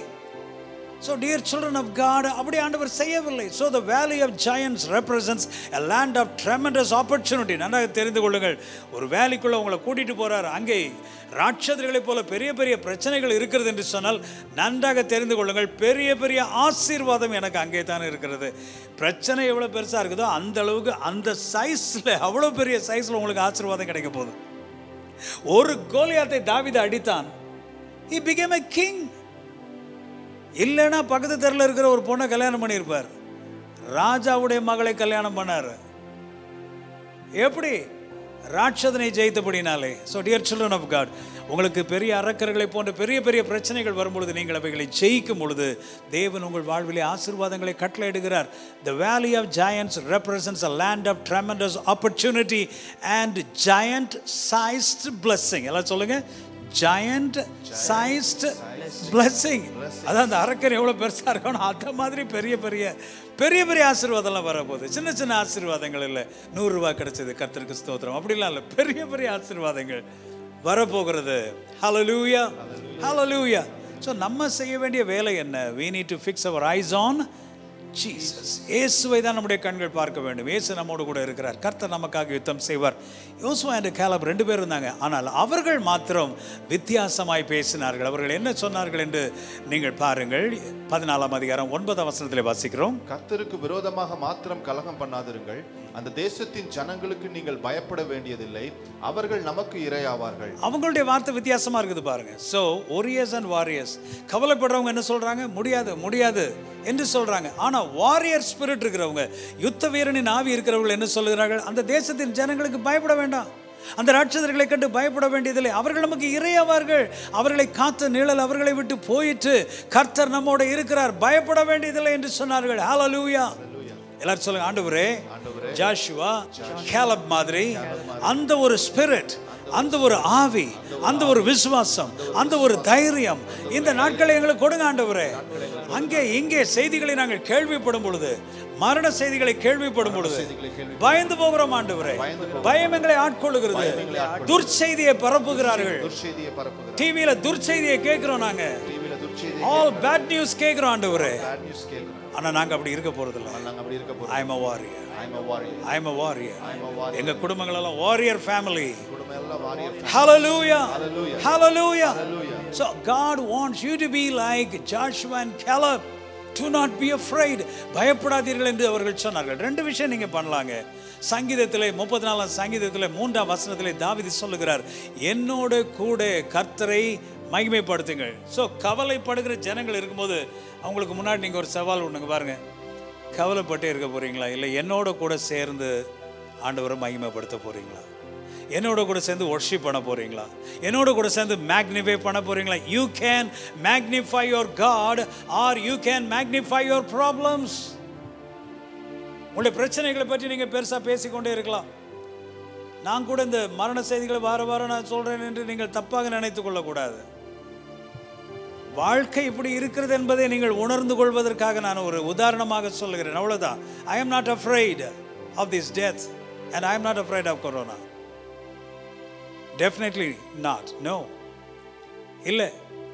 so dear children of God அப்படி ஆண்டவர் செய்யவில்லை so the valley of giants represents a land of tremendous opportunity நன்றாக தெரிந்து கொள்ளுங்கள் ஒரு வேலிக்குள்ளே உங்களை கூட்டிகிட்டு போகிறார் அங்கே ராட்சதர்களைப் போல பெரிய பெரிய பிரச்சனைகள் இருக்கிறது என்று சொன்னால் நன்றாக தெரிந்து கொள்ளுங்கள் பெரிய பெரிய ஆசீர்வாதம் எனக்கு அங்கே தான் இருக்கிறது பிரச்சனை எவ்வளோ பெருசாக இருக்குதோ அந்த அளவுக்கு அந்த சைஸில் அவ்வளோ பெரிய சைஸில் உங்களுக்கு ஆசீர்வாதம் கிடைக்க போகுது ஒரு கோலியாத்தை தாவித அடித்தான் he became a king இல்லைன்னா பக்கத்து தெருவில் இருக்கிற ஒரு பொண்ணை கல்யாணம் பண்ணியிருப்பார் ராஜாவுடைய மகளை கல்யாணம் பண்ணார் எப்படி ராட்சதனை ஜெயித்தபடினாலே so dear children of God உங்களுக்கு பெரிய அரக்கர்களை போன்ற பெரிய பெரிய பிரச்சனைகள் வரும்பொழுது நீங்கள் அவைகளை ஜெயிக்கும் பொழுது தேவன் உங்கள் வாழ்விலே ஆசீர்வாதங்களை கட்டளையிடுகிறார் the valley of giants represents a land of tremendous opportunity and giant sized blessing எல்லாம் சொல்லுங்க ஜாயண்ட் சைஸ்ட் பிளஸ்ஸிங் அதான் அந்த அரக்கர் எவ்வளோ பெருசாக இருக்கணும் அந்த மாதிரி பெரிய பெரிய பெரிய பெரிய ஆசீர்வாதம்லாம் வரப்போகுது சின்ன சின்ன ஆசீர்வாதங்கள் இல்லை நூறுரூவா கிடைச்சது கர்த்தருக்கு ஸ்தோத்திரம் அப்படிலாம் இல்லை பெரிய பெரிய ஆசீர்வாதங்கள் வரப்போகிறது ஹalleluya ஹalleluya ஸோ நம்ம செய்ய வேண்டிய வேலை என்ன we need to fix our eyes on Jesus இயேசுவை தான் நம்முடைய கண்கள் பார்க்க வேண்டும் இயேசு நம்மோடு கூட இருக்கிறார் கர்த்தர் நமக்காக யுத்தம் செய்வார் யோசுவா என்ற கேலப் ரெண்டு பேர் இருந்தாங்க ஆனால் அவர்கள் மாத்திரம் வித்தியாசமாய் பேசினார்கள் அவர்கள் என்ன சொன்னார்கள் என்று நீங்கள் பாருங்கள் பதினாலாம் அதிகாரம் ஒன்பதாம் வசனத்தில் வாசிக்கிறோம் கர்த்தருக்கு விரோதமாக மாத்திரம் கலகம் பண்ணாதிருங்கள் அந்த தேசத்தின் ஜனங்களுக்கு நீங்கள் பயப்பட வேண்டியதில்லை அவர்கள் நமக்கு இரையாவார்கள் அவங்களுடைய வார்த்தை வித்தியாசமா இருக்குது பாருங்க ஸோ ஒரியர்ஸ் அண்ட் வாரியர்ஸ் கவலைப்படுறவங்க என்ன சொல்றாங்க முடியாது முடியாது என்று சொல்றாங்க ஆனா வாரியர் ஸ்பிரிட் இருக்கிறவங்க யுத்த வீரனின் ஆவி இருக்கிறவர்கள் என்ன சொல்லுகிறார்கள் அந்த தேசத்தின் ஜனங்களுக்கு பயப்பட வேண்டாம் அந்த ராட்சதர்களை கண்டு பயப்பட வேண்டியதில்லை அவர்கள் நமக்கு இறையாவார்கள் அவர்களை காத்த நிழல் அவர்களை விட்டு போயிட்டு கர்த்தர் நம்மோட இருக்கிறார் பயப்பட வேண்டியதில்லை என்று சொன்னார்கள் ஹalleluya எல்லாரும் சொல்லுங்க ஆண்டவரே ஜாஷுவா கேலப் மாதிரி அந்த ஒரு ஸ்பிரிட் அந்த ஒரு ஆவி அந்த ஒரு விசுவாசம் அந்த ஒரு தைரியம் இந்த நாட்களை எங்களுக்கு கொடுங்க ஆண்டவரே அங்கே இங்கே செய்திகளை நாங்கள் கேள்விப்படும் பொழுது மரண செய்திகளை கேள்விப்படும் பொழுது பயந்து போகிறோம் ஆண்டவரே பயம் எங்களை ஆட்கொள்ளுகிறது துர்ச்செய்தியை பரப்புகிறார்கள் துர்ச்செய்தியை பரப்புகிறார் டிவியில துர்ச்செய்தியை கேட்கிறோம் நாங்க டிவியில துர்ச்செய்தி ஆல் பேட் நியூஸ் கேட்கிறோம் ஆண்டவரே பேட் நியூஸ் கேட்கிறோம் ஆனா நாங்க அப்படி இருக்க போறதில்ல நாங்க அப்படி இருக்க போறோம் I am a warrior I'm a warrior I am a warrior I'm a warrior எங்க குடும்பங்கள் எல்லாம் வாரியர் ஃபேமிலி குடும்பம் எல்லாம் warrior Hallelujah. Hallelujah. Hallelujah. Hallelujah. So God wants you to be like Joshua and Caleb. Do not be afraid. பயப்படாதீர்கள் என்று அவர்கள் சொன்னார்கள் ரெண்டு விஷயம் நீங்க பண்ணலாங்க சங்கீதத்திலே முப்பத்தி நாலாம் சங்கீதத்திலே மூன்றாம் வசனத்திலே தாவிதி சொல்லுகிறார் என்னோட கூட கர்த்தரை மகிமைப்படுத்துங்கள் ஸோ கவலைப்படுகிற ஜனங்கள் இருக்கும்போது அவங்களுக்கு முன்னாடி நீங்கள் ஒரு சவால் ஒன்றுங்க பாருங்க கவலைப்பட்டே இருக்க போறீங்களா இல்லை என்னோட கூட சேர்ந்து ஆண்டவரை மகிமைப்படுத்த போறீங்களா என்னோட கூட சேர்ந்து ஒர்ஷிப் பண்ண போறீங்களா என்னோட கூட சேர்ந்து மேக்னிஃபை பண்ண போறீங்களா you can magnify your God or you can magnify your problems உங்களுடைய பிரச்சனைகளை பற்றி நீங்கள் பெருசாக பேசிக்கொண்டே இருக்கலாம் நான் கூட இந்த மரண செய்திகளை வார வாரம் நான் சொல்கிறேன் என்று நீங்கள் தப்பாக நினைத்து கொள்ளக்கூடாது வாழ்க்கை இப்படி இருக்கிறது என்பதை நீங்கள் உணர்ந்து கொள்வதற்காக நான் ஒரு உதாரணமாக சொல்லுகிறேன் அவ்வளவுதான் I am not afraid of this death and I am not afraid of corona definitely not no இல்லை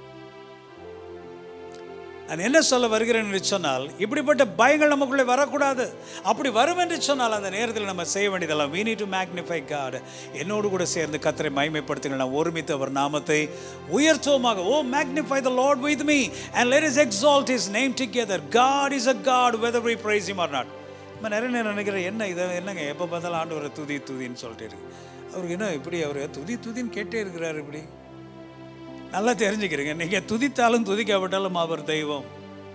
நான் என்ன சொல்ல வருகிறேன் என்று சொன்னால் இப்படிப்பட்ட பயங்கள் நமக்குள்ளே வரக்கூடாது அப்படி வரும் என்று சொன்னால் அந்த நேரத்தில் நம்ம செய்ய வேண்டியதெல்லாம் we need to magnify God என்னோடு கூட சேர்ந்து கத்தரை மகிமைப்படுத்துங்கள் நாம் ஒருமித்து அவர் நாமத்தை உயர்த்துவோமாக ஓ magnify the Lord with me and let us exalt his name together God is a God whether we praise him or not நம்ம நிறைய நேரம் நினைக்கிறேன் என்ன இதை என்னங்க எப்போ பார்த்தாலும் ஆண்டவரை துதி துதின்னு சொல்லிட்டு இருக்கு அவருக்கு என்ன இப்படி அவர் துதி துதின்னு கேட்டே இருக்கிறார் இப்படி நல்லா தெரிஞ்சுக்கிறீங்க நீங்கள் துதித்தாலும் துதிக்காவிட்டாலும் அவர் தெய்வம்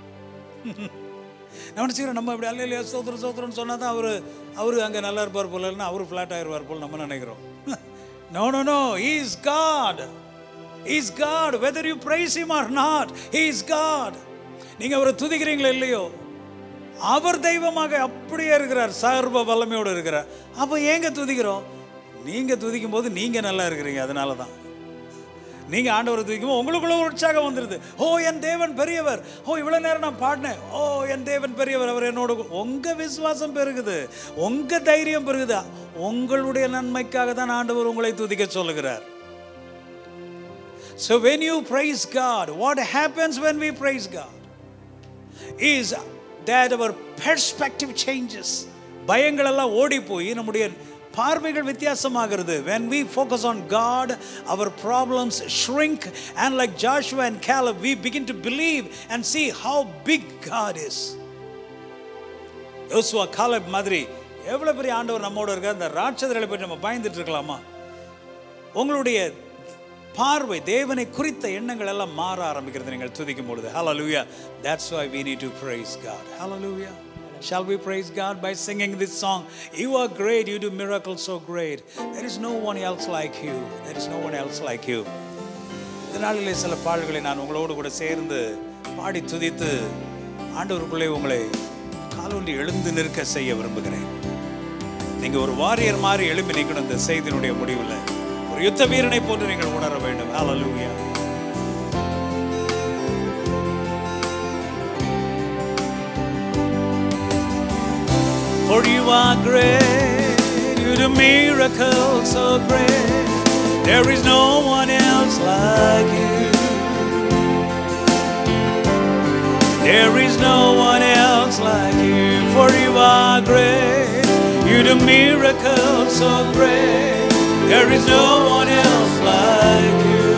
நான் நினச்சிக்கிறேன் நம்ம இப்படி அல்ல இல்லையா சோத்திரம் சோத்திரம்னு சொன்னால் தான் அவர் அவர் அங்கே நல்லா இருப்பார் போல இல்லைன்னா அவர் ஃப்ளாட் ஆயிடுவார் போல் நம்ம நினைக்கிறோம் no no no is God is God whether you praise him or not is God நீங்கள் அவரை துதிக்கிறீங்களோ இல்லையோ அவர் தெய்வமாக அப்படியே இருக்கிறார் சர்வ வல்லமையோடு இருக்கிறார் அப்போ ஏங்க துதிக்கிறோம் நீங்கள் துதிக்கும் போது நீங்கள் நல்லா இருக்கிறீங்க அதனால தான் நீங்கள் ஆண்டவரை துதிக்கும் உங்களுக்குள்ள ஒரு உற்சாகம் வந்துடுது ஓ என் தேவன் பெரியவர் ஓ இவ்வளோ நேரம் நான் பாடினேன் ஓ என் தேவன் பெரியவர் அவர் என்னோட உங்கள் விசுவாசம் பெருகுது உங்கள் தைரியம் பெருகுது உங்களுடைய நன்மைக்காக தான் ஆண்டவர் உங்களை துதிக்க சொல்லுகிறார் So when you praise God, what happens when we praise God is that our perspective changes. பயங்கள் எல்லாம் ஓடி போய் நம்முடைய பார்வைகள் வித்தியாசமாகிறது when we focus on God our problems shrink and like Joshua and Caleb we begin to believe and see how big God is யோசுவா காலப் மாதிரி எவ்வளவு பெரிய ஆண்டவர் நம்மோட இருக்கார் அந்த ராட்சதர்களை பற்றி நம்ம பயந்துட்டு இருக்கலாமா உங்களுடைய பார்வை தேவனை குறித்த எண்ணங்கள் எல்லாம் மாற ஆரம்பிக்கிறது நீங்கள் துதிக்கும் பொழுது hallelujah that's why we need to praise God hallelujah Shall we praise God by singing this song? You are great, you do miracles so great. There is no one else like you. There is no one else like you. இந்த நாளிலே சில பாடல்களை நான் உங்களோடு கூட சேர்ந்து பாடி துதித்து ஆண்டவருக்குள்ளே உங்களை காலொன்றி எழுந்து நிற்க செய்ய விரும்புகிறேன் நீங்க ஒரு வாரியர் மாதிரி எழும்பி நிற்கணும் இந்த செய்தியினுடைய முடிவில் ஒரு யுத்த வீரனை போன்று நீங்கள் உணர வேண்டும் ஹalleluya For you are great, you do miracles so great. There is no one else like you. There is no one else like you, for you are great. You do miracles so great. There is no one else like you.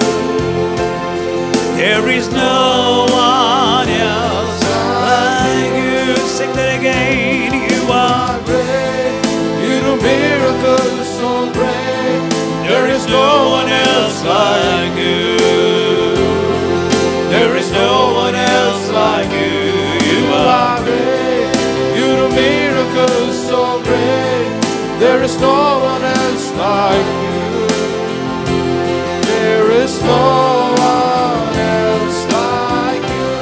There is no one else like you. Sing that again. You are great. You do miracles so great. There is no one else like you. There is no one else like you. You You are are great. You do miracles so great. There is no one else like you. There is no one else like you.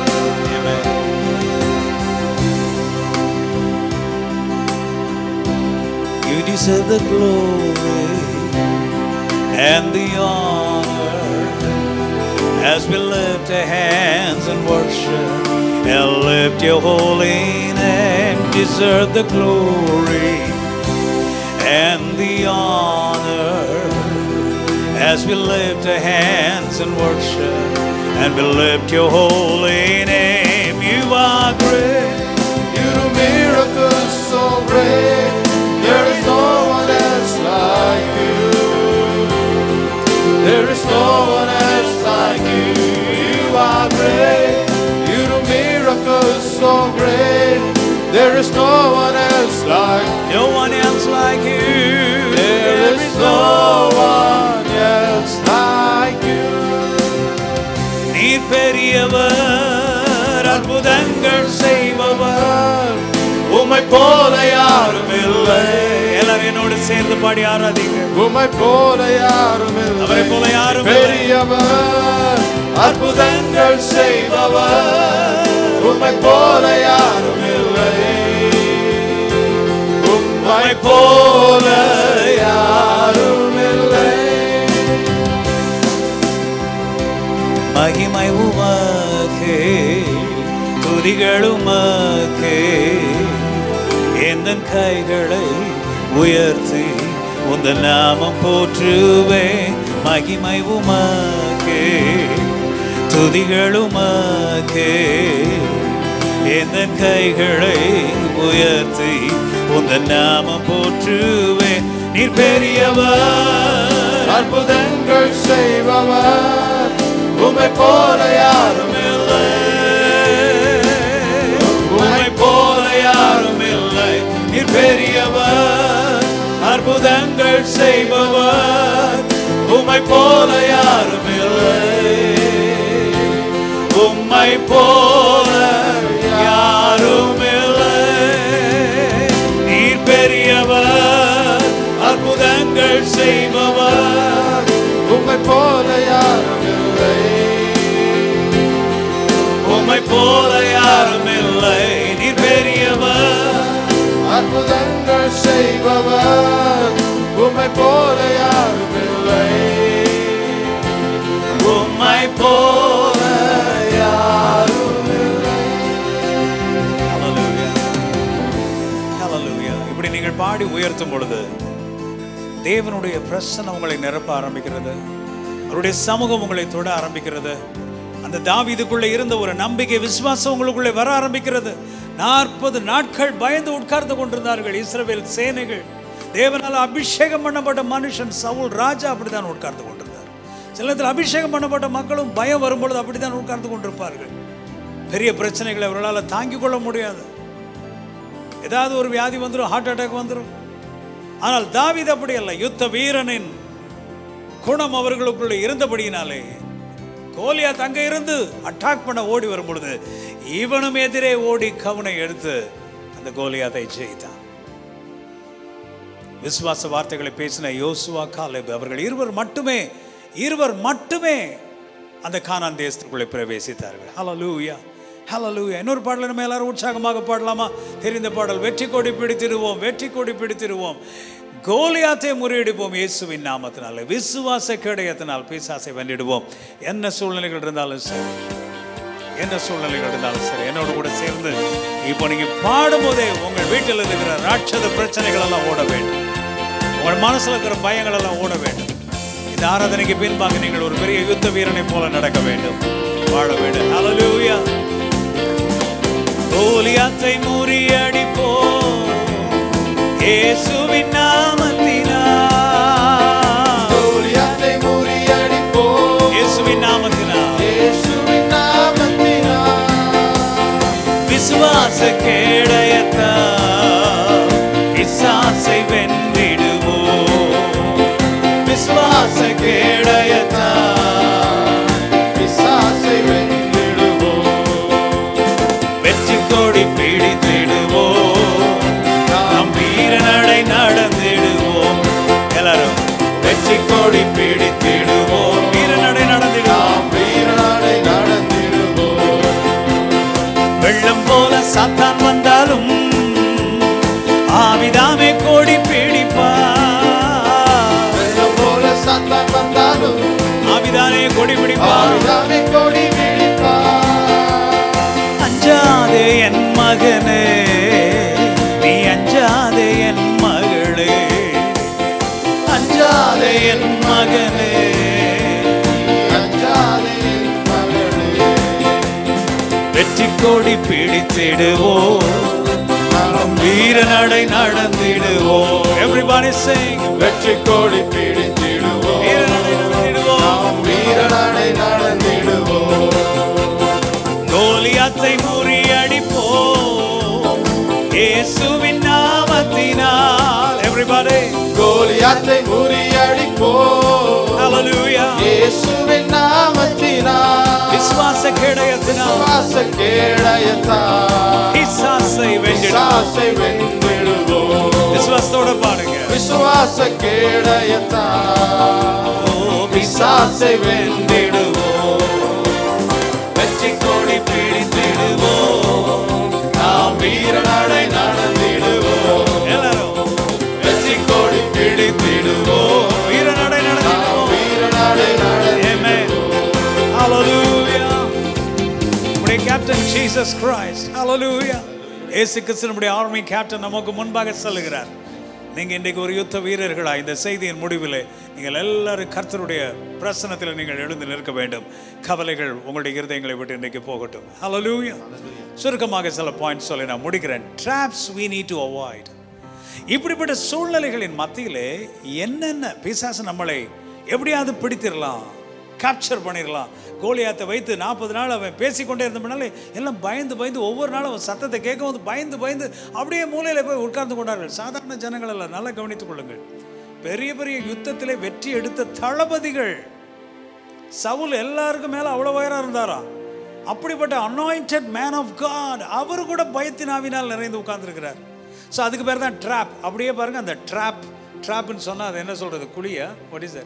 You deserve the glory and the honor as we lift our hands and worship and lift your holy name. Deserve the glory and the honor as we lift our hands and worship and we lift your holy name. You are great. You do miracles so great. There is no one else like you. There is no one else like you. You are great. You do miracles so great. There is no one else like you. No one else like you. There is no one else like you. நீர் பெரியவர் அற்புதங்கள் செய்பவர் உம்மை போல யாரும் இல்லை எல்லாரும் என்னோடு சேர்ந்து பாடி ஆராதிங்க உம்மை போல யாரும் இல்லை அவரை போல யாரும் இல்லை. பெரியவர் அற்புதங்கள் செய்பவர் உம்மை போல யாரும் இல்லை உம்மை போல யாரும் இல்லை மகிமை உமக்கே துதிகள் உமக்கே எந்த கைகளை உயர்த்தி உந்த நாமம் போற்றுவே மகிமை உமக்கே துதிகள் உமக்கே எந்த கைகளை உயர்த்தி உந்த நாமம் போற்றுவே நீர் பெரியவர் அற்புதங்கள் செய்பவர் உமை போல யாரும் இல்லை உம்மை போல யாரும் இல்லை நீர் பெரியவர் அற்புதங்கள் செய்பவர் உம்மை போல யாரும் இல்லை உம்மை போல யாரும் இல்லை நீர் பெரியவர் அற்புதங்கள் செய்பவர் உமை போல யாரும் இல்லை உம்மை போல யாரும் இல்லை நீர் பெரியவர் அற்புதங்கள் செய்பவர் உமை போல யாரும் இல்லை உம்மை போல யாரும் இல்லை Hallelujah. Hallelujah. இப்படி நீங்கள் பாடி உயர்த்தும் பொழுது தேவனுடைய பிரசன்னம் உங்களை நிரப்ப ஆரம்பிக்கிறது அவருடைய சமூகம் உங்களை தொட ஆரம்பிக்கிறது அந்த தாவீதுக்குள்ளே இருந்த ஒரு நம்பிக்கை விசுவாசம் உங்களுக்குள்ளே வர ஆரம்பிக்கிறது நாற்பது நாட்கள் பயந்து உட்கார்ந்து கொண்டிருந்தார்கள் இஸ்ரவேல் சேனைகள் தேவனால் அபிஷேகம் பண்ணப்பட்ட மனுஷன் சவுல் ராஜா அப்படித்தான் உட்கார்ந்து கொண்டிருந்தார் சில நேரத்தில் அபிஷேகம் பண்ணப்பட்ட மக்களும் பயம் வரும்பொழுது அப்படித்தான் உட்கார்ந்து கொண்டிருப்பார்கள் பெரிய பிரச்சனைகளை அவர்களால் தாங்கிக் கொள்ள முடியாது ஏதாவது ஒரு வியாதி வந்துடும் ஹார்ட் அட்டாக் வந்துடும் ஆனால் தாவீது அப்படி அல்ல யுத்த வீரனின் குணம் அவர்களுக்குள்ள இருந்தபடியினாலே கோலியாத் அங்க இருந்து அட்டாக் பண்ண ஓடி வரும் பொழுது இவனும் எதிரே ஓடி கவனை எடுத்து அந்த கோலியாத்தை ஜெயித்தான் விசுவாச வார்த்தைகளை பேசின யோசுவா காலேப் அவர்கள் இருவர் மட்டுமே இருவர் மட்டுமே அந்த கானான் தேசத்துக்குள்ளே பிரவேசித்தார்கள் ஹalleluya ஹalleluya இன்னொரு பாடல் நம்ம எல்லாரும் உற்சாகமாக பாடலாமா தெரிந்த பாடல் வெற்றி கொடி பிடித்திடுவோம் வெற்றி கொடி பிடித்திடுவோம் கோலியாத்தை முறியடிப்போம் இயேசுவின் நாமத்தினால விசுவாச கேடயத்தினால் பிசாசை வென்றிடுவோம் என்ன சூழ்நிலைகள் இருந்தாலும் சரி என்ன சூழ்நிலைகள் இருந்தாலும் சரி என்னோட கூட சேர்ந்து இப்போ நீங்க பாடும்போதே உங்கள் வீட்டில் இருக்கிற ராட்சத பிரச்சனைகள் எல்லாம் ஓட வேண்டும் உங்கள் மனசுல இருக்கிற பயங்கள் எல்லாம் ஓட வேண்டும் இந்த ஆராதனைக்கு பின்பாக நீங்கள் ஒரு பெரிய யுத்த வீரனை போல நடக்க வேண்டும் வாழ வேண்டும் ஹalleluya கோலியாத்தை முறியடிப்போம் இயேசுவின் நாமத்தினால் கோலியாத்தை முறியடிப்போம் இயேசுவின் நாமத்தினால் இயேசுவின் நாமத்தினால் விசுவாச கேடயத்தால் பிசாசை வென்றிடுவோம் விசுவாச கேடயத்தால் பிசாசை வென்றிடுவோம் வெற்றி கொடி பிடித்திடுவோம் நாம் வீரநடை நடந்திடுவோம் எல்லாரும் வெற்றி கொடி பிடித்திடுவோம் வீரநடை நடந்திடுவோம் வீரநாடை நடந்திடுவோம் வெள்ளம் போல சாத்தான் வந்தாலும் ஆவிதாமே கொடி பிடிப்பார் வெள்ளம் போல சத்தான் வந்தாலும் ஆவிதானே கொடி பிடிப்பார் ஆவிதாமே கொடி பிடிப்பார் அஞ்சாதே என் மகனே நீ அஞ்சாதே என் மகளே அஞ்சாதே என் மகனே அஞ்சாதே என் மகளே வெற்றி கொடி பிடித்திடுவோம் நாம் வீரநடை நடந்திடுவோம் எவ்ரிபாடி sing வெற்றி கோடி பிடித்திடுவோம் வீரநடை நடந்திடுவோம் நாம் வீரநாடை நடந்திடுவோம் கோலியாத்தை முறியடிப்போம் இயேசுவின் நாமத்தினால் எவ்ரிபாடி கோலியாத்தை முறியடிப்போம் ஹalleluya இயேசுவின் நாமத்தினால் விசுவாச கேடயத்தினால் விசுவாச கேடயத்தால் பிசாசை வென்றிடுவோம் பிசாசை வென்றிடுவோம் விசுவாசத்தோட பாடுங்க விசுவாச கேடயத்தால் ஓ பிசாசை வென்றிடுவோம் வெற்றி கொடி பிடித்திடுவோம் நாம் வீரநடை நடந்திடுவோம் எல்லாரும் ஜீசஸ் கிரைஸ்ட் ஹalleluya இயேசு கிறிஸ்து நம்முடைய ஆர்மி கேப்டன் நமக்கு முன்பாக செல்லுகிறார் நீங்க இன்றைக்கு ஒரு யுத்த வீரர்களா இந்த செய்தியின் முடிவிலே நீங்கள் எல்லாரும் கர்த்தருடைய பிரசனத்தில் நீங்கள் எழுந்து நிற்க வேண்டும் கவலைகள் உங்களுடைய இருதயங்களை விட்டு இன்றைக்கு போகட்டும் ஹalleluya சுருக்கமாக சில பாயிண்ட்ஸ் சொல்லி நான் முடிக்கிறேன் traps we need to avoid இப்படிப்பட்ட சூழ்நிலைகளின் மத்தியிலே என்னென்ன பிசாசு நம்மளை எப்படியாவது பிடித்திடலாம் கேப்சர் பண்ணிடலாம் கோலியாத்தை வைத்து நாற்பது நாள் அவன் பேசிக்கொண்டே இருந்தபடினாலே எல்லாம் பயந்து பயந்து ஒவ்வொரு நாளும் அவன் சத்தத்தை கேட்கும் போது பயந்து பயந்து அப்படியே மூலையில் போய் உட்கார்ந்து கொண்டார்கள் சாதாரண ஜனங்கள் எல்லாம் நல்லா கவனித்துக் கொள்ளுங்கள் பெரிய பெரிய யுத்தத்திலே வெற்றி எடுத்த தளபதிகள் சவுல் எல்லாருக்கும் மேல அவ்வளவு உயரம் இருந்தாராம் அப்படிப்பட்ட அனாயிண்டட் மேன் ஆஃப் காட் அவர் கூட பயத்தின் ஆவினால் நிறைந்து உட்கார்ந்துருக்கிறார் ஸோ அதுக்கு பேர் தான் ட்ராப் அப்படியே பாருங்க அந்த ட்ராப் ட்ராப்னு சொன்னா அது என்ன சொல்றது குழியா வாட் இஸ்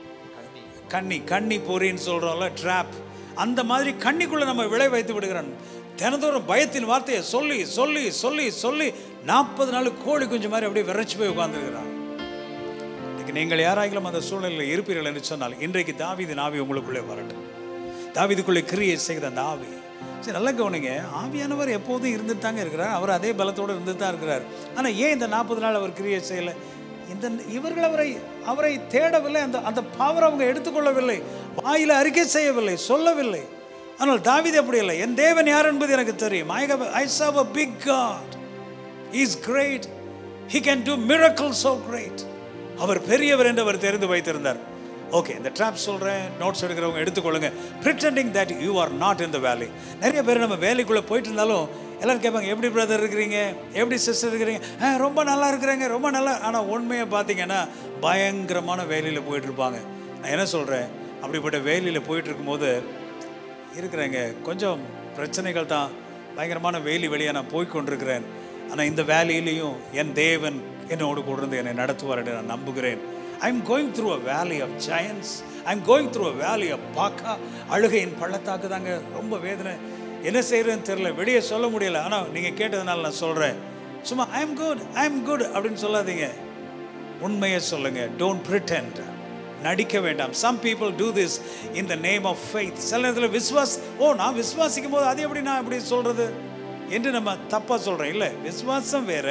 கண்ணி கண்ணி பொறின்னு சொல்றோம்ல ட்ராப் அந்த மாதிரி கண்ணிக்குள்ள நம்ம விளை வைத்து விடுகிறான் தினந்தோறும் பயத்தின் வார்த்தையை சொல்லி சொல்லி சொல்லி சொல்லி நாற்பது நாள் கோழி குஞ்சு மாதிரி அப்படியே விரைச்சு போய் உட்கார்ந்துருக்கிறான் இன்னைக்கு நீங்கள் யாராகிலும் அந்த சூழ்நிலையில் இருப்பீர்கள் என்று சொன்னால் இன்றைக்கு தாவீது ஆவி உங்களுக்குள்ளே வரட்டும் தாவீதுக்குள்ளே கிரியை செய்கிற அந்த ஆவி சரி நல்லா கவனிங்க ஆவியானவர் எப்போதும் இருந்துட்டு தாங்க இருக்கிறார் அவர் அதே பலத்தோடு இருந்துட்டு தான் இருக்கிறார் ஆனால் ஏன் இந்த நாற்பது நாள் அவர் கிரியை செய்யலை இந்த இவர்கள் அவரை அவரை தேடவில்லை அந்த அந்த பவர் அவங்க எடுத்துக்கொள்ளவில்லை வாயில அறிக்கை செய்யவில்லை சொல்லவில்லை ஆனால் தாவீது அப்படி இல்லை என் தேவன் யார் என்பது எனக்கு தெரியும் I how I serve a big God is great he can do miracle so great அவர் பெரியவர் என்று அவர் தெரிந்து வைத்திருந்தார் ஓகே இந்த ட்ராப் சொல்கிறேன் நோட்ஸ் எடுக்கிறவங்க எடுத்துக்கொள்ளுங்க pretending that you are not in the valley நிறைய பேர் நம்ம வேலைக்குள்ளே போயிட்டு இருந்தாலும் எல்லாரும் கேட்பாங்க எப்படி பிரதர் இருக்கிறீங்க எப்படி சிஸ்டர் இருக்கிறீங்க ஆ ரொம்ப நல்லா இருக்கிறேங்க ரொம்ப நல்லா ஆனால் உண்மையை பார்த்தீங்கன்னா பயங்கரமான வேலையில் போயிட்டு இருப்பாங்க நான் என்ன சொல்கிறேன் அப்படிப்பட்ட வேலையில் போயிட்டு இருக்கும்போது இருக்கிறேங்க கொஞ்சம் பிரச்சனைகள் தான் பயங்கரமான வேலி வழியாக நான் போய் கொண்டிருக்கிறேன் ஆனால் இந்த வேலையிலையும் என் தேவன் என்னோடு கூட இருந்து என்னை நடத்துவார் என்று நான் நம்புகிறேன் I am going through a valley of giants I am going through a valley of பாக்கா அழுகையின் பள்ளத்தாக்கு தாங்க ரொம்ப வேதனை என்ன செய்யறதுன்னு தெரியல வெளியே சொல்ல முடியல ஆனால் நீங்கள் கேட்டதுனால நான் சொல்கிறேன் சும்மா I am good I am good அப்படின்னு சொல்லாதீங்க உண்மையை சொல்லுங்க டோன்ட் pretend நடிக்க வேண்டாம் some people do this in the name of faith சில நேரத்தில் விஸ்வாஸ் ஓ நான் விசுவாசிக்கும் போது அது எப்படி நான் எப்படி சொல்றது என்று நம்ம தப்பாக சொல்கிறோம் இல்லை விசுவாசம் வேற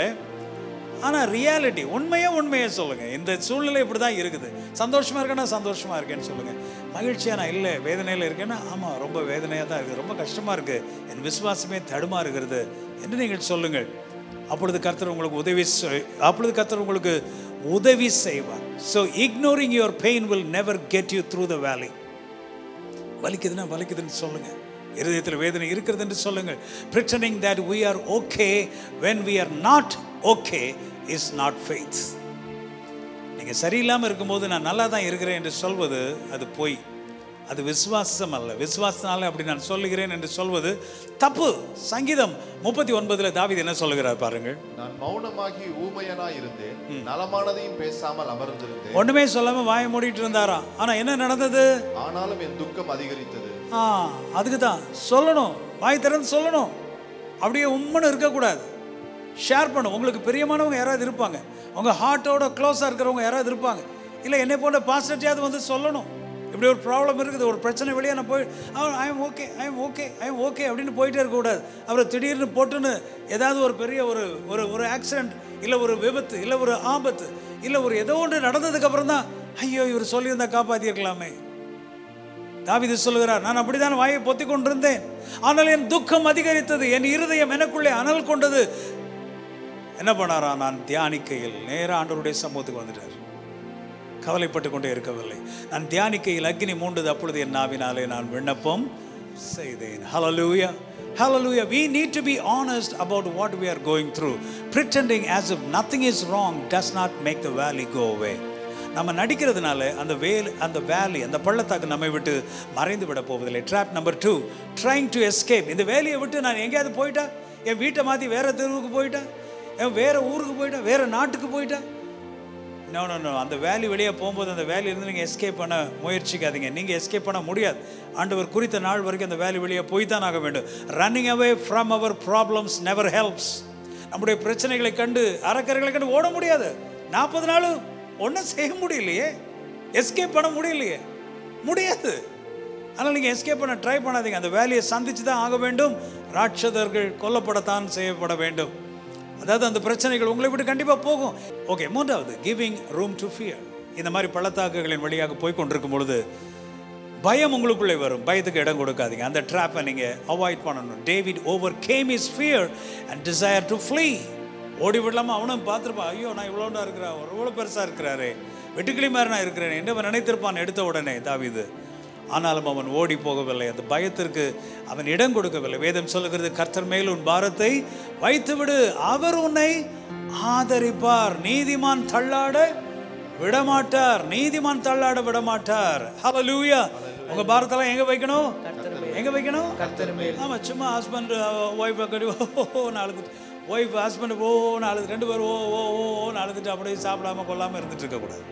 ஆனால் ரியாலிட்டி உண்மையே உண்மையை சொல்லுங்க இந்த சூழ்நிலை இப்படி தான் இருக்குது சந்தோஷமா இருக்கேன்னா சந்தோஷமா இருக்கேன்னு சொல்லுங்க மகிழ்ச்சியா நான் இல்லை வேதனையில் இருக்கேன்னா ஆமாம் ரொம்ப வேதனையாக தான் இருக்குது ரொம்ப கஷ்டமா இருக்கு என் விசுவாசமே தடுமாறுகிறது என்று நீங்கள் சொல்லுங்கள் அப்பொழுது கர்த்தர் உங்களுக்கு உதவி செய்- அப்பொழுது கர்த்தர் உங்களுக்கு உதவி செய்வார் so ignoring your pain will never get you through the valley வலிக்குதுன்னா வலிக்குதுன்னு சொல்லுங்க இருதயத்தில் வேதனை இருக்கிறது என்று சொல்லுங்கள் pretending that we are okay when we are not okay is not faith நீங்கள் சரியில்லாமல் இருக்கும்போது நான் நல்லா தான் இருக்கிறேன் என்று சொல்வது அது பொய் அது விசுவாசம் அல்ல விசுவாசனால அப்படி நான் சொல்லுகிறேன் என்று சொல்வது தப்பு சங்கீதம் முப்பத்தி ஒன்பதுல தாவீது என்ன சொல்லுகிறார் பாருங்கள் நான் மௌனமாகி ஊமையனாய் இருந்தேன் நலமானதையும் பேசாமல் அமர்ந்திருந்தேன் ஒண்ணுமே சொல்லாம வாயை மூடிட்டு இருந்தாராம் ஆனா என்ன நடந்தது ஆனாலும் என் துக்கம் அதிகரித்தது ஆ அதுக்கு தான் சொல்லணும் வாய் திறந்து சொல்லணும் அப்படியே உம்முன்னு இருக்கக்கூடாது ஷேர் பண்ணும் உங்களுக்கு பிரியமானவங்க யாராவது இருப்பாங்க உங்கள் ஹார்ட்டோட க்ளோஸாக இருக்கிறவங்க யாராவது இருப்பாங்க இல்லை என்னை போன்ற பாஸ்டர்ட்டியாவது வந்து சொல்லணும் இப்படி ஒரு ப்ராப்ளம் இருக்குது ஒரு பிரச்சனை வெளியே நான் போய் I am okay I am okay I am okay அப்படின்னு போயிட்டே இருக்கக்கூடாது அப்புறம் திடீர்னு போட்டுன்னு ஏதாவது ஒரு பெரிய ஒரு ஒரு ஒரு ஆக்சிடென்ட் இல்லை ஒரு விபத்து இல்லை ஒரு ஆபத்து இல்லை ஒரு ஏதோ ஒன்று நடந்ததுக்கப்புறம் தான் ஐயோ இவர் சொல்லியிருந்தா காப்பாற்றியிருக்கலாமே தாவீது சொல்லுகிறார் நான் அப்படிதான் வாயை பொத்தி கொண்டிருந்தேன் ஆனால் என் துக்கம் அதிகரித்தது என் இருதயம் எனக்குள்ளே அனல் கொண்டது என்ன பண்ணாரா நான் தியானிக்கையில் நேரா ஆண்டவருடைய சமூகத்துக்கு வந்துட்டார் கவலைப்பட்டு கொண்டே இருக்கவில்லை நான் தியானிக்கையில் அக்னி மூண்டது அப்பொழுது என் நாவினாலே நான் விண்ணப்பம் செய்தேன் ஹalleluya hallelujah we need to be honest about what we are going through pretending as if nothing is wrong does not make the valley go away நம்ம நடிக்கிறதுனால அந்த வேல் அந்த வேலி அந்த பள்ளத்தாக்கு நம்மை விட்டு மறைந்து விட போவதில்லை trap number two trying to escape இந்த வேலையை விட்டு நான் எங்கேயாவது போயிட்டா என் வீட்டை மாற்றி வேற தெருவுக்கு போயிட்டேன் என் வேற ஊருக்கு போயிட்டேன் வேற நாட்டுக்கு போயிட்டேன் நோ நோ நோ அந்த வேலி வெளியே போகும்போது அந்த வேலையிலேருந்து நீங்கள் எஸ்கேப் பண்ண முயற்சிக்காதீங்க நீங்கள் எஸ்கேப் பண்ண முடியாது ஆண்டவர் குறித்த நாள் வரைக்கும் அந்த வேலி வெளியே போய் தான் ஆக வேண்டும் running away from our problems never helps நம்முடைய பிரச்சனைகளை கண்டு அறக்கரைகளை கண்டு ஓட முடியாது நாற்பது நாள் ஒன்றும் செய்ய முடியலையே எஸ்கேப் பண்ண முடியலையே முடியாது அதனால் நீங்கள் எஸ்கேப் பண்ண ட்ரை பண்ணாதீங்க அந்த வேலையை சந்திச்சு தான் ஆக வேண்டும் ராட்சதர்கள் கொல்லப்படத்தான் செய்யப்பட வேண்டும் அதாவது அந்த பிரச்சனைகள் உங்களை விட்டு கண்டிப்பாக போகும் ஓகே மூன்றாவது கிவிங் ரூம் டு ஃபியர் இந்த மாதிரி பள்ளத்தாக்குகளின் வழியாக போய் கொண்டிருக்கும் பொழுது பயம் உங்களுக்குள்ளே வரும் பயத்துக்கு இடம் கொடுக்காதீங்க அந்த ட்ராப்பை நீங்கள் அவாய்ட் பண்ணணும் David overcame his fear and desire to flee ஓடி விடலாமா அவனும் பார்த்துருப்பான் ஐயோ நான் இவ்வளோண்டா இருக்கிறேன் அவர் இவ்வளோ பெருசாக இருக்கிறாரு வெட்டுக்கிளி மாதிரி நான் இருக்கிறேன் என்று அவன் நினைத்திருப்பான் எடுத்த உடனே தாவிது ஆனாலும் அவன் ஓடி போகவில்லை அந்த பயத்திற்கு அவன் இடம் கொடுக்கவில்லை வேதம் சொல்லுகிறது கர்த்தர் மேல் உன் பாரத்தை வைத்து விடு அவர் உன்னை ஆதரிப்பார் நீதிமான் தள்ளாட விடமாட்டார் நீதிமான் தள்ளாட விடமாட்டார் ஹalleluya உங்க பாரத்தெல்லாம் எங்க வைக்கணும் எங்க வைக்கணும் ஆமா சும்மா ஹஸ்பண்ட் ஒய்ஃப் கடி ஓ அழுதுட்டு ஒய்ஃப் ஹஸ்பண்ட் ஓ அழுது ரெண்டு பேரும் ஓ ஓ ஓ அழுதுட்டு அப்படியே சாப்பிடாம கொள்ளாம இருந்துட்டு இருக்க கூடாது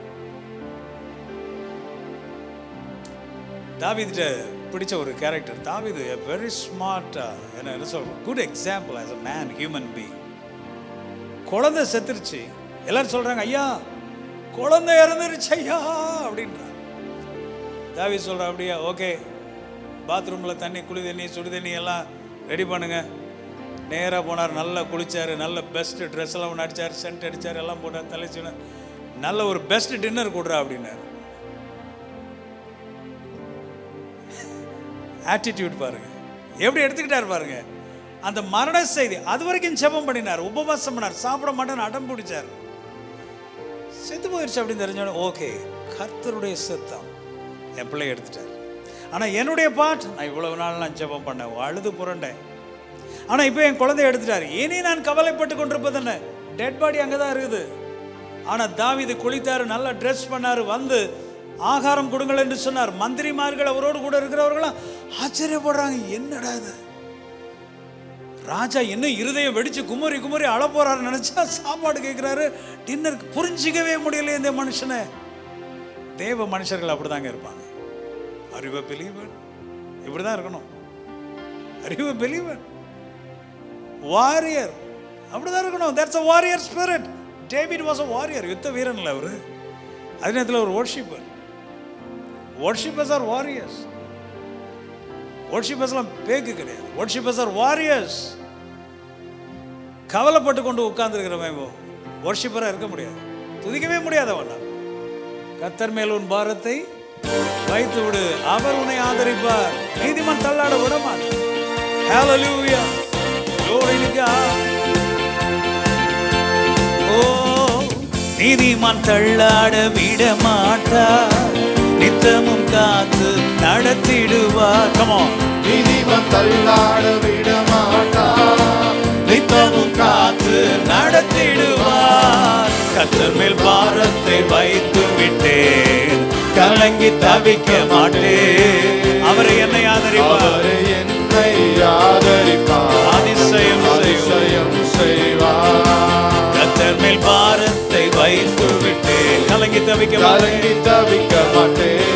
தாவிதிட்ட பிடிச்ச ஒரு கேரக்டர் தாவிது வெரி ஸ்மார்ட்டா என்ன சொல்ற good example as a man human being குழந்தை செத்துருச்சு எல்லாரும் சொல்றாங்க ஐயா குழந்தை இறந்துருச்சு ஐயா அப்படின்றாங்க தாவி சொல்ற அப்படியா ஓகே பாத்ரூம்ல தண்ணி குளி தண்ணி சுடு தண்ணி எல்லாம் ரெடி பண்ணுங்க நேராக போனார் நல்லா குளிச்சாரு நல்ல பெஸ்ட் ட்ரெஸ் எல்லாம் ஒன்று அடிச்சார் சென்ட் அடிச்சார் எல்லாம் போட்டார் தலைச்சுன நல்ல ஒரு பெஸ்ட் டின்னர் கொடுறா அப்படின்னாரு ஆட்டிடியூட் பாருங்க எப்படி எடுத்துக்கிட்டார் பாருங்க அந்த மரண செய்தி அது வரைக்கும் ஜெபம் பண்ணினார் உபவாசம் பண்ணார் சாப்பிட மாட்டேன்னு அடம் பிடிச்சார் செத்து போயிடுச்சு அப்படின்னு தெரிஞ்சோடனே ஓகே கர்த்தருடைய சித்தம் என் பிள்ளை எடுத்துட்டார் ஆனால் என்னுடைய பாட் நான் இவ்வளவு நாள் நான் ஜெபம் பண்ணேன் அழுது புரண்டேன் ஆனால் இப்போ என் குழந்தைய எடுத்துட்டார் இனி நான் கவலைப்பட்டு கொண்டிருப்பது என்ன டெட் பாடி அங்கே தான் இருக்குது ஆனால் தாவிது குளித்தார் நல்லா ட்ரெஸ் பண்ணார் வந்து ஆகாரம் கொடுங்கள் என்று சொன்னார் மந்திரிமார்கள் அவரோடு கூட இருக்கிறவர்களாம் ஆச்சரியப்படுறாங்க என்னடா இது ராஜா இன்னும் இருதயம் வெடிச்சு குமரி குமரி அழ போறாரு நினைச்சா சாப்பாடு கேட்கிறாரு டின்னருக்கு புரிஞ்சிக்கவே முடியல இந்த மனுஷனை தேவ மனுஷர்கள் அப்படிதாங்க இருப்பாங்க அறிவ பிலீவன் இப்படிதான் இருக்கணும் அறிவ பிலீவன் வாரியர் அப்படிதான் இருக்கணும் that's a warrior spirit David was a warrior யுத்த வீரன் இல்லை அவரு அதே நேரத்தில் ஒரு worshipper worshippers ஆர் வாரியர்ஸ் worshippersலாம் பேக்கு கிடையாது worshipers ஆர் வாரியர்ஸ் கவலைப்பட்டு கொண்டு உட்கார்ந்துருக்கிறவன் worshipper-ஆ இருக்க முடியாது துதிக்கவே முடியாது அவன் கத்தர் மேல் உன் பாரத்தை வைத்து விடு அவர் உன்னை ஆதரிப்பார் நீதிமன் தள்ளாட விடமான் Hallelujah. Glory to God. ஓ நீதிமான் தள்ளாட விட மாட்டார் நித்தமும் காத்து நடத்திடுவார் கமான் நீதிமன் தள்ளாட விட மாட்டார் நித்தமும் காத்து நடத்திடுவார் கத்தர் மேல் பாரத்தை வைத்து விட்டேன் கலங்கி தவிக்க மாட்டேன் அவரை என்னை ஆதரிப்பார் அவர் என்னை ஆதரிப்பார் அதிசயம் செய்வார். அதிசயம் செய்வார் கத்தர் மேல் பாரத்தை வைத்து விட்டேன் கலங்கி தவிக்க மாட்டேன் கலங்கி தவிக்க மாட்டேன்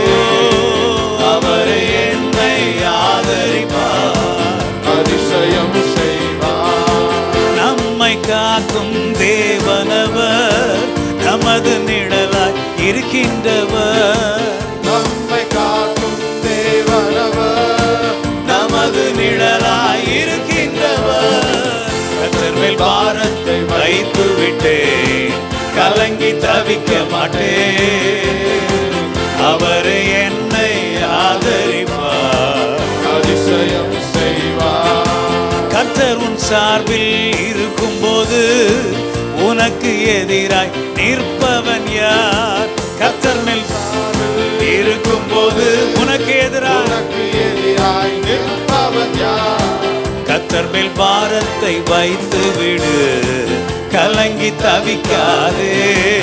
அவர் என்னை ஆதரிப்பார் அதிசயம் செய்வார் நம்மை காக்கும் தேவனவர் நமது நிழலாய் இருக்கின்றவர் நம்மை காக்கும் தேவனவர் நமது நிழலாய் இருக்கின்றவர் கத்தர் மேல் பாரத்தை வைத்து விட்டேன் கலங்கி தவிக்க மாட்டேன் அவர் என்னை ஆதரிப்பார் அதிசயம் செய்வார் கர்த்தர் உன் சார்பில் இருக்கும்போது உனக்கு எதிராய் நிற்பவன் யார் கர்த்தர் மேல் இருக்கும்போது உனக்கு எதிராய் உனக்கு எதிராய் நிற்பவன் யார் கர்த்தர் மேல் பாரத்தை வைத்து விடு கலங்கி தவிக்காதே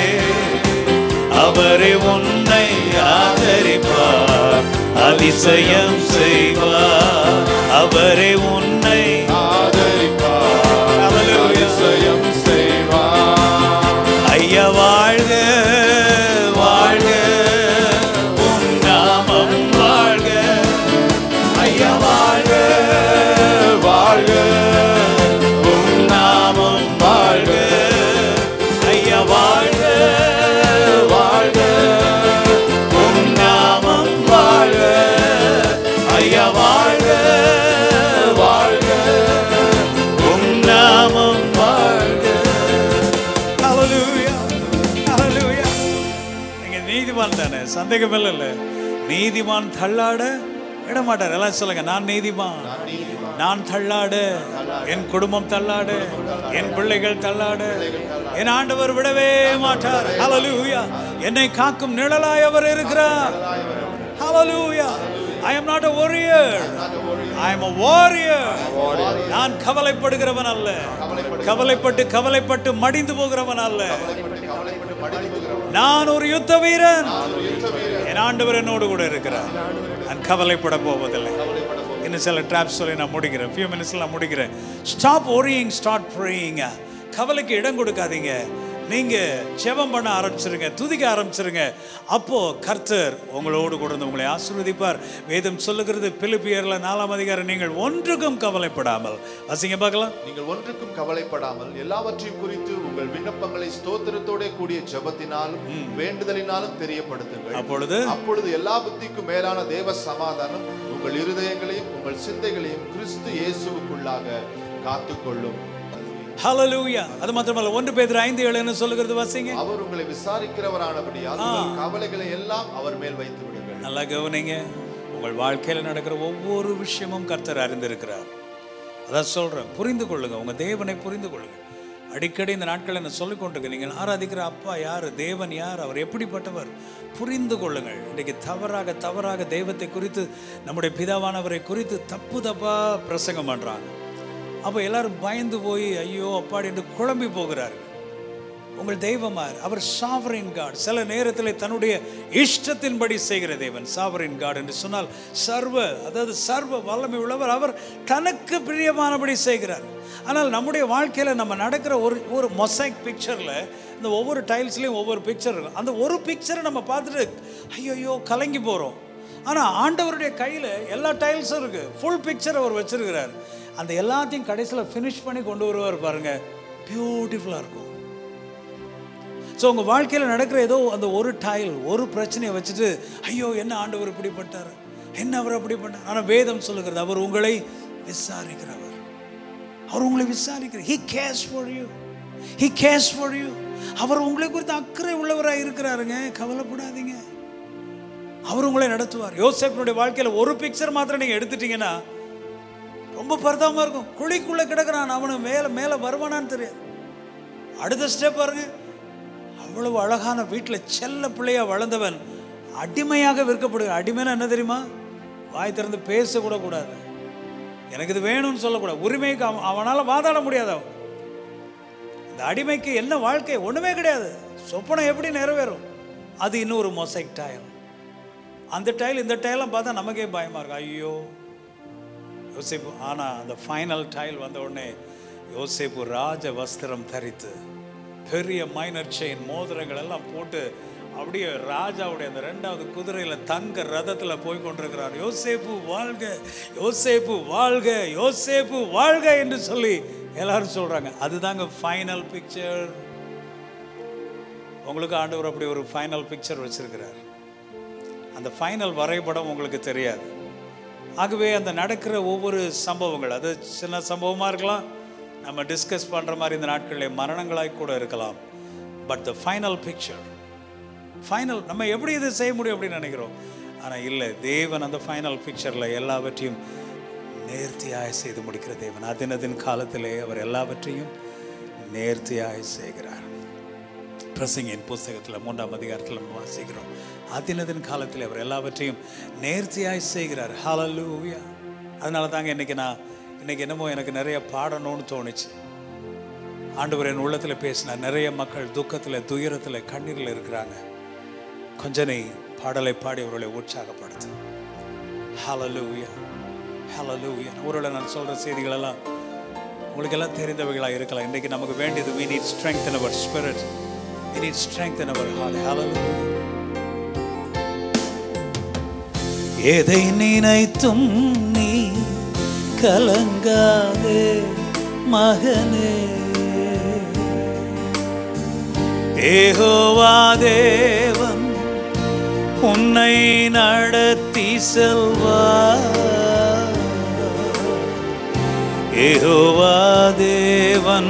அவரே உன்னை ஆதரிப்பார் அதிசயம் செய்வார் அவரே உன்னை ஆதரிப்பார் Hallelujah. அதிசயம் செய்வார் ஐயா வாழ்க வாழ்க உம் நாமம் வாழ்க ஐயா வாழ்க வாழ்க உம் நாமம் வாழ்க ஐயா வாழ்க வாழ்க உம் நாமம் வாழ்க தானே சந்தேகம் இல்லை நீதிமான் தள்ளாட விட மாட்டார் எல்லாம் சொல்லுங்க நான் நீதிமான் நான் தள்ளாட என் குடும்பம் தள்ளாட என் பிள்ளைகள் தள்ளாட என் ஆண்டவர் விடவே மாட்டார் ஹalleluya என்னை காக்கும் நிழலாய் அவர் இருக்கிறார் ஹalleluya I am not a warrior I am a warrior நான் கவலைப்படுகிறவன் அல்ல கவலைப்பட்டு கவலைப்பட்டு மடிந்து போகிறவன் அல்ல நான் ஒரு யுத்த வீரன் என் ஆண்டவர் என்னோடு கூட இருக்கிறார் நான் கவலைப்பட போவதில்லை இன்னும் சில ட்ராப்ஸ் சொல்லி நான் முடிக்கிறேன் ஃபியூ மினிட்ஸில் நான் முடிக்கிறேன் ஸ்டாப் ஒரியிங் ஸ்டார்ட் ப்ரேயிங்க கவலைக்கு இடம் கொடுக்காதீங்க நீங்க ஜெபம் பண்ண ஆரம்பிச்சிருங்க துதிக்க ஆரம்பிச்சிருங்க அப்போ கர்த்தர் உங்களோடு கூட இருந்து உங்களை ஆசீர்வதிப்பார் வேதம் சொல்லுகிறது பிலிப்பியர்ல நாலாம் அதிகாரம் நீங்கள் ஒன்றுக்கும் கவலைப்படாமல் வாசிங்க பார்க்கலாம் நீங்கள் ஒன்றுக்கும் கவலைப்படாமல் எல்லாவற்றையும் குறித்து உங்கள் விண்ணப்பங்களை ஸ்தோத்திரத்தோட கூடிய ஜெபத்தினாலும் வேண்டுதலினாலும் தெரியப்படுத்துங்கள் அப்பொழுது அப்பொழுது எல்லா புத்திக்கும் மேலான தேவ சமாதானம் உங்கள் இருதயங்களையும் உங்கள் சிந்தைகளையும் கிறிஸ்து இயேசுவுக்குள்ளாக காத்துக்கொள்ளும் ஹalleluya அது மாத்திரமல்ல ஒன்று பேதுரு ஐந்து ஏழு என்ன சொல்லுகிறது வாசிங்க அவர் உங்களை விசாரிக்கிறவரானபடியால் உங்கள் கவலைகளை எல்லாம் அவர் மேல் வைத்து விடுங்கள் நல்லா கவனிங்க உங்கள் வாழ்க்கையில் நடக்கிற ஒவ்வொரு விஷயமும் கர்த்தர் அறிந்திருக்கிறார் அதான் சொல்றேன் புரிந்து கொள்ளுங்க உங்க தேவனை புரிந்து கொள்ளுங்க அடிக்கடி இந்த நாட்களில் என்ன சொல்லிக் கொண்டிருக்க நீங்கள் ஆராதிக்கிற அப்பா யார் தேவன் யார் அவர் எப்படிப்பட்டவர் புரிந்து கொள்ளுங்கள் இன்றைக்கு தவறாக தவறாக தெய்வத்தை குறித்து நம்முடைய பிதாவானவரை குறித்து தப்பு தப்பா பிரசங்கம் பண்றாங்க அப்போ எல்லாரும் பயந்து போய் ஐயோ அப்பாடி என்று குழம்பி போகிறார்கள் உங்கள் தெய்வமார் அவர் சாவரின் காட் சில நேரத்தில் தன்னுடைய இஷ்டத்தின்படி செய்கிற தேவன் சாவரின் காட் என்று சொன்னால் சர்வ அதாவது சர்வ வல்லமை உள்ளவர் அவர் தனக்கு பிரியமானபடி செய்கிறார் ஆனால் நம்முடைய வாழ்க்கையில் நம்ம நடக்கிற ஒரு ஒரு மொசைக் பிக்சரில் இந்த ஒவ்வொரு டைல்ஸ்லேயும் ஒவ்வொரு பிக்சர் இருக்கும் அந்த ஒரு பிக்சரை நம்ம பார்த்துட்டு ஐயோ கலங்கி போகிறோம் ஆனால் ஆண்டவருடைய கையில் எல்லா டைல்ஸும் இருக்குது ஃபுல் பிக்சர் அவர் வச்சிருக்கிறார் அந்த எல்லாத்தையும் கடைசியில் ஃபினிஷ் பண்ணி கொண்டு வருவார் பாருங்க பியூட்டிஃபுல்லாக இருக்கும் ஸோ உங்கள் வாழ்க்கையில் நடக்கிற ஏதோ அந்த ஒரு டைல் ஒரு பிரச்சனையை வச்சுட்டு ஐயோ என்ன ஆண்டவர் இப்படிப்பட்டார் என்ன அவர் அப்படி பண்ணார் ஆனால் வேதம் சொல்லுகிறது அவர் உங்களை விசாரிக்கிறவர் அவர் உங்களை விசாரிக்கிறார் he cares for you he cares for you அவர் உங்களை குறித்து அக்கறை உள்ளவராக இருக்கிறாருங்க கவலைப்படாதீங்க அவர் உங்களை நடத்துவார் யோசேப்பினுடைய வாழ்க்கையில் ஒரு பிக்சர் மாத்திரம் நீங்கள் எடுத்துட்டீங்கன்னா ரொம்ப பரிதாபமாக இருக்கும் குழிக்குள்ளே கிடக்குறான் அவனு மேலே மேலே வருவானான்னு தெரியாது அடுத்த ஸ்டெப் பாருங்க அவ்வளவு அழகான வீட்டில் செல்ல பிள்ளையா வளர்ந்தவன் அடிமையாக விற்கப்படுகிற அடிமைனா என்ன தெரியுமா வாய் திறந்து பேசக்கூட கூடாது எனக்கு இது வேணும்னு சொல்லக்கூடாது உரிமைக்கு அவன் அவனால் வாதாட முடியாது அவன் இந்த அடிமைக்கு என்ன வாழ்க்கை ஒன்றுமே கிடையாது சொப்பனம் எப்படி நிறைவேறும் அது இன்னும் ஒரு மொசைக் டைல் அந்த டைல் இந்த டைலாம் பார்த்தா நமக்கே பயமாக இருக்கும் ஐயோ யோசிப்பு ஆனால் அந்த ஃபைனல் டைல் வந்த உடனே யோசிப்பு ராஜ வஸ்திரம் தரித்து பெரிய மைனர் செயின் மோதிரங்கள் எல்லாம் போட்டு அப்படியே ராஜாவுடைய அந்த ரெண்டாவது குதிரையில் தங்க ரதத்தில் போய் கொண்டிருக்கிறார் யோசேப்பு வாழ்க யோசேப்பு வாழ்க யோசேப்பு வாழ்க என்று சொல்லி எல்லாரும் சொல்கிறாங்க அதுதாங்க ஃபைனல் பிக்சர் உங்களுக்கு ஆண்டவர் அப்படி ஒரு ஃபைனல் பிக்சர் வச்சிருக்கிறார் அந்த ஃபைனல் வரைபடம் உங்களுக்கு தெரியாது ஆகவே அந்த நடக்கிற ஒவ்வொரு சம்பவங்கள் அது சின்ன சம்பவமாக இருக்கலாம் நம்ம டிஸ்கஸ் பண்ணுற மாதிரி இந்த நாட்களில் மரணங்களாய் கூட இருக்கலாம் but the final picture final நம்ம எப்படி இது செய்ய முடியும் அப்படின்னு நினைக்கிறோம் ஆனால் இல்லை தேவன் அந்த ஃபைனல் பிக்சரில் எல்லாவற்றையும் நேர்த்தியாய் செய்து முடிக்கிற தேவன் அதினதின் காலத்திலே அவர் எல்லாவற்றையும் நேர்த்தியாய் செய்கிறார் பிரசங்கின் புஸ்தகத்தில் மூன்றாம் அதிகாரத்தில் நம்ம வாசிக்கிறோம் அதினதின் காலத்தில் அவர் எல்லாவற்றையும் நேர்த்தியாய் செய்கிறார் ஹalleluya அதனால தாங்க இன்னைக்கு நான் இன்னைக்கு என்னமோ எனக்கு நிறைய பாடணும்னு தோணுச்சு ஆண்டவர் என் உள்ளத்தில் பேசினார் நிறைய மக்கள் துக்கத்தில் துயரத்தில் கண்ணீரில் இருக்கிறாங்க கொஞ்ச நீ பாடலை பாடி அவர்களை உற்சாகப்படுத்து ஹalleluya ஹalleluya ஒருவேளை நான் சொல்கிற செய்திகளெல்லாம் உங்களுக்கு எல்லாம் தெரிந்தவைகளாக இருக்கலாம் இன்றைக்கு நமக்கு வேண்டியது we need strength in our spirit we need strength in our heart hallelujah எதை நினைத்தும் நீ கலங்காதே மகனே ஏகோவா தேவன் உன்னை நடத்தி செல்வா ஏகோவா தேவன்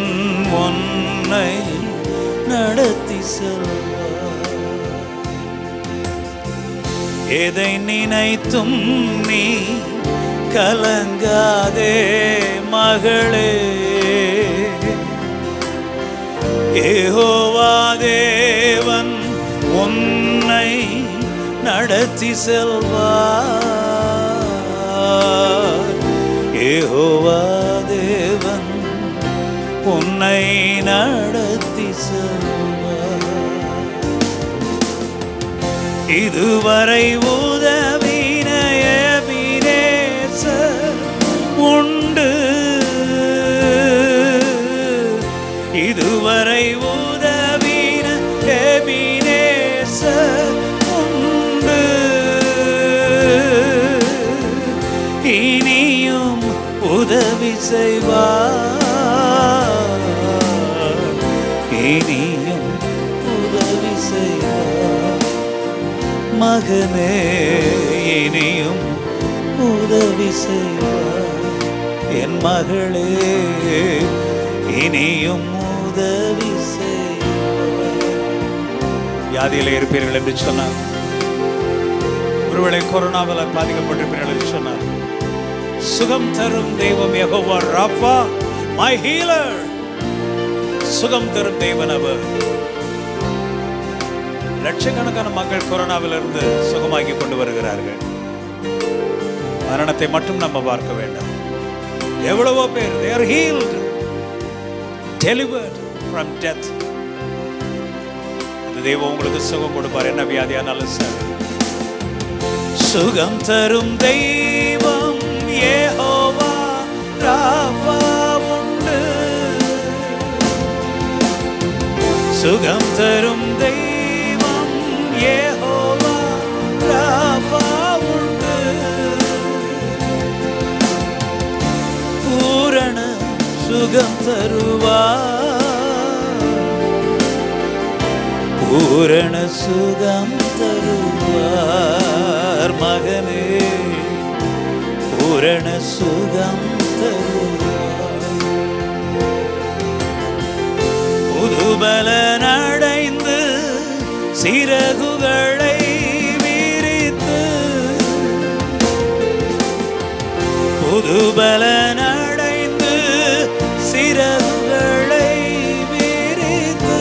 உன்னை நடத்தி செல்வா எதை நினைத்தும் நீ கலங்காதே மகளே ஏகோவா தேவன் உன்னை நடத்தி செல்வார் ஏகோவா தேவன் உன்னை நடத்தி செல்வார் இதுவரை உதவின எபினேசர் உண்டு இதுவரை உதவின எபினேசர் உண்டு இனியும் உதவி செய்வார் இனியும் உதவி செய்வார் மகனே இனியும் உதவி செய்வார் என் மகளே இனியும் உதவி செய்வார் வியாதியில் இருப்பீர்கள் என்று சொன்னார் ஒருவேளை கொரோனாவில் பாதிக்கப்பட்டிருப்பீர்கள் என்று சொன்னார் சுகம் தரும் தெய்வம் யெகோவா ராஃபா மை ஹீலர் சுகம் தரும் தெய்வன் அவர் லட்சக்கணக்கான மக்கள் கொரோனாவிலிருந்து சுகமாக்கி கொண்டு வருகிறார்கள் மரணத்தை மட்டும் நம்ம பார்க்க வேண்டாம் எவ்வளவோ பேர் they are healed delivered from death இந்த தெய்வம் உங்களுக்கு சுகம் கொடுப்பார் என்ன வியாதியானாலும் சரி சுகம் தரும் தெய்வம் யெகோவா ராஃபா உண்டு சுகம் தரும் தெய்வம் யெகோவா ராஃபா உண்டு பூரண சுகம் தருவார் பூரண சுகம் தருவார் மகனே பூரண சுகம் தருவார் புதுபலன் அடைந்து சிறகுகளை விரித்து புதுபலன் அடைந்து சிறகுகளை விரித்து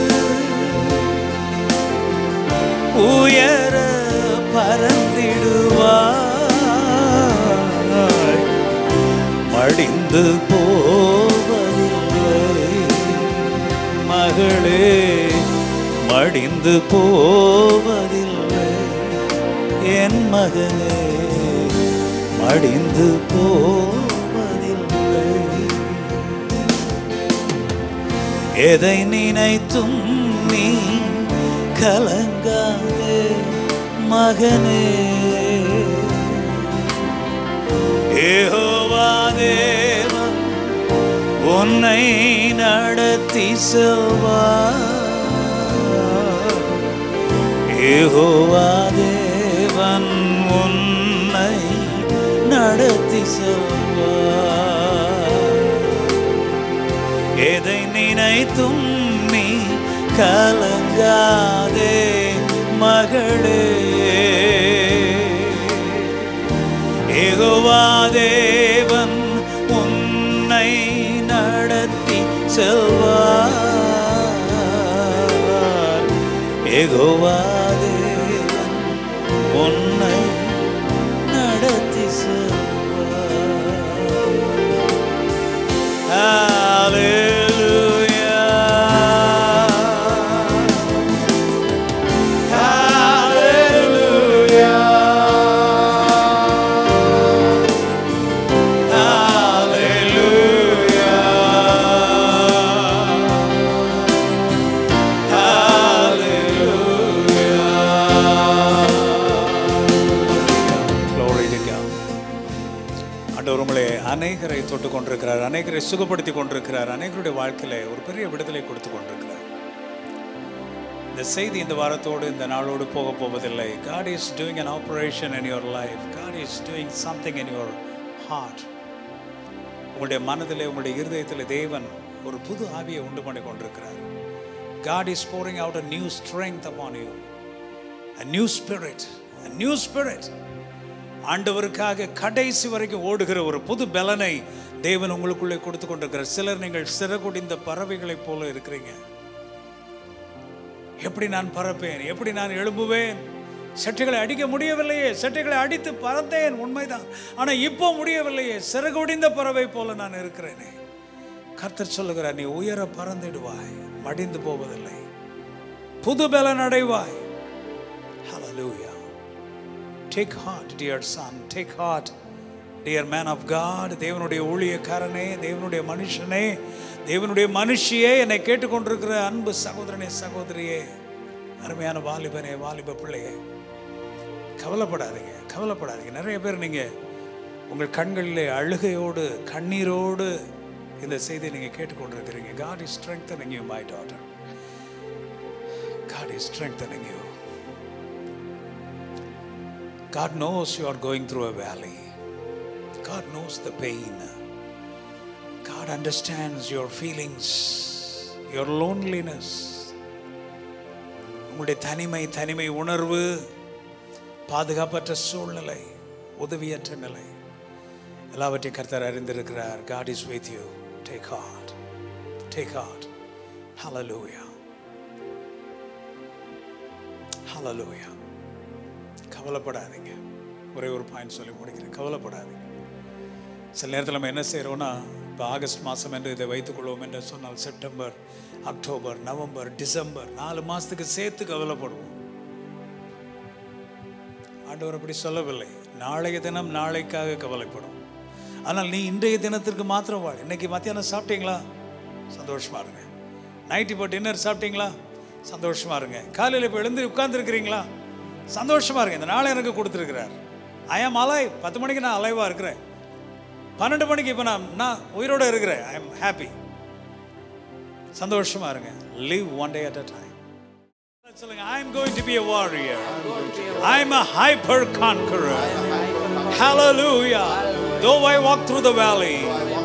உயர பறந்திடுவாய் மடிந்து போவதில்லை மகளே மடிந்து போவதில்லை என் மகனே மடிந்து போவதில்லை எதை நினைத்தும் நீ கலங்காதே மகனே ஏகோவா தேவன் உன்னை நடத்தி செல்வார் ஏகோவா தேவன் உன்னை நடத்தி செல்வார் எதை நினைத்தும் நீ கலங்காதே மகளே ஏகோவா தேவன் உன்னை நடத்தி செல்வார் ஏகோவா தேவன் உன்னை நடத்தி செல்வார் ஆண்டவர் உங்களை அநேகரை தொட்டு கொண்டிருக்கிறார் அநேகரை சுகப்படுத்தி கொண்டிருக்கிறார் அநேகருடைய வாழ்க்கையில ஒரு பெரிய விடுதலை கொடுத்து கொண்டிருக்கிறார் இந்த செய்தி இந்த வாரத்தோடு இந்த நாளோடு போக போவதில்லை God is doing an operation in your life God is doing something in your heart உங்களுடைய மனதிலே உங்களுடைய இருதயத்தில் தேவன் ஒரு புது ஆவியை உண்டு பண்ணி கொண்டிருக்கிறார் God is pouring out a new strength upon you a new spirit new spirit ஆண்டவருக்காக கடைசி வரைக்கும் ஓடுகிற ஒரு புது பலனை தேவன் உங்களுக்குள்ளே கொடுத்து கொண்டிருக்கிறார் சிலர் நீங்கள் சிறகுடிந்த பறவைகளைப் போல இருக்கிறீங்க எப்படி நான் பறப்பேன் எப்படி நான் எழும்புவேன் சட்டைகளை அடிக்க முடியவில்லையே சட்டைகளை அடித்து பறந்தேன் உண்மைதான் ஆனா இப்போ முடியவில்லையே சிறகுடிந்த பறவை போல நான் இருக்கிறேனே கர்த்தர் சொல்லுகிறார் நீ உயர பறந்திடுவாய் மடிந்து போவதில்லை புது பலன் அடைவாய் Hallelujah. Take heart, dear son. Take heart, dear man of God. தேவனுடைய ஊழியக்காரனே தேவனுடைய மனுஷனே தேவனுடைய மனுஷியே என்னை கேட்டுக்கொண்டிருக்கிற அன்பு சகோதரனே சகோதரியே அருமையான வாலிபனே வாலிப பிள்ளையே கவலைப்படாதீங்க கவலைப்படாதீங்க நிறைய பேர் நீங்க உங்கள் கண்களிலே அழுகையோடு கண்ணீரோடு இந்த செய்தியை நீங்க கேட்டுக்கொண்டிருக்கிறீங்க God is strengthening you my daughter God is strengthening you God knows you are going through a valley. God knows the pain. God understands your feelings, your loneliness. உங்களுடைய தனிமை தனிமை உணர்வு பாதுகாப்பற்ற சூழ்நிலை உதவியற்ற நிலை எல்லாவற்றையும் கர்த்தர் அறிந்திருக்கிறார் God is with you. Take heart. Take heart. Hallelujah. Hallelujah. கவலைப்படாதீங்க ஒரே ஒரு பாயிண்ட் சொல்லி முடிக்கிறேன் கவலைப்படாதீங்க சில நேரத்தில் நம்ம என்ன செய்கிறோம்னா இப்போ ஆகஸ்ட் மாதம் என்று இதை வைத்துக்கொள்வோம் என்று சொன்னால் செப்டம்பர் அக்டோபர் நவம்பர் டிசம்பர் நாலு மாதத்துக்கு சேர்த்து கவலைப்படுவோம் ஆண்டவர் அப்படி சொல்லவில்லை நாளைய தினம் நாளைக்காக கவலைப்படும் ஆனால் நீ இன்றைய தினத்திற்கு மாத்திரம் வாழ் இன்னைக்கு மத்தியானம் சாப்பிட்டீங்களா சந்தோஷமா இருங்க நைட் இப்போ டின்னர் சாப்பிட்டீங்களா சந்தோஷமா இருங்க காலையில் இப்போ எழுந்து உட்கார்ந்துருக்கிறீங்களா சந்தோஷமா இருங்க இந்த நாளை எனக்கு கொடுத்துருக்கிறார் ஐ ஆம் அலைவ் பத்து மணிக்கு நான் அலைவாக இருக்கிறேன் பன்னெண்டு மணிக்கு இப்போ நான் நான் உயிரோட இருக்கிறேன் ஐ எம் ஹாப்பி சந்தோஷமா இருங்க live one day at a time சொல்லுங்க I am going to be a warrior I am a hyper conqueror hallelujah though i walk through the valley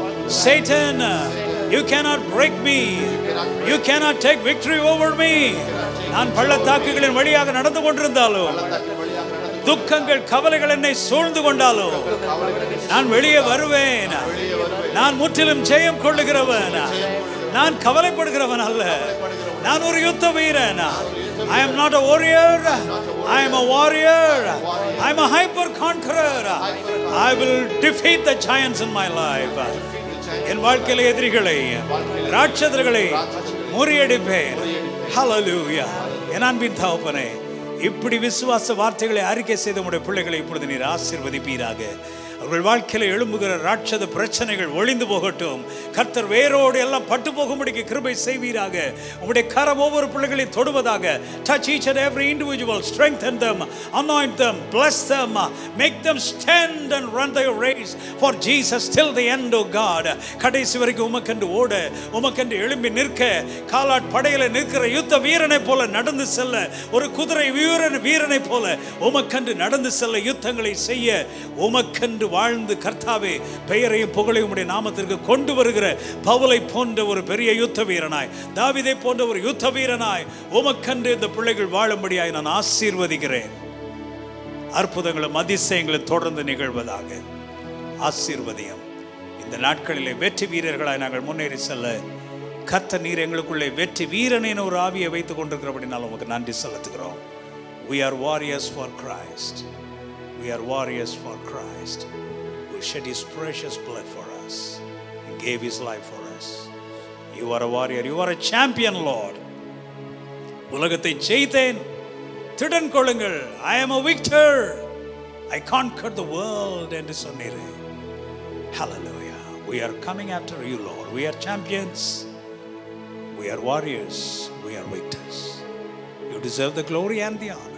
satan you cannot break me you cannot take victory over me நான் பள்ளத்தாக்குகளின் வழியாக நடந்து கொண்டிருந்தாலும் துக்கங்கள் கவலைகள் என்னை சூழ்ந்து கொண்டாலும் நான் வெளியே வருவேன் நான் முற்றிலும் ஜெயம் கொள்ளுகிறவன் நான் கவலைப்படுகிறவன் அல்ல நான் ஒரு யுத்த வீரன் I am not a warrior. I am a warrior. I am a hyper conqueror. I will defeat the giants in my life. என் வாழ்க்கையில எதிரிகளை ராட்சதர்களை முறியடிப்பேன் ஹalleluya என் அன்பின் தகப்பனே இப்படி விசுவாச வார்த்தைகளை அறிக்கை செய்த உடைய பிள்ளைகளை இப்பொழுது நீர் ஆசீர்வதிப்பீராக அவர்கள் வாழ்க்கையில எழும்புகிற ராட்சத பிரச்சனைகள் ஒளிந்து போகட்டும் கர்த்தர் வேரோடு எல்லாம் பட்டு போகும்படிக்கு கிருபை செய்வீராக உங்களுடைய கரம் ஒவ்வொரு பிள்ளைகளையும் தொடுவதாக touch each and every individual strengthen them anoint them bless them make them stand and run their race for Jesus till the end oh God கடைசி வரைக்கும் உமக்கென்று ஓட உமக்கென்று எழும்பி நிற்க காலாட் படையில நிற்கிற யுத்த வீரனை போல நடந்து செல்ல ஒரு குதிரை வீரன் வீரனை போல உமக்கென்று நடந்து செல்ல யுத்தங்களை செய்ய உமக்கென்று வாழ்ந்து கர்த்தாவே பெயரையும் புகழையும் உடைய நாமத்திற்கு கொண்டு வருகிற பவுலை போன்ற ஒரு பெரிய யுத்த வீரனாய் தாவிதை போன்ற ஒரு யுத்த வீரனாய் உமக்கென்று இந்த பிள்ளைகள் வாழும்படியாய் நான் ஆசீர்வதிக்கிறேன் அற்புதங்களும் அதிசயங்களும் தொடர்ந்து நிகழ்வதாக ஆசீர்வதியம் இந்த நாட்களிலே வெற்றி வீரர்களாய் நாங்கள் முன்னேறி செல்ல கர்த்த நீர் எங்களுக்குள்ளே வெற்றி வீரனின் ஒரு ஆவியை வைத்துக் கொண்டிருக்கிறபடினால் உமக்கு நன்றி செலுத்துகிறோம் we are warriors for Christ we are warriors for Christ who shed his precious blood for us and gave his life for us you are a warrior you are a champion Lord உலகத்தை ஜெயித்தேன் திடன் கொள்ளுங்கள் ஐ am a victor I conquered the world என்று சொன்னீரே Hallelujah. We are coming after you, Lord. We are champions. We are warriors. We are victors. You deserve the glory and the honor.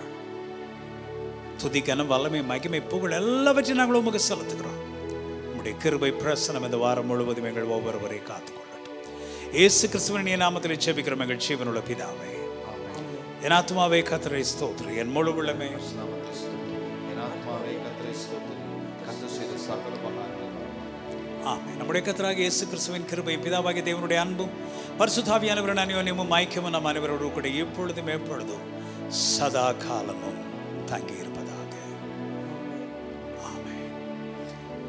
துதி கனம் வல்லமை மகிமை புகழ் எல்லாவற்றையும் நாங்கள் உமக்கு செலுத்துகிறோம் உம்முடைய கிருபை பிரசனம் இந்த வாரம் முழுவதும் எங்கள் ஒவ்வொருவரையும் காத்துக்கொள்ளட்டும் இயேசு கிறிஸ்துவனின் நாமத்தில் செபிக்கிறோம் எங்கள் ஜீவனுள்ள பிதாவே என் ஆத்மாவே கத்தரை ஸ்தோத்ரு என் முழு உள்ளமே என் ஆத்மாவே கர்த்தரை ஸ்தோத்திரி. கர்த்தர் செய்த சகல உபகாரங்களும் ஆமென். நம்முடைய கத்தராக இயேசு கிறிஸ்துவின் கிருபை பிதாவாகிய தேவனுடைய அன்பும் பரிசுத்தாவியானவரின் அநியோன்யமும் ஐக்கியமும் நம் அனைவரோடு கூட எப்பொழுதும் எப்பொழுதும் சதா காலமும் தங்கி இருப்பதாக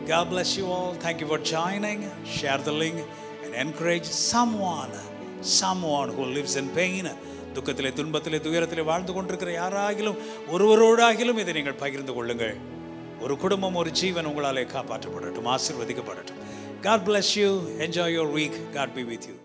God bless you all. Thank you for joining. Share the link and encourage someone, someone who lives in pain. துக்கத்திலே துன்பத்திலே துயரத்திலே வாழ்ந்து கொண்டிருக்கிற யாராகிலும் ஒருவரோடாகிலும் இதை நீங்கள் பகிர்ந்து கொள்ளுங்கள் ஒரு குடும்பம் ஒரு ஜீவன் உங்களாலே காப்பாற்றப்படட்டும் ஆசீர்வதிக்கப்படட்டும் God bless you. Enjoy your week. God be with you.